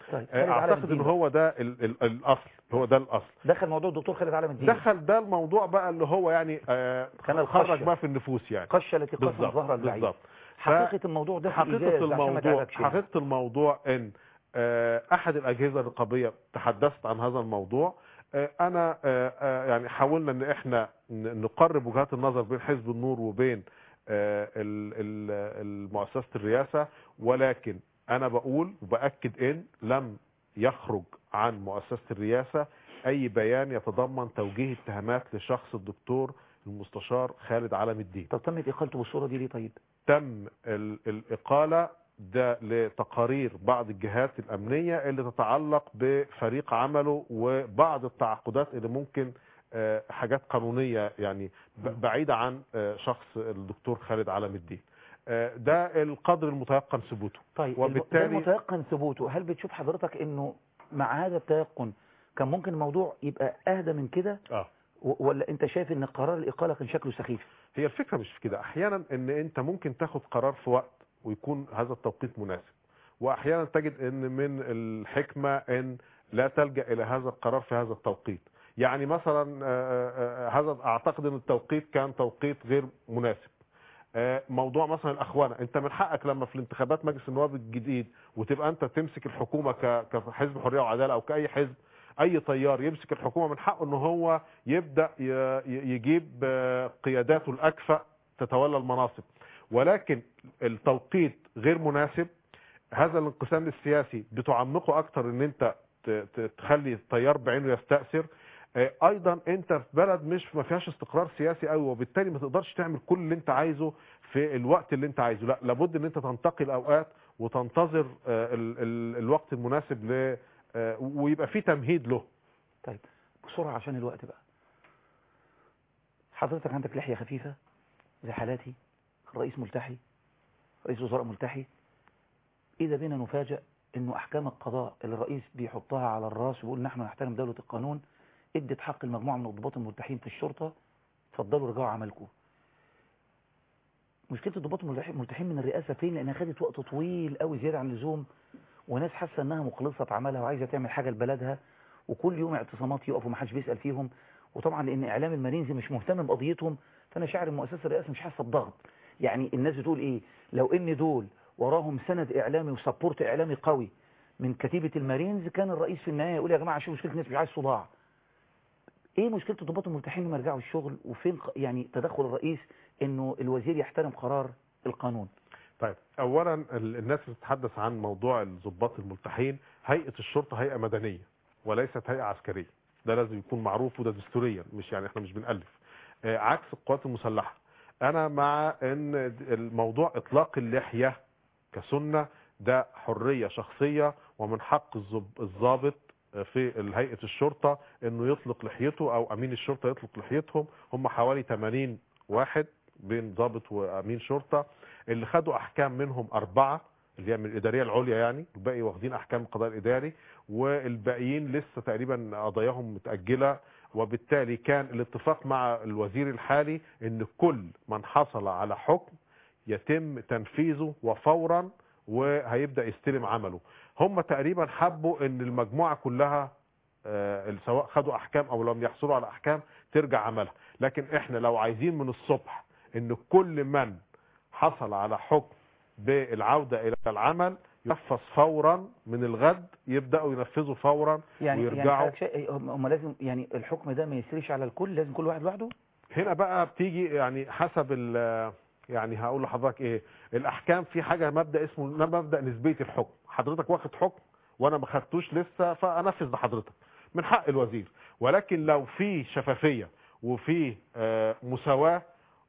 طيب آه، خالد علم اعتقد ان الدين هو ده ال ال الاصل هو ده الاصل دخل موضوع الدكتور خالد علم الدين دخل ده الموضوع بقى اللي هو يعني آه كان الخشة. خرج بقى في النفوس يعني قشة التي قسمت بالظبط ظهر البعيد بالظبط حقيقة الموضوع ده في حقيقة إيجاز عشان ما الموضوع تعبكش يعني. حقيقة الموضوع ان آه، احد الاجهزة الرقابية تحدثت عن هذا الموضوع آه، انا آه، آه، يعني حاولنا ان احنا ن- نقرب وجهات النظر بين حزب النور وبين آه، ال- ال- المؤسسة الرئاسة ولكن انا بقول وبأكد ان لم يخرج عن مؤسسة الرئاسة اي بيان يتضمن توجيه اتهامات لشخص الدكتور المستشار خالد علم الدين طب تمت إقالته بالصورة دي ليه طيب تم ال- الإقالة ده لتقارير بعض الجهات الأمنية اللي تتعلق بفريق عمله وبعض التعاقدات اللي ممكن آه، حاجات قانونية يعني ب- بعيدة عن آه، شخص الدكتور خالد علم الدين آه، ده القدر المتيقن ثبوته طيب وبالتالي- وبالتالي المتيقن ثبوته هل بتشوف حضرتك انه مع هذا التيقن كان ممكن الموضوع يبقى اهدى من كده اه و- ولا انت شايف ان قرار الاقاله كان شكله سخيف هي الفكرة مش في كده احيانا ان انت ممكن تاخد قرار في وقت ويكون هذا التوقيت مناسب واحيانا تجد ان من الحكمة ان لا تلجأ الى هذا القرار في هذا التوقيت يعني مثلا آه، آه، آه، هذا اعتقد ان التوقيت كان توقيت غير مناسب آه، موضوع مثلا الاخوانه انت من حقك لما في الانتخابات مجلس النواب الجديد وتبقى انت تمسك الحكومه ك- كحزب حريه وعداله او كاي حزب اي طيار يمسك الحكومه من حقه ان هو يبدا ي- ي- يجيب آه، قياداته الاكفأ تتولى المناصب ولكن التوقيت غير مناسب هذا الانقسام السياسي بتعمقه اكتر ان انت ت- ت- تخلي التيار بعينه يستأثر آه، ايضا انت في بلد مش ما فيهاش استقرار سياسي قوي وبالتالي ما تقدرش تعمل كل اللي انت عايزه في الوقت اللي انت عايزه لا لابد ان انت تنتقي اوقات وتنتظر آه، ال ال الوقت المناسب ل آه، ويبقى في تمهيد له طيب بسرعه عشان الوقت بقى حضرتك عندك لحيه خفيفه زي حالاتي الرئيس ملتحي رئيس وزراء ملتحي اذا بنا نفاجأ انه احكام القضاء اللي الرئيس بيحطها على الراس ويقول نحن نحترم دوله القانون ادت حق المجموعه من الضباط الملتحين في الشرطه اتفضلوا رجعوا عملكم مشكله الضباط الملتحين الملتحين من الرئاسه فين لانها خدت وقت طويل قوي زياده عن اللزوم وناس حاسه انها مخلصه في عملها وعايزه تعمل حاجه لبلدها وكل يوم اعتصامات يقفوا ما حدش بيسال فيهم وطبعا لان اعلام المارينز مش مهتم بقضيتهم فانا شاعر ان مؤسسه الرئاسه مش حاسه بضغط يعني الناس بتقول ايه لو ان دول وراهم سند اعلامي وسبورت اعلامي قوي من كتيبه المارينز كان الرئيس في النهايه يقول يا جماعه شوفوا مشكله الناس مش عايز صداع ايه مشكله الضباط الملتحين لما يرجعوا الشغل وفين ق- يعني تدخل الرئيس انه الوزير يحترم قرار القانون طيب اولا ال- الناس اللي بتتحدث عن موضوع الضباط الملتحين هيئه الشرطه هيئه مدنيه وليست هيئه عسكريه ده لازم يكون معروف وده دستوريا مش يعني احنا مش بنالف آه، عكس القوات المسلحه انا مع ان الموضوع اطلاق اللحيه كسنه ده حريه شخصيه ومن حق الضب- الضابط في هيئه الشرطه انه يطلق لحيته او امين الشرطه يطلق لحيتهم هم حوالي 80 واحد بين ضابط وامين شرطه اللي خدوا احكام منهم اربعه اللي هي من الاداريه العليا يعني الباقي واخدين احكام القضاء الاداري والباقيين لسه تقريبا قضاياهم متاجله وبالتالي كان الاتفاق مع الوزير الحالي ان كل من حصل على حكم يتم تنفيذه وفورا وهيبدا يستلم عمله هم تقريبا حبوا ان المجموعه كلها آه، سواء خدوا احكام او لم يحصلوا على احكام ترجع عملها لكن احنا لو عايزين من الصبح ان كل من حصل على حكم بالعودة الى العمل ينفذ فورا من الغد يبدأوا ينفذوا فورا يعني يعني ويرجعوا حضرتك شيء هم هم لازم يعني الحكم ده ما يسريش على الكل لازم كل واحد لوحده هنا بقى بتيجي يعني حسب ال يعني هقول لحضرتك ايه الاحكام في حاجه مبدا اسمه مبدا نسبيه الحكم حضرتك واخد حكم وانا ما خدتوش لسه فانفذ لحضرتك من حق الوزير ولكن لو في شفافيه وفي آه، مساواه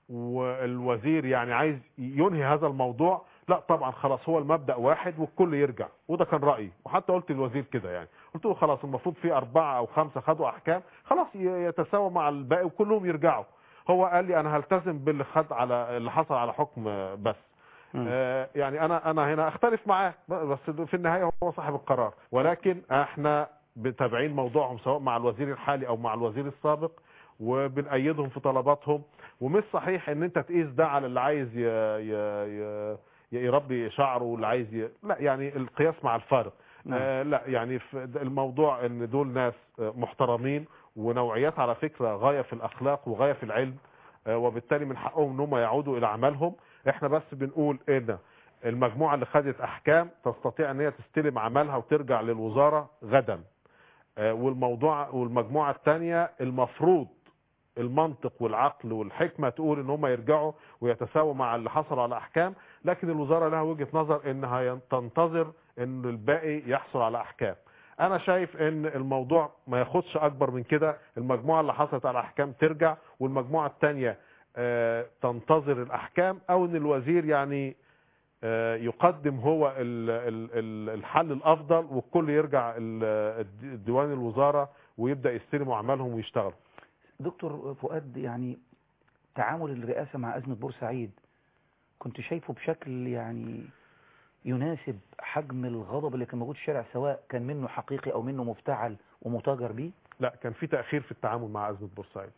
والوزير يعني عايز ينهي هذا الموضوع لا طبعا خلاص هو المبدا واحد والكل يرجع وده كان رايي وحتى قلت للوزير كده يعني قلت له خلاص المفروض في اربعه او خمسه خدوا احكام خلاص ي- يتساوى مع الباقي وكلهم يرجعوا هو قال لي انا هلتزم باللي خد على اللي حصل على حكم بس آه يعني انا انا هنا اختلف معاه بس في النهايه هو صاحب القرار ولكن احنا متابعين موضوعهم سواء مع الوزير الحالي او مع الوزير السابق وبنأيدهم في طلباتهم ومش صحيح ان انت تقيس ده على اللي عايز ي... ي... ي... يربي شعره واللي عايز ي... لا يعني القياس مع الفارق نعم. آه لا يعني في د- الموضوع ان دول ناس آه، محترمين ونوعيات على فكرة غاية في الاخلاق وغاية في العلم آه، وبالتالي من حقهم ان هم يعودوا الى عملهم احنا بس بنقول ان المجموعة اللي خدت احكام تستطيع ان هي تستلم عملها وترجع للوزارة غدا آه، والموضوع والمجموعة الثانية المفروض المنطق والعقل والحكمة تقول ان هم يرجعوا ويتساووا مع اللي حصلوا على احكام لكن الوزارة لها وجهة نظر انها ين- تنتظر ان الباقي يحصل على احكام انا شايف ان الموضوع ما ياخدش اكبر من كده المجموعة اللي حصلت على احكام ترجع والمجموعة الثانية آه، تنتظر الاحكام او ان الوزير يعني آه، يقدم هو ال- ال- ال- الحل الافضل والكل يرجع ال- الد- ديوان الوزارة ويبدأ يستلموا اعمالهم ويشتغلوا دكتور فؤاد يعني تعامل الرئاسة مع أزمة بورسعيد كنت شايفه بشكل يعني يناسب حجم الغضب اللي كان موجود في الشارع سواء كان منه حقيقي أو منه مفتعل ومتاجر بيه لا كان في تأخير في التعامل مع أزمة بورسعيد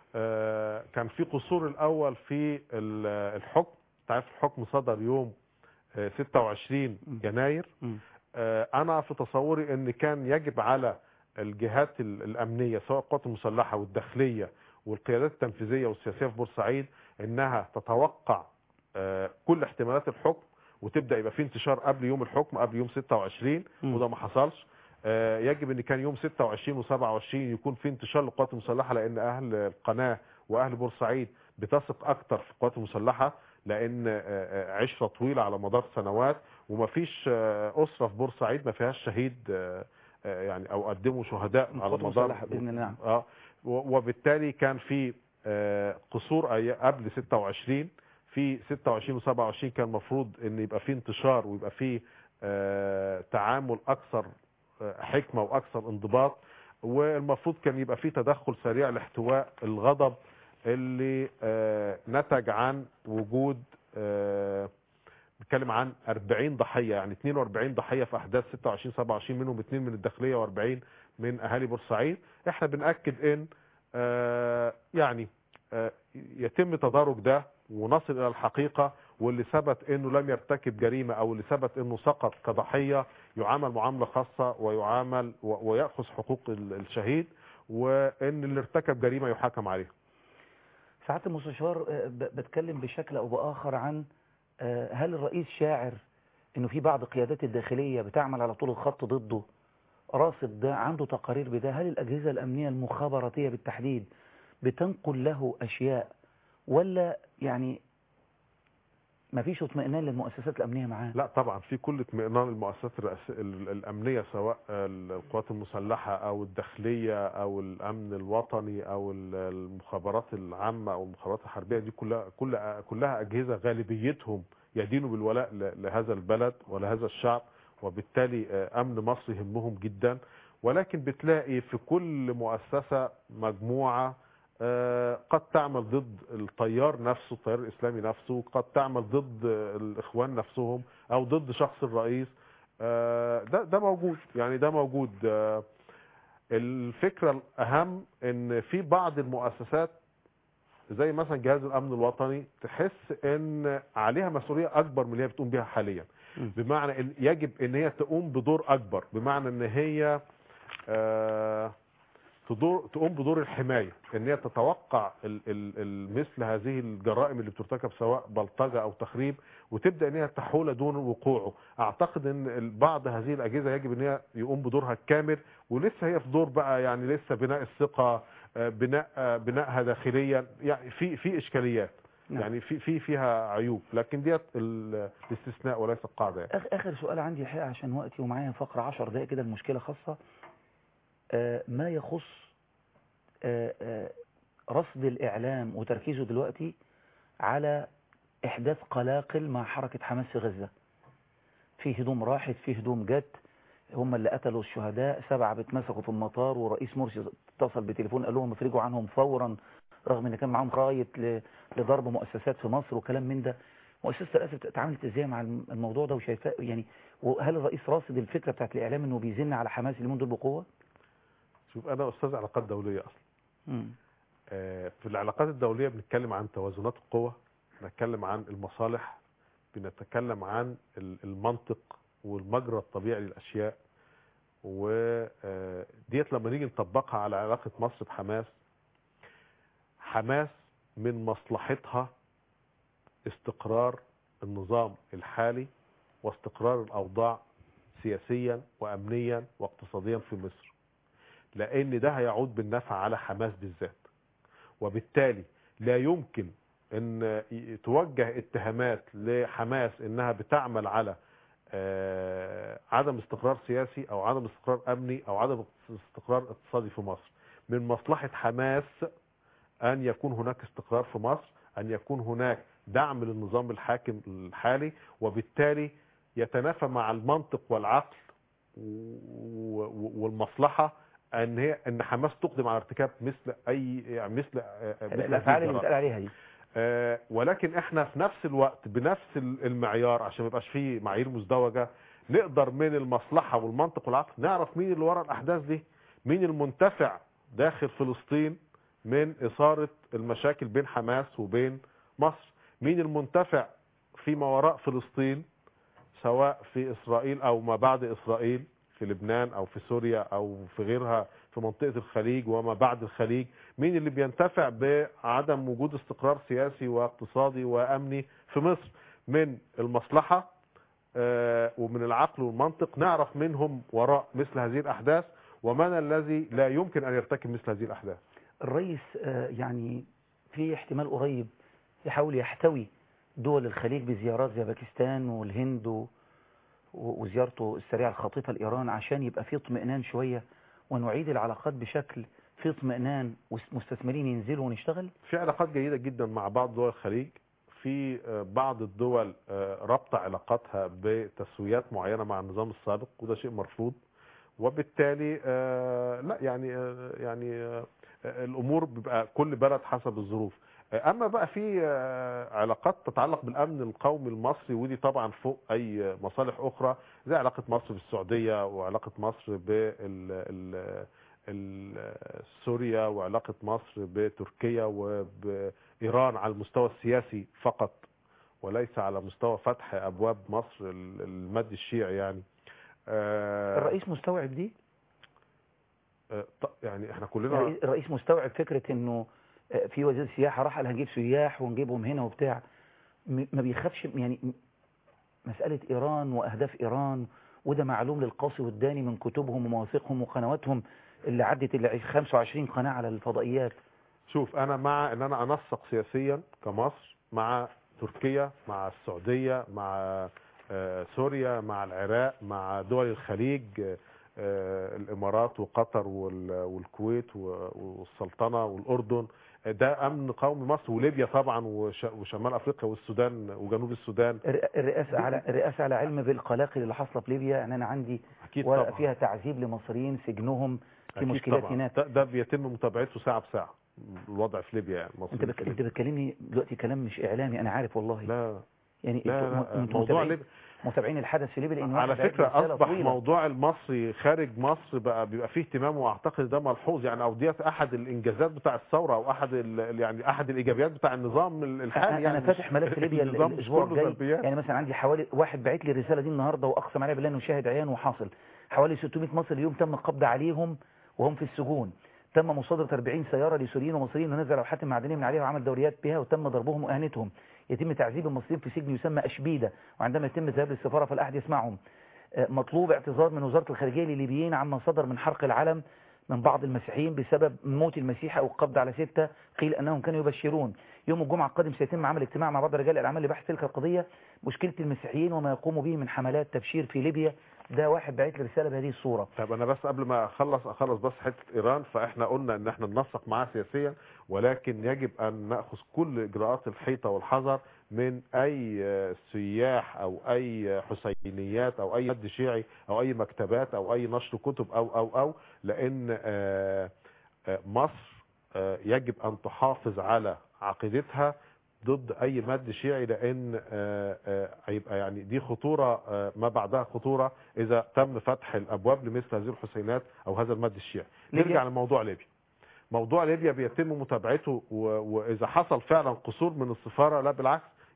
آه، كان في قصور الأول في ال- الحكم تعرف الحكم صدر يوم آه، 26 يناير آه، أنا في تصوري أن كان يجب على الجهات ال- الأمنية سواء القوات المسلحة والداخلية والقيادات التنفيذية والسياسية في بورسعيد أنها تتوقع آه، كل احتمالات الحكم وتبدأ يبقى في انتشار قبل يوم الحكم قبل يوم 26 وده ما حصلش آه، يجب ان كان يوم 26 و27 يكون في انتشار للقوات المسلحه لان اهل القناه واهل بورسعيد بتثق اكتر في القوات المسلحه لان آه، آه، عشره طويله على مدار سنوات ومفيش آه، اسره في بورسعيد ما فيهاش شهيد آه، آه، يعني او قدموا شهداء من على القوات مدار المسلحة بإذن الله. اه و- وبالتالي كان في آه، قصور أي- قبل 26 في 26 و27 كان المفروض ان يبقى في انتشار ويبقى في آه، تعامل اكثر آه، حكمه واكثر انضباط والمفروض كان يبقى في تدخل سريع لاحتواء الغضب اللي آه، نتج عن وجود آه، بنتكلم عن 40 ضحيه يعني 42 ضحيه في احداث 26 27 منهم اثنين من الداخليه و40 من اهالي بورسعيد احنا بناكد ان آه، يعني آه، يتم تدارك ده ونصل الى الحقيقه واللي ثبت انه لم يرتكب جريمه او اللي ثبت انه سقط كضحيه يعامل معامله خاصه ويعامل و- وياخذ حقوق ال- الشهيد وان اللي ارتكب جريمه يحاكم عليه ساعات المستشار آه، ب- بتكلم بشكل أو بآخر عن آه، هل الرئيس شاعر انه في بعض قيادات الداخلية بتعمل على طول الخط ضده راصد ده عنده تقارير بده هل الأجهزة الأمنية المخابراتية بالتحديد بتنقل له أشياء ولا يعني ما فيش اطمئنان للمؤسسات الأمنية معاه لا طبعا في كل اطمئنان المؤسسات الرئاسية ال- الامنيه سواء القوات المسلحه او الداخليه او الامن الوطني او ال- المخابرات العامه او المخابرات الحربيه دي كلها كلها كلها اجهزه غالبيتهم يدينوا بالولاء ل- لهذا البلد ولهذا الشعب وبالتالي آه، امن مصر يهمهم جدا ولكن بتلاقي في كل مؤسسه مجموعه آه، قد تعمل ضد التيار نفسه التيار الإسلامي نفسه قد تعمل ضد الإخوان نفسهم أو ضد شخص الرئيس آه، ده ده موجود يعني ده موجود آه، الفكرة الأهم إن في بعض المؤسسات زي مثلا جهاز الأمن الوطني تحس إن عليها مسؤولية أكبر من اللي هي بتقوم بها حاليا بمعنى إن يجب إن هي تقوم بدور أكبر بمعنى إن هي آه تدور تقوم بدور الحمايه ان هي تتوقع ال ال ال مثل هذه الجرائم اللي بترتكب سواء بلطجه او تخريب وتبدا ان هي تحول دون وقوعه اعتقد ان ال- بعض هذه الاجهزه يجب ان هي يقوم بدورها الكامل ولسه هي في دور بقى يعني لسه بناء الثقه آه، بناء آه، بنائها داخليا يعني في في اشكاليات نعم. يعني في في فيها عيوب لكن ديت ال- الاستثناء وليس القاعده يعني. آخ- آخر سؤال عندي الحقيقة عشان وقتي ومعايا فقرة عشر دقايق كده المشكلة خاصة آه، ما يخص آه، آه، رصد الإعلام وتركيزه دلوقتي على إحداث قلاقل مع حركة حماس في غزة في هدوم راحت في هدوم جت هم اللي قتلوا الشهداء سبعة بيتمسكوا في المطار ورئيس مرسي اتصل بتليفون قال لهم افرجوا عنهم فورا رغم ان كان معاهم راية ل- لضرب مؤسسات في مصر وكلام من ده مؤسسة الأسف اتعاملت ازاي مع الم- الموضوع ده وشايفاه يعني وهل الرئيس راصد الفكرة بتاعت الإعلام انه بيزن على حماس اليومين دول بقوة؟ شوف انا استاذ علاقات دوليه اصلا مم. آه، في العلاقات الدولية بنتكلم عن توازنات القوى بنتكلم عن المصالح بنتكلم عن ال- المنطق والمجرى الطبيعي للأشياء وديت لما نيجي نطبقها على علاقة مصر بحماس حماس من مصلحتها استقرار النظام الحالي واستقرار الأوضاع سياسيا وأمنيا واقتصاديا في مصر لأن ده هيعود بالنفع على حماس بالذات وبالتالي لا يمكن ان ي- توجه اتهامات لحماس انها بتعمل على آه، عدم استقرار سياسي او عدم استقرار امني او عدم استقرار اقتصادي في مصر من مصلحة حماس ان يكون هناك استقرار في مصر ان يكون هناك دعم للنظام الحاكم الحالي وبالتالي يتنافى مع المنطق والعقل و- و- والمصلحة ان هي ان حماس تقدم على ارتكاب مثل اي يعني مثل آه، آه، مثل هذه الافعال اللي الجرائم. بيتقال عليها دي آه، ولكن احنا في نفس الوقت بنفس ال- المعيار عشان ما يبقاش فيه معايير مزدوجه نقدر من المصلحه والمنطق والعقل نعرف مين اللي ورا الاحداث دي مين المنتفع داخل فلسطين من اثاره المشاكل بين حماس وبين مصر مين المنتفع فيما وراء فلسطين سواء في اسرائيل او ما بعد اسرائيل في لبنان او في سوريا او في غيرها في منطقه الخليج وما بعد الخليج مين اللي بينتفع بعدم وجود استقرار سياسي واقتصادي وامني في مصر من المصلحه آه، ومن العقل والمنطق نعرف منهم وراء مثل هذه الاحداث ومن الذي لا يمكن ان يرتكب مثل هذه الاحداث الرئيس آه، يعني في احتمال قريب يحاول يحتوي دول الخليج بزيارات زي باكستان والهند و- و- وزيارته السريعة الخاطفة لإيران عشان يبقى في اطمئنان شوية ونعيد العلاقات بشكل في اطمئنان ومستثمرين ينزلوا ونشتغل في علاقات جيدة جدا مع بعض دول الخليج في آه، بعض الدول آه، ربط علاقاتها بتسويات معينة مع النظام السابق وده شيء مرفوض وبالتالي آه، لا يعني آه، يعني آه، الامور بيبقى كل بلد حسب الظروف آه، اما بقى في آه، علاقات تتعلق بالامن القومي المصري ودي طبعا فوق اي مصالح اخرى زي علاقه مصر بالسعوديه وعلاقه مصر بال ال- ال- سوريا وعلاقه مصر بتركيا وبايران على المستوى السياسي فقط وليس على مستوى فتح ابواب مصر ال- المد الشيعي يعني آه، الرئيس مستوعب دي آه، ط- يعني احنا كلنا الرئيس- الرئيس مستوعب فكرة انه آه، في وزير سياحة راح قال هنجيب سياح ونجيبهم هنا وبتاع م- ما بيخافش يعني م- مسألة ايران واهداف ايران وده معلوم للقاصي والداني من كتبهم ومواثيقهم وقنواتهم اللي عدت ال 25 قناة على الفضائيات شوف انا مع ان انا انسق سياسيا كمصر مع تركيا مع السعوديه مع آه، سوريا مع العراق مع دول الخليج آه، الامارات وقطر وال- والكويت و- والسلطنه والاردن آه، ده امن قومي مصر وليبيا طبعا وش- وشمال افريقيا والسودان وجنوب السودان الر- الرئاسة على الرئاسة على علم بالقلاقل اللي حاصلة في ليبيا يعني انا عندي اكيد ورقة طبعا فيها تعذيب لمصريين سجنهم في أكيد مشكلات طبعا. هناك ده, ده بيتم متابعته ساعه بساعه الوضع في ليبيا يعني مصر انت بك... انت بتكلمني دلوقتي كلام مش اعلامي انا عارف والله لا يعني لا انتوا- لا انتوا موضوع متابعين- ليبيا متابعين الحدث في ليبيا لان على واحد بعت فكرة رسالة أصبح طويلة. موضوع المصري خارج مصر بقى بيبقى فيه اهتمام وأعتقد ده ملحوظ يعني أو ديت أحد الإنجازات بتاع الثورة أو أحد ال- يعني أحد الإيجابيات بتاع النظام الحالي انا يعني أنا فاتح ملف ليبيا ال- النظام مش الاسبوع كله الجاي سلبيات. يعني مثلا عندي حوالي واحد بعت لي الرساله دي النهارده واقسم عليها بالله انه شاهد عيان وحاصل حوالي 600 مصري اليوم تم القبض عليهم وهم في السجون تم مصادرة 40 سيارة لسوريين ومصريين ونزل لوحات معدنية من عليها وعمل دوريات بها وتم ضربهم وإهانتهم يتم تعذيب المصريين في سجن يسمى أشبيدة وعندما يتم الذهاب للسفارة فلا أحد يسمعهم آه، مطلوب اعتذار من وزارة الخارجية لليبيين عما صدر من حرق العلم من بعض المسيحيين بسبب موت المسيح أو القبض على ستة قيل أنهم كانوا يبشرون يوم الجمعة القادم سيتم عمل اجتماع مع بعض رجال الأعمال لبحث تلك القضية مشكلة المسيحيين وما يقوموا به من حملات تبشير في ليبيا ده واحد بعت لي رسالة بهذه الصورة طب انا بس قبل ما اخلص اخلص بس حته ايران فاحنا قلنا ان احنا ننسق معاها سياسيا ولكن يجب ان ناخذ كل اجراءات الحيطه والحذر من اي آه، سياح او اي حسينيات او اي مد شيعي او اي مكتبات او اي نشر كتب او او او لان آه، آه، مصر آه، يجب ان تحافظ على عقيدتها ضد اي مد شيعي لان آه، آه، هيبقى يعني دي خطوره آه، ما بعدها خطوره اذا تم فتح الابواب لمثل هذه الحسينات او هذا المد الشيعي ليبيا؟ نرجع لموضوع ليبيا موضوع ليبيا بيتم متابعته و- واذا حصل فعلا قصور من السفاره لا بالعكس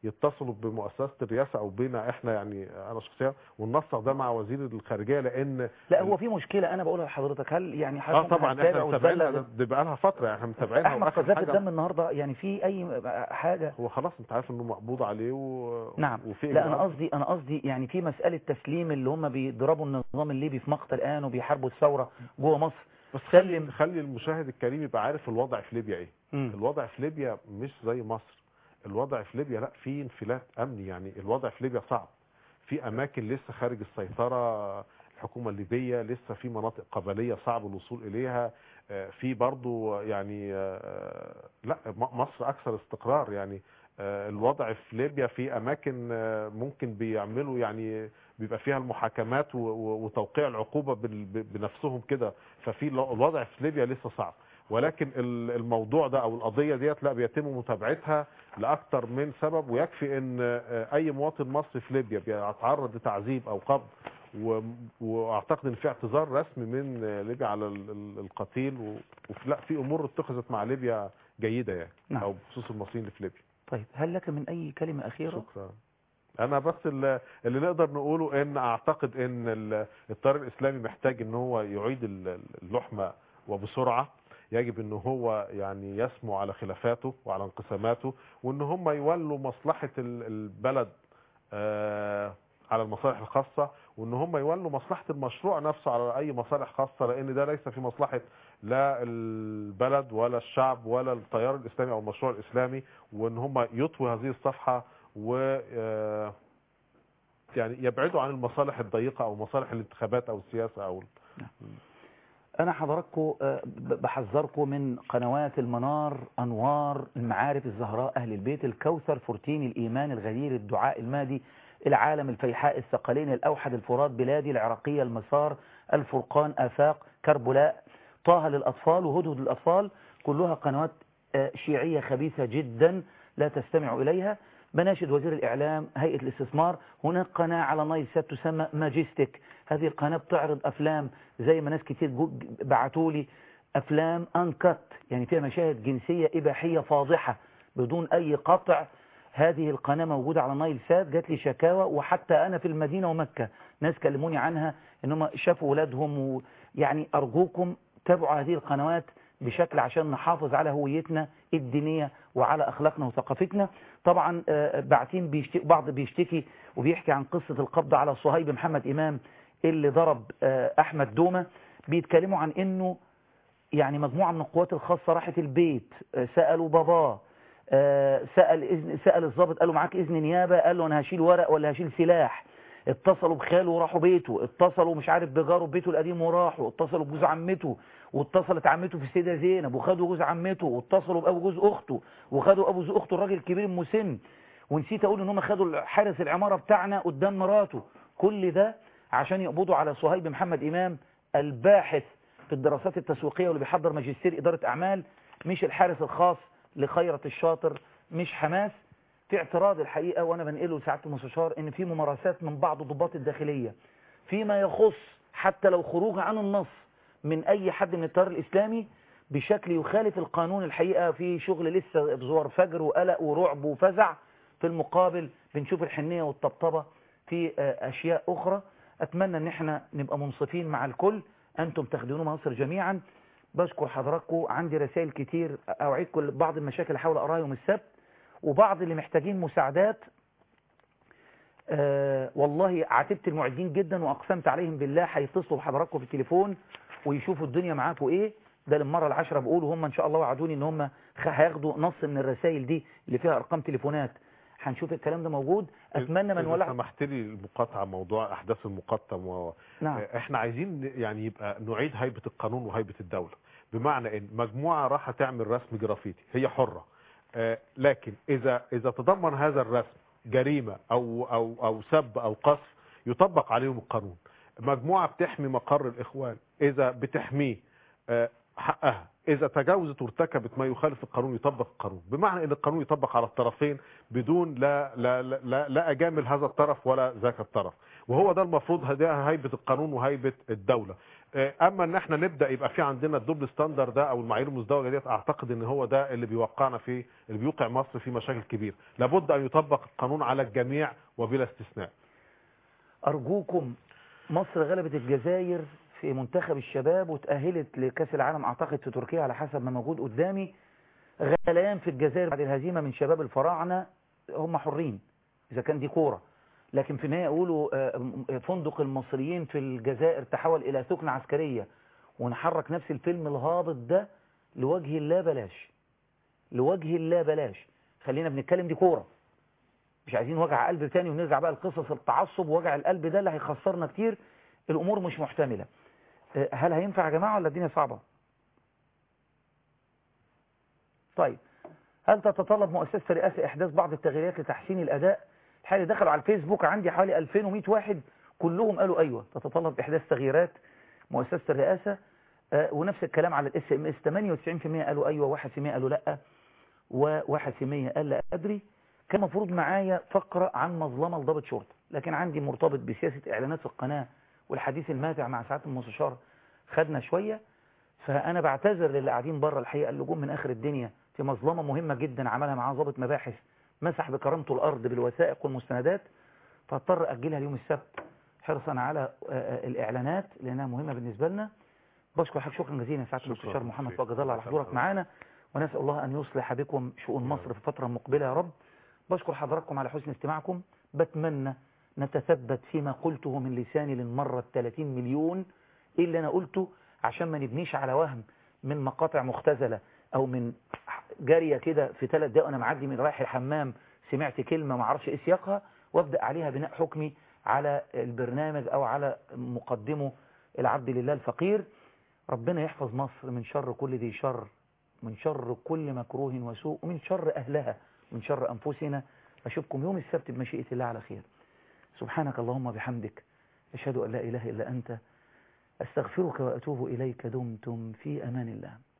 يتصلوا بمؤسسه الرئاسه او بينا احنا يعني انا شخصيا وننسق ده مع وزير الخارجيه لان لا هو في مشكله انا بقولها لحضرتك هل يعني اه حضرتك طبعا هتتابع احنا وتبلغ متابعينها دي بقى لها فتره احنا متابعينها احمد وآخر قذافي حاجة- الدم النهارده يعني في اي حاجه هو خلاص انت عارف انه مقبوض عليه و... نعم وفي لا انا إجراءات. قصدي انا قصدي يعني في مساله تسليم اللي هم بيضربوا النظام الليبي في مقتل الان وبيحاربوا الثوره جوه مصر بس سلم خلي, خلي المشاهد الكريم يبقى عارف الوضع في ليبيا ايه مم. الوضع في ليبيا مش زي مصر الوضع في ليبيا لا في انفلات امني يعني الوضع في ليبيا صعب في اماكن لسه خارج السيطره الحكومه الليبيه لسه في مناطق قبليه صعب الوصول اليها آه، في برضو يعني آه، لا م- مصر اكثر استقرار يعني آه، الوضع في ليبيا في اماكن آه، ممكن بيعملوا يعني بيبقى فيها المحاكمات و- و- وتوقيع العقوبه بال- ب- بنفسهم كده ففي الو- الوضع في ليبيا لسه صعب ولكن ال- الموضوع ده او القضيه ديت لا بيتم متابعتها لاكثر من سبب ويكفي ان آه، اي مواطن مصري في ليبيا بيتعرض لتعذيب او قبض و- واعتقد ان في اعتذار رسمي من آه، ليبيا على ال- ال- القتيل و- وفي لا في امور اتخذت مع ليبيا جيده يعني نعم. او بخصوص المصريين اللي في ليبيا طيب هل لك من اي كلمه اخيره شكرا انا بس اللي, اللي نقدر نقوله ان اعتقد ان ال- التيار الاسلامي محتاج ان هو يعيد ال- اللحمه وبسرعه يجب ان هو يعني يسمو على خلافاته وعلى انقساماته وان هم يولوا مصلحه ال- البلد آه، على المصالح الخاصه وان هم يولوا مصلحه المشروع نفسه على اي مصالح خاصه لان ده ليس في مصلحه لا البلد ولا الشعب ولا التيار الاسلامي او المشروع الاسلامي وان هم يطوي هذه الصفحه و آه، يعني يبعدوا عن المصالح الضيقه او مصالح الانتخابات او السياسه او انا حضراتكم آه، ب- بحذركم من قنوات المنار انوار المعارف الزهراء اهل البيت الكوثر فورتين الايمان الغدير الدعاء المادي العالم الفيحاء الثقلين الاوحد الفرات بلادي العراقيه المسار الفرقان افاق كربلاء طه للاطفال وهدهد للاطفال كلها قنوات آه، شيعيه خبيثه جدا لا تستمع اليها بناشد وزير الإعلام هيئة الاستثمار هناك قناة على نايل سات تسمى ماجستيك هذه القناة بتعرض أفلام زي ما ناس كتير جو- بعتوا لي أفلام أنكت يعني فيها مشاهد جنسية إباحية فاضحة بدون أي قطع هذه القناة موجودة على نايل سات جات لي شكاوى وحتى أنا في المدينة ومكة ناس كلموني عنها إنهم شافوا ولادهم ويعني أرجوكم تابعوا هذه القنوات بشكل عشان نحافظ على هويتنا الدينية وعلى أخلاقنا وثقافتنا طبعا آه، باعتين بيشتكي بعض بيشتكي وبيحكي عن قصة القبض على صهيب محمد إمام اللي ضرب آه، أحمد دومة بيتكلموا عن إنه يعني مجموعة من القوات الخاصة راحت البيت آه، سألوا باباه آه، سأل إذن سأل الضابط قال له معاك إذن نيابة قال له أنا هشيل ورق ولا هشيل سلاح اتصلوا بخاله وراحوا بيته اتصلوا مش عارف بجاره بيته القديم وراحوا اتصلوا بجوز عمته واتصلت عمته في السيدة زينب وخدوا جوز عمته واتصلوا بأبو جوز أخته وخدوا أبو جوز أخته الراجل الكبير المسن ونسيت أقول إن هم خدوا حارس العمارة بتاعنا قدام مراته كل ده عشان يقبضوا على صهيب محمد إمام الباحث في الدراسات التسويقية واللي بيحضر ماجستير إدارة أعمال مش الحارس الخاص لخيرة الشاطر مش حماس في اعتراض الحقيقة وأنا بنقله لسعادة المستشار إن في ممارسات من بعض الضباط الداخلية فيما يخص حتى لو خروج عن النص من أي حد من التيار الإسلامي بشكل يخالف القانون الحقيقة في شغل لسه بزوار فجر وقلق ورعب وفزع في المقابل بنشوف الحنية والطبطبة في آه، أشياء أخرى أتمنى أن احنا نبقى منصفين مع الكل أنتم تخدمون مصر جميعا بشكر حضراتكم عندي رسائل كتير أوعدكم بعض المشاكل أحاول أقراها يوم السبت وبعض اللي محتاجين مساعدات آه والله عاتبت المعدين جدا واقسمت عليهم بالله هيتصلوا بحضراتكم في التليفون ويشوفوا الدنيا معاكم ايه ده للمره العاشره بقول وهم ان شاء الله وعدوني ان هم خ- هياخدوا نص من الرسائل دي اللي فيها ارقام تليفونات هنشوف الكلام ده موجود اتمنى من إذا ولا سمحت لي المقاطعه موضوع احداث المقطم و... نعم. احنا عايزين يعني يبقى نعيد هيبه القانون وهيبه الدوله بمعنى ان مجموعه راح تعمل رسم جرافيتي هي حره آه، لكن اذا اذا تضمن هذا الرسم جريمه او او او سب او قذف يطبق عليهم القانون مجموعه بتحمي مقر الاخوان اذا بتحميه آه، حقها اذا تجاوزت وارتكبت ما يخالف القانون يطبق القانون بمعنى ان القانون يطبق على الطرفين بدون لا لا لا, لا, لا اجامل هذا الطرف ولا ذاك الطرف وهو ده المفروض ده هيبه القانون وهيبه الدوله آه، اما ان احنا نبدا يبقى في عندنا الدبل ستاندر ده او المعايير المزدوجه ديت اعتقد ان هو ده اللي بيوقعنا في اللي بيوقع مصر في مشاكل كبيره لابد ان يطبق القانون على الجميع وبلا استثناء أرجوكم مصر غلبت الجزائر في منتخب الشباب وتأهلت لكأس العالم أعتقد في تركيا على حسب ما موجود قدامي غليان في الجزائر بعد الهزيمة من شباب الفراعنة هم حرين إذا كان دي كورة لكن في النهاية يقولوا آه، فندق المصريين في الجزائر تحول إلى ثكنة عسكرية ونحرك نفس الفيلم الهابط ده لوجه الله بلاش لوجه الله بلاش خلينا بنتكلم دي كورة مش عايزين وجع قلب تاني ونرجع بقى لقصص التعصب ووجع القلب ده اللي هيخسرنا كتير الامور مش محتمله آه، هل هينفع يا جماعه ولا الدنيا صعبه طيب هل تتطلب مؤسسه الرئاسه احداث بعض التغييرات لتحسين الاداء الحقيقه دخلوا على الفيسبوك عندي حوالي 2100 واحد كلهم قالوا ايوه تتطلب احداث تغييرات مؤسسه الرئاسه آه، ونفس الكلام على الاس ام اس 98% قالوا ايوه 1% قالوا لا و1% قال لا ادري كان المفروض معايا فقرة عن مظلمة لضابط شرطة لكن عندي مرتبط بسياسة إعلانات في القناة والحديث الماتع مع سعادة المستشار خدنا شوية فأنا بعتذر للي قاعدين بره الحقيقة اللي جم من آخر الدنيا في مظلمة مهمة جدا عملها معاه ضابط مباحث مسح بكرامته الأرض بالوثائق والمستندات فاضطر أجلها اليوم السبت حرصا على آه، آه، الإعلانات لأنها مهمة بالنسبة لنا بشكر حضرتك شكرا جزيلا سعادة المستشار محمد فؤاد الله على حضورك معانا ونسأل الله أن يصلح بكم شؤون مصر في الفترة المقبلة يا رب بشكر حضراتكم على حسن استماعكم بتمنى نتثبت فيما قلته من لساني للمرة الثلاثين مليون إيه اللي أنا قلته عشان ما نبنيش على وهم من مقاطع مختزلة أو من جارية كده في ثلاث دقائق أنا معدي من رايح الحمام سمعت كلمة ما اعرفش إيه سياقها وأبدأ عليها بناء حكمي على البرنامج أو على مقدمه العبد لله الفقير ربنا يحفظ مصر من شر كل ذي شر من شر كل مكروه وسوء ومن شر أهلها من شر أنفسنا أشوفكم يوم السبت بمشيئة الله على خير سبحانك اللهم بحمدك أشهد أن لا إله إلا أنت أستغفرك وأتوب إليك دمتم في أمان الله